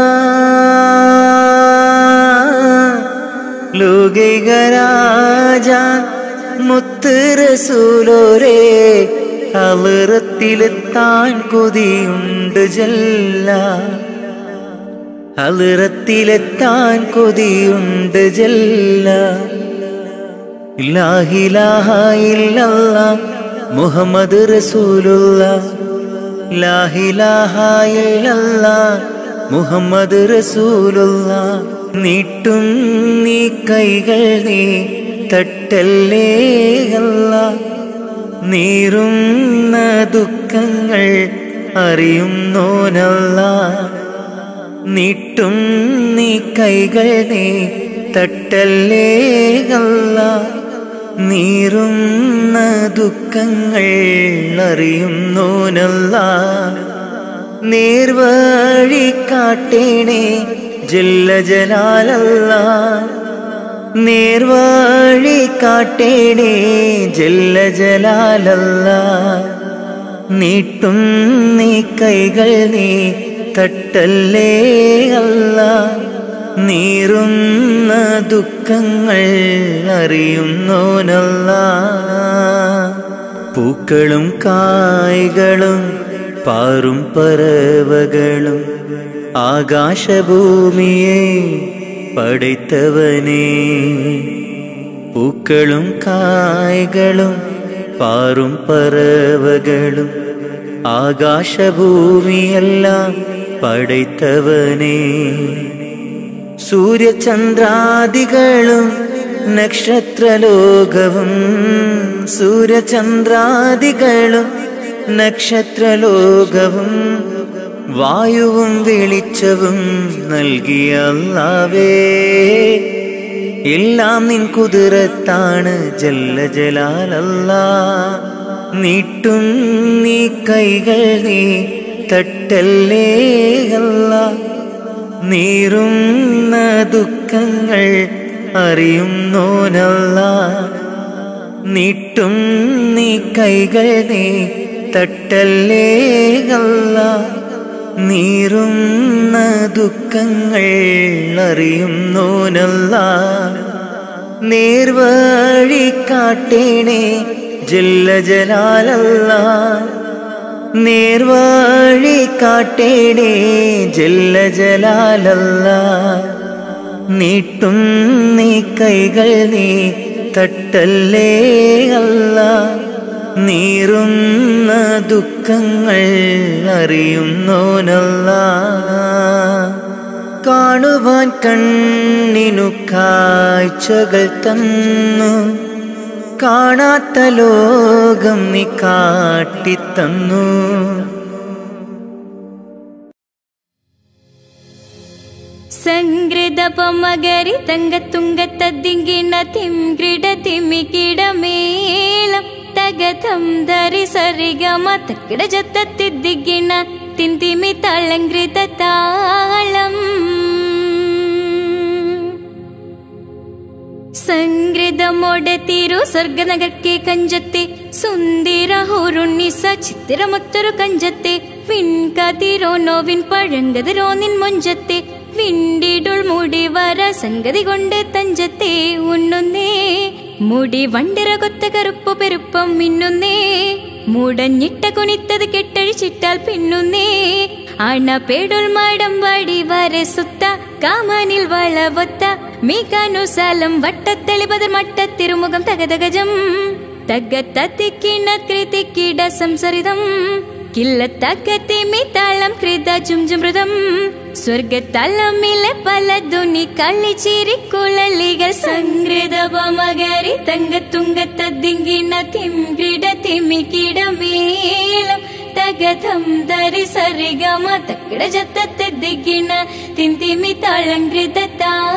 ലോകൈക രാജ മുത്ത് റസൂലോരേ അളിറത്തിലെത്താൻ കൊതിയുണ്ട് ജല്ല അളിറത്തിലെത്താൻ കൊതിയുണ്ട് ജല്ല ഇല്ലാഹിലാഹ ഇല്ലല്ല മുഹമ്മദ് റസൂലുള്ള ലാഹിലാഹ ഇല്ലല്ല മുഹമ്മദ് റസൂലുള്ള നീട്ടും നീ കൈകൾ നീ തട്ടല്ലേ അല്ല നീറുന്ന ദുഃഖങ്ങൾ അറിയുന്നോനല്ല നീട്ടും നീ കൈകൾ നീ തട്ടല്ലേ അല്ല നീറുന്ന ദുഃഖങ്ങൾ അറിയുന്നോനല്ല നേർവഴി കാട്ടേണേ ജല്ല ജലാലല്ല നേർവഴി കാട്ടേണേ ജല്ല ജലാലല്ല നീട്ടും നീ കൈകൾ നീ തട്ടല്ലേ അല്ല നീറുന്ന ദുഃഖങ്ങൾ അറിയുന്നോനല്ല പൂക്കളും കായ്കളും പാറും പറവകളും ആകാശഭൂമിയെ പടൈത്തവനേ പൂക്കളും കായ്കളും പാറും പറവകളും ആകാശഭൂമിയെല്ലാം പടൈത്തവനേ സൂര്യചന്ദ്രാദികളും നക്ഷത്രലോകവും സൂര്യചന്ദ്രാദികളും നക്ഷത്രലോകവും വായുവും വെളിച്ചവും നൽകിയ അല്ലാവേ എല്ലാം നിൻ കുതിരത്താണ് ജല്ല ജലാലല്ല നീട്ടും നീ കൈകൾ നീ തട്ടല്ലേ അല്ല നീറുന്ന ദുഃഖങ്ങൾ അറിയുന്നോനല്ല നീട്ടും നീ കൈകൾ നീ തട്ടല്ലേ അല്ല നീറുന്ന ദുഃഖങ്ങൾ അറിയുന്നോനല്ല നേർവഴി കാട്ടേണേ ജല്ല ജലാലല്ല നേർവഴി കാട്ടേണേ ജല്ല ജലാലല്ല നീട്ടും നീ കൈകൾ നീ തട്ടല്ലേ അല്ല നീറുന്ന ദുഃഖങ്ങൾ അറിയുന്നോനല്ല കാണുവാൻ കണ്ണിനു കാഴ്ചകൾ തന്നു കാണാത്ത ലോകം നീ കാട്ടിത്തന്നു സംഗൃതപമകരി തങ്കത്തുങ്കത്തദ്ദിങ്കിണ തിംഗ്രിട തിമികിടമേളം തകതം ധരി സരിഗമ തക്കിട ജത്തത്തിദ്ദിങ്കിണ തിന്തിമി തളങ്കൃത താളം സംഗൃതമൊടത്തിരു സ്വർഗനഗർക്കെ കഞ്ചത്തെ സുന്ദര ഹോറുണ്ണിസ ചിത്തിരമൊത്തൊരു കഞ്ചത്തെ വിൺകതിരോ നോവിൻ പഴങ്കതിരോ നിൻ മൊഞ്ചത്തെ വിണ്ടിടുൾ മുടി വര സംഗതി കൊണ്ട് തഞ്ചത്തെ ഉണ്ണുന്നേ മുടി വണ്ടിര കൊത്ത കറുപ്പു പെരുപ്പം മിന്നുന്നേ മുടഞ്ഞിട്ട കുനിത്തത് കെട്ടഴിച്ചിട്ടാൽ പിന്നുന്നേ അണ പേടുൾ മാടം വാടി വരെ സുത്ത കാമാനിൽ വളവൊത്ത മീകാനുസാലം വട്ടത്തെളിപതർ മട്ടത്തിരുമുഖം തകതകജം തഗത്തത്തിക്കിണ കൃതിക്കിട സംസരിതം കില്ലത്തകത്തി മിതാളം കൃത ജുംജുമൃതം സ്വർഗത്തലമിലെ പല ധുനി കളിച്ചിരിക്കുഴലികൾ സംഗൃതപമകരി തങ്കത്തുങ്കത്തതിങ്കിണ തിംകിട തിമിക്കിടമേളം തകതം ധരി സരിഗമ തക്കിട ജത്തത്തെ ദിഗിണ തിന്തിമി താളങ്കൃത താളം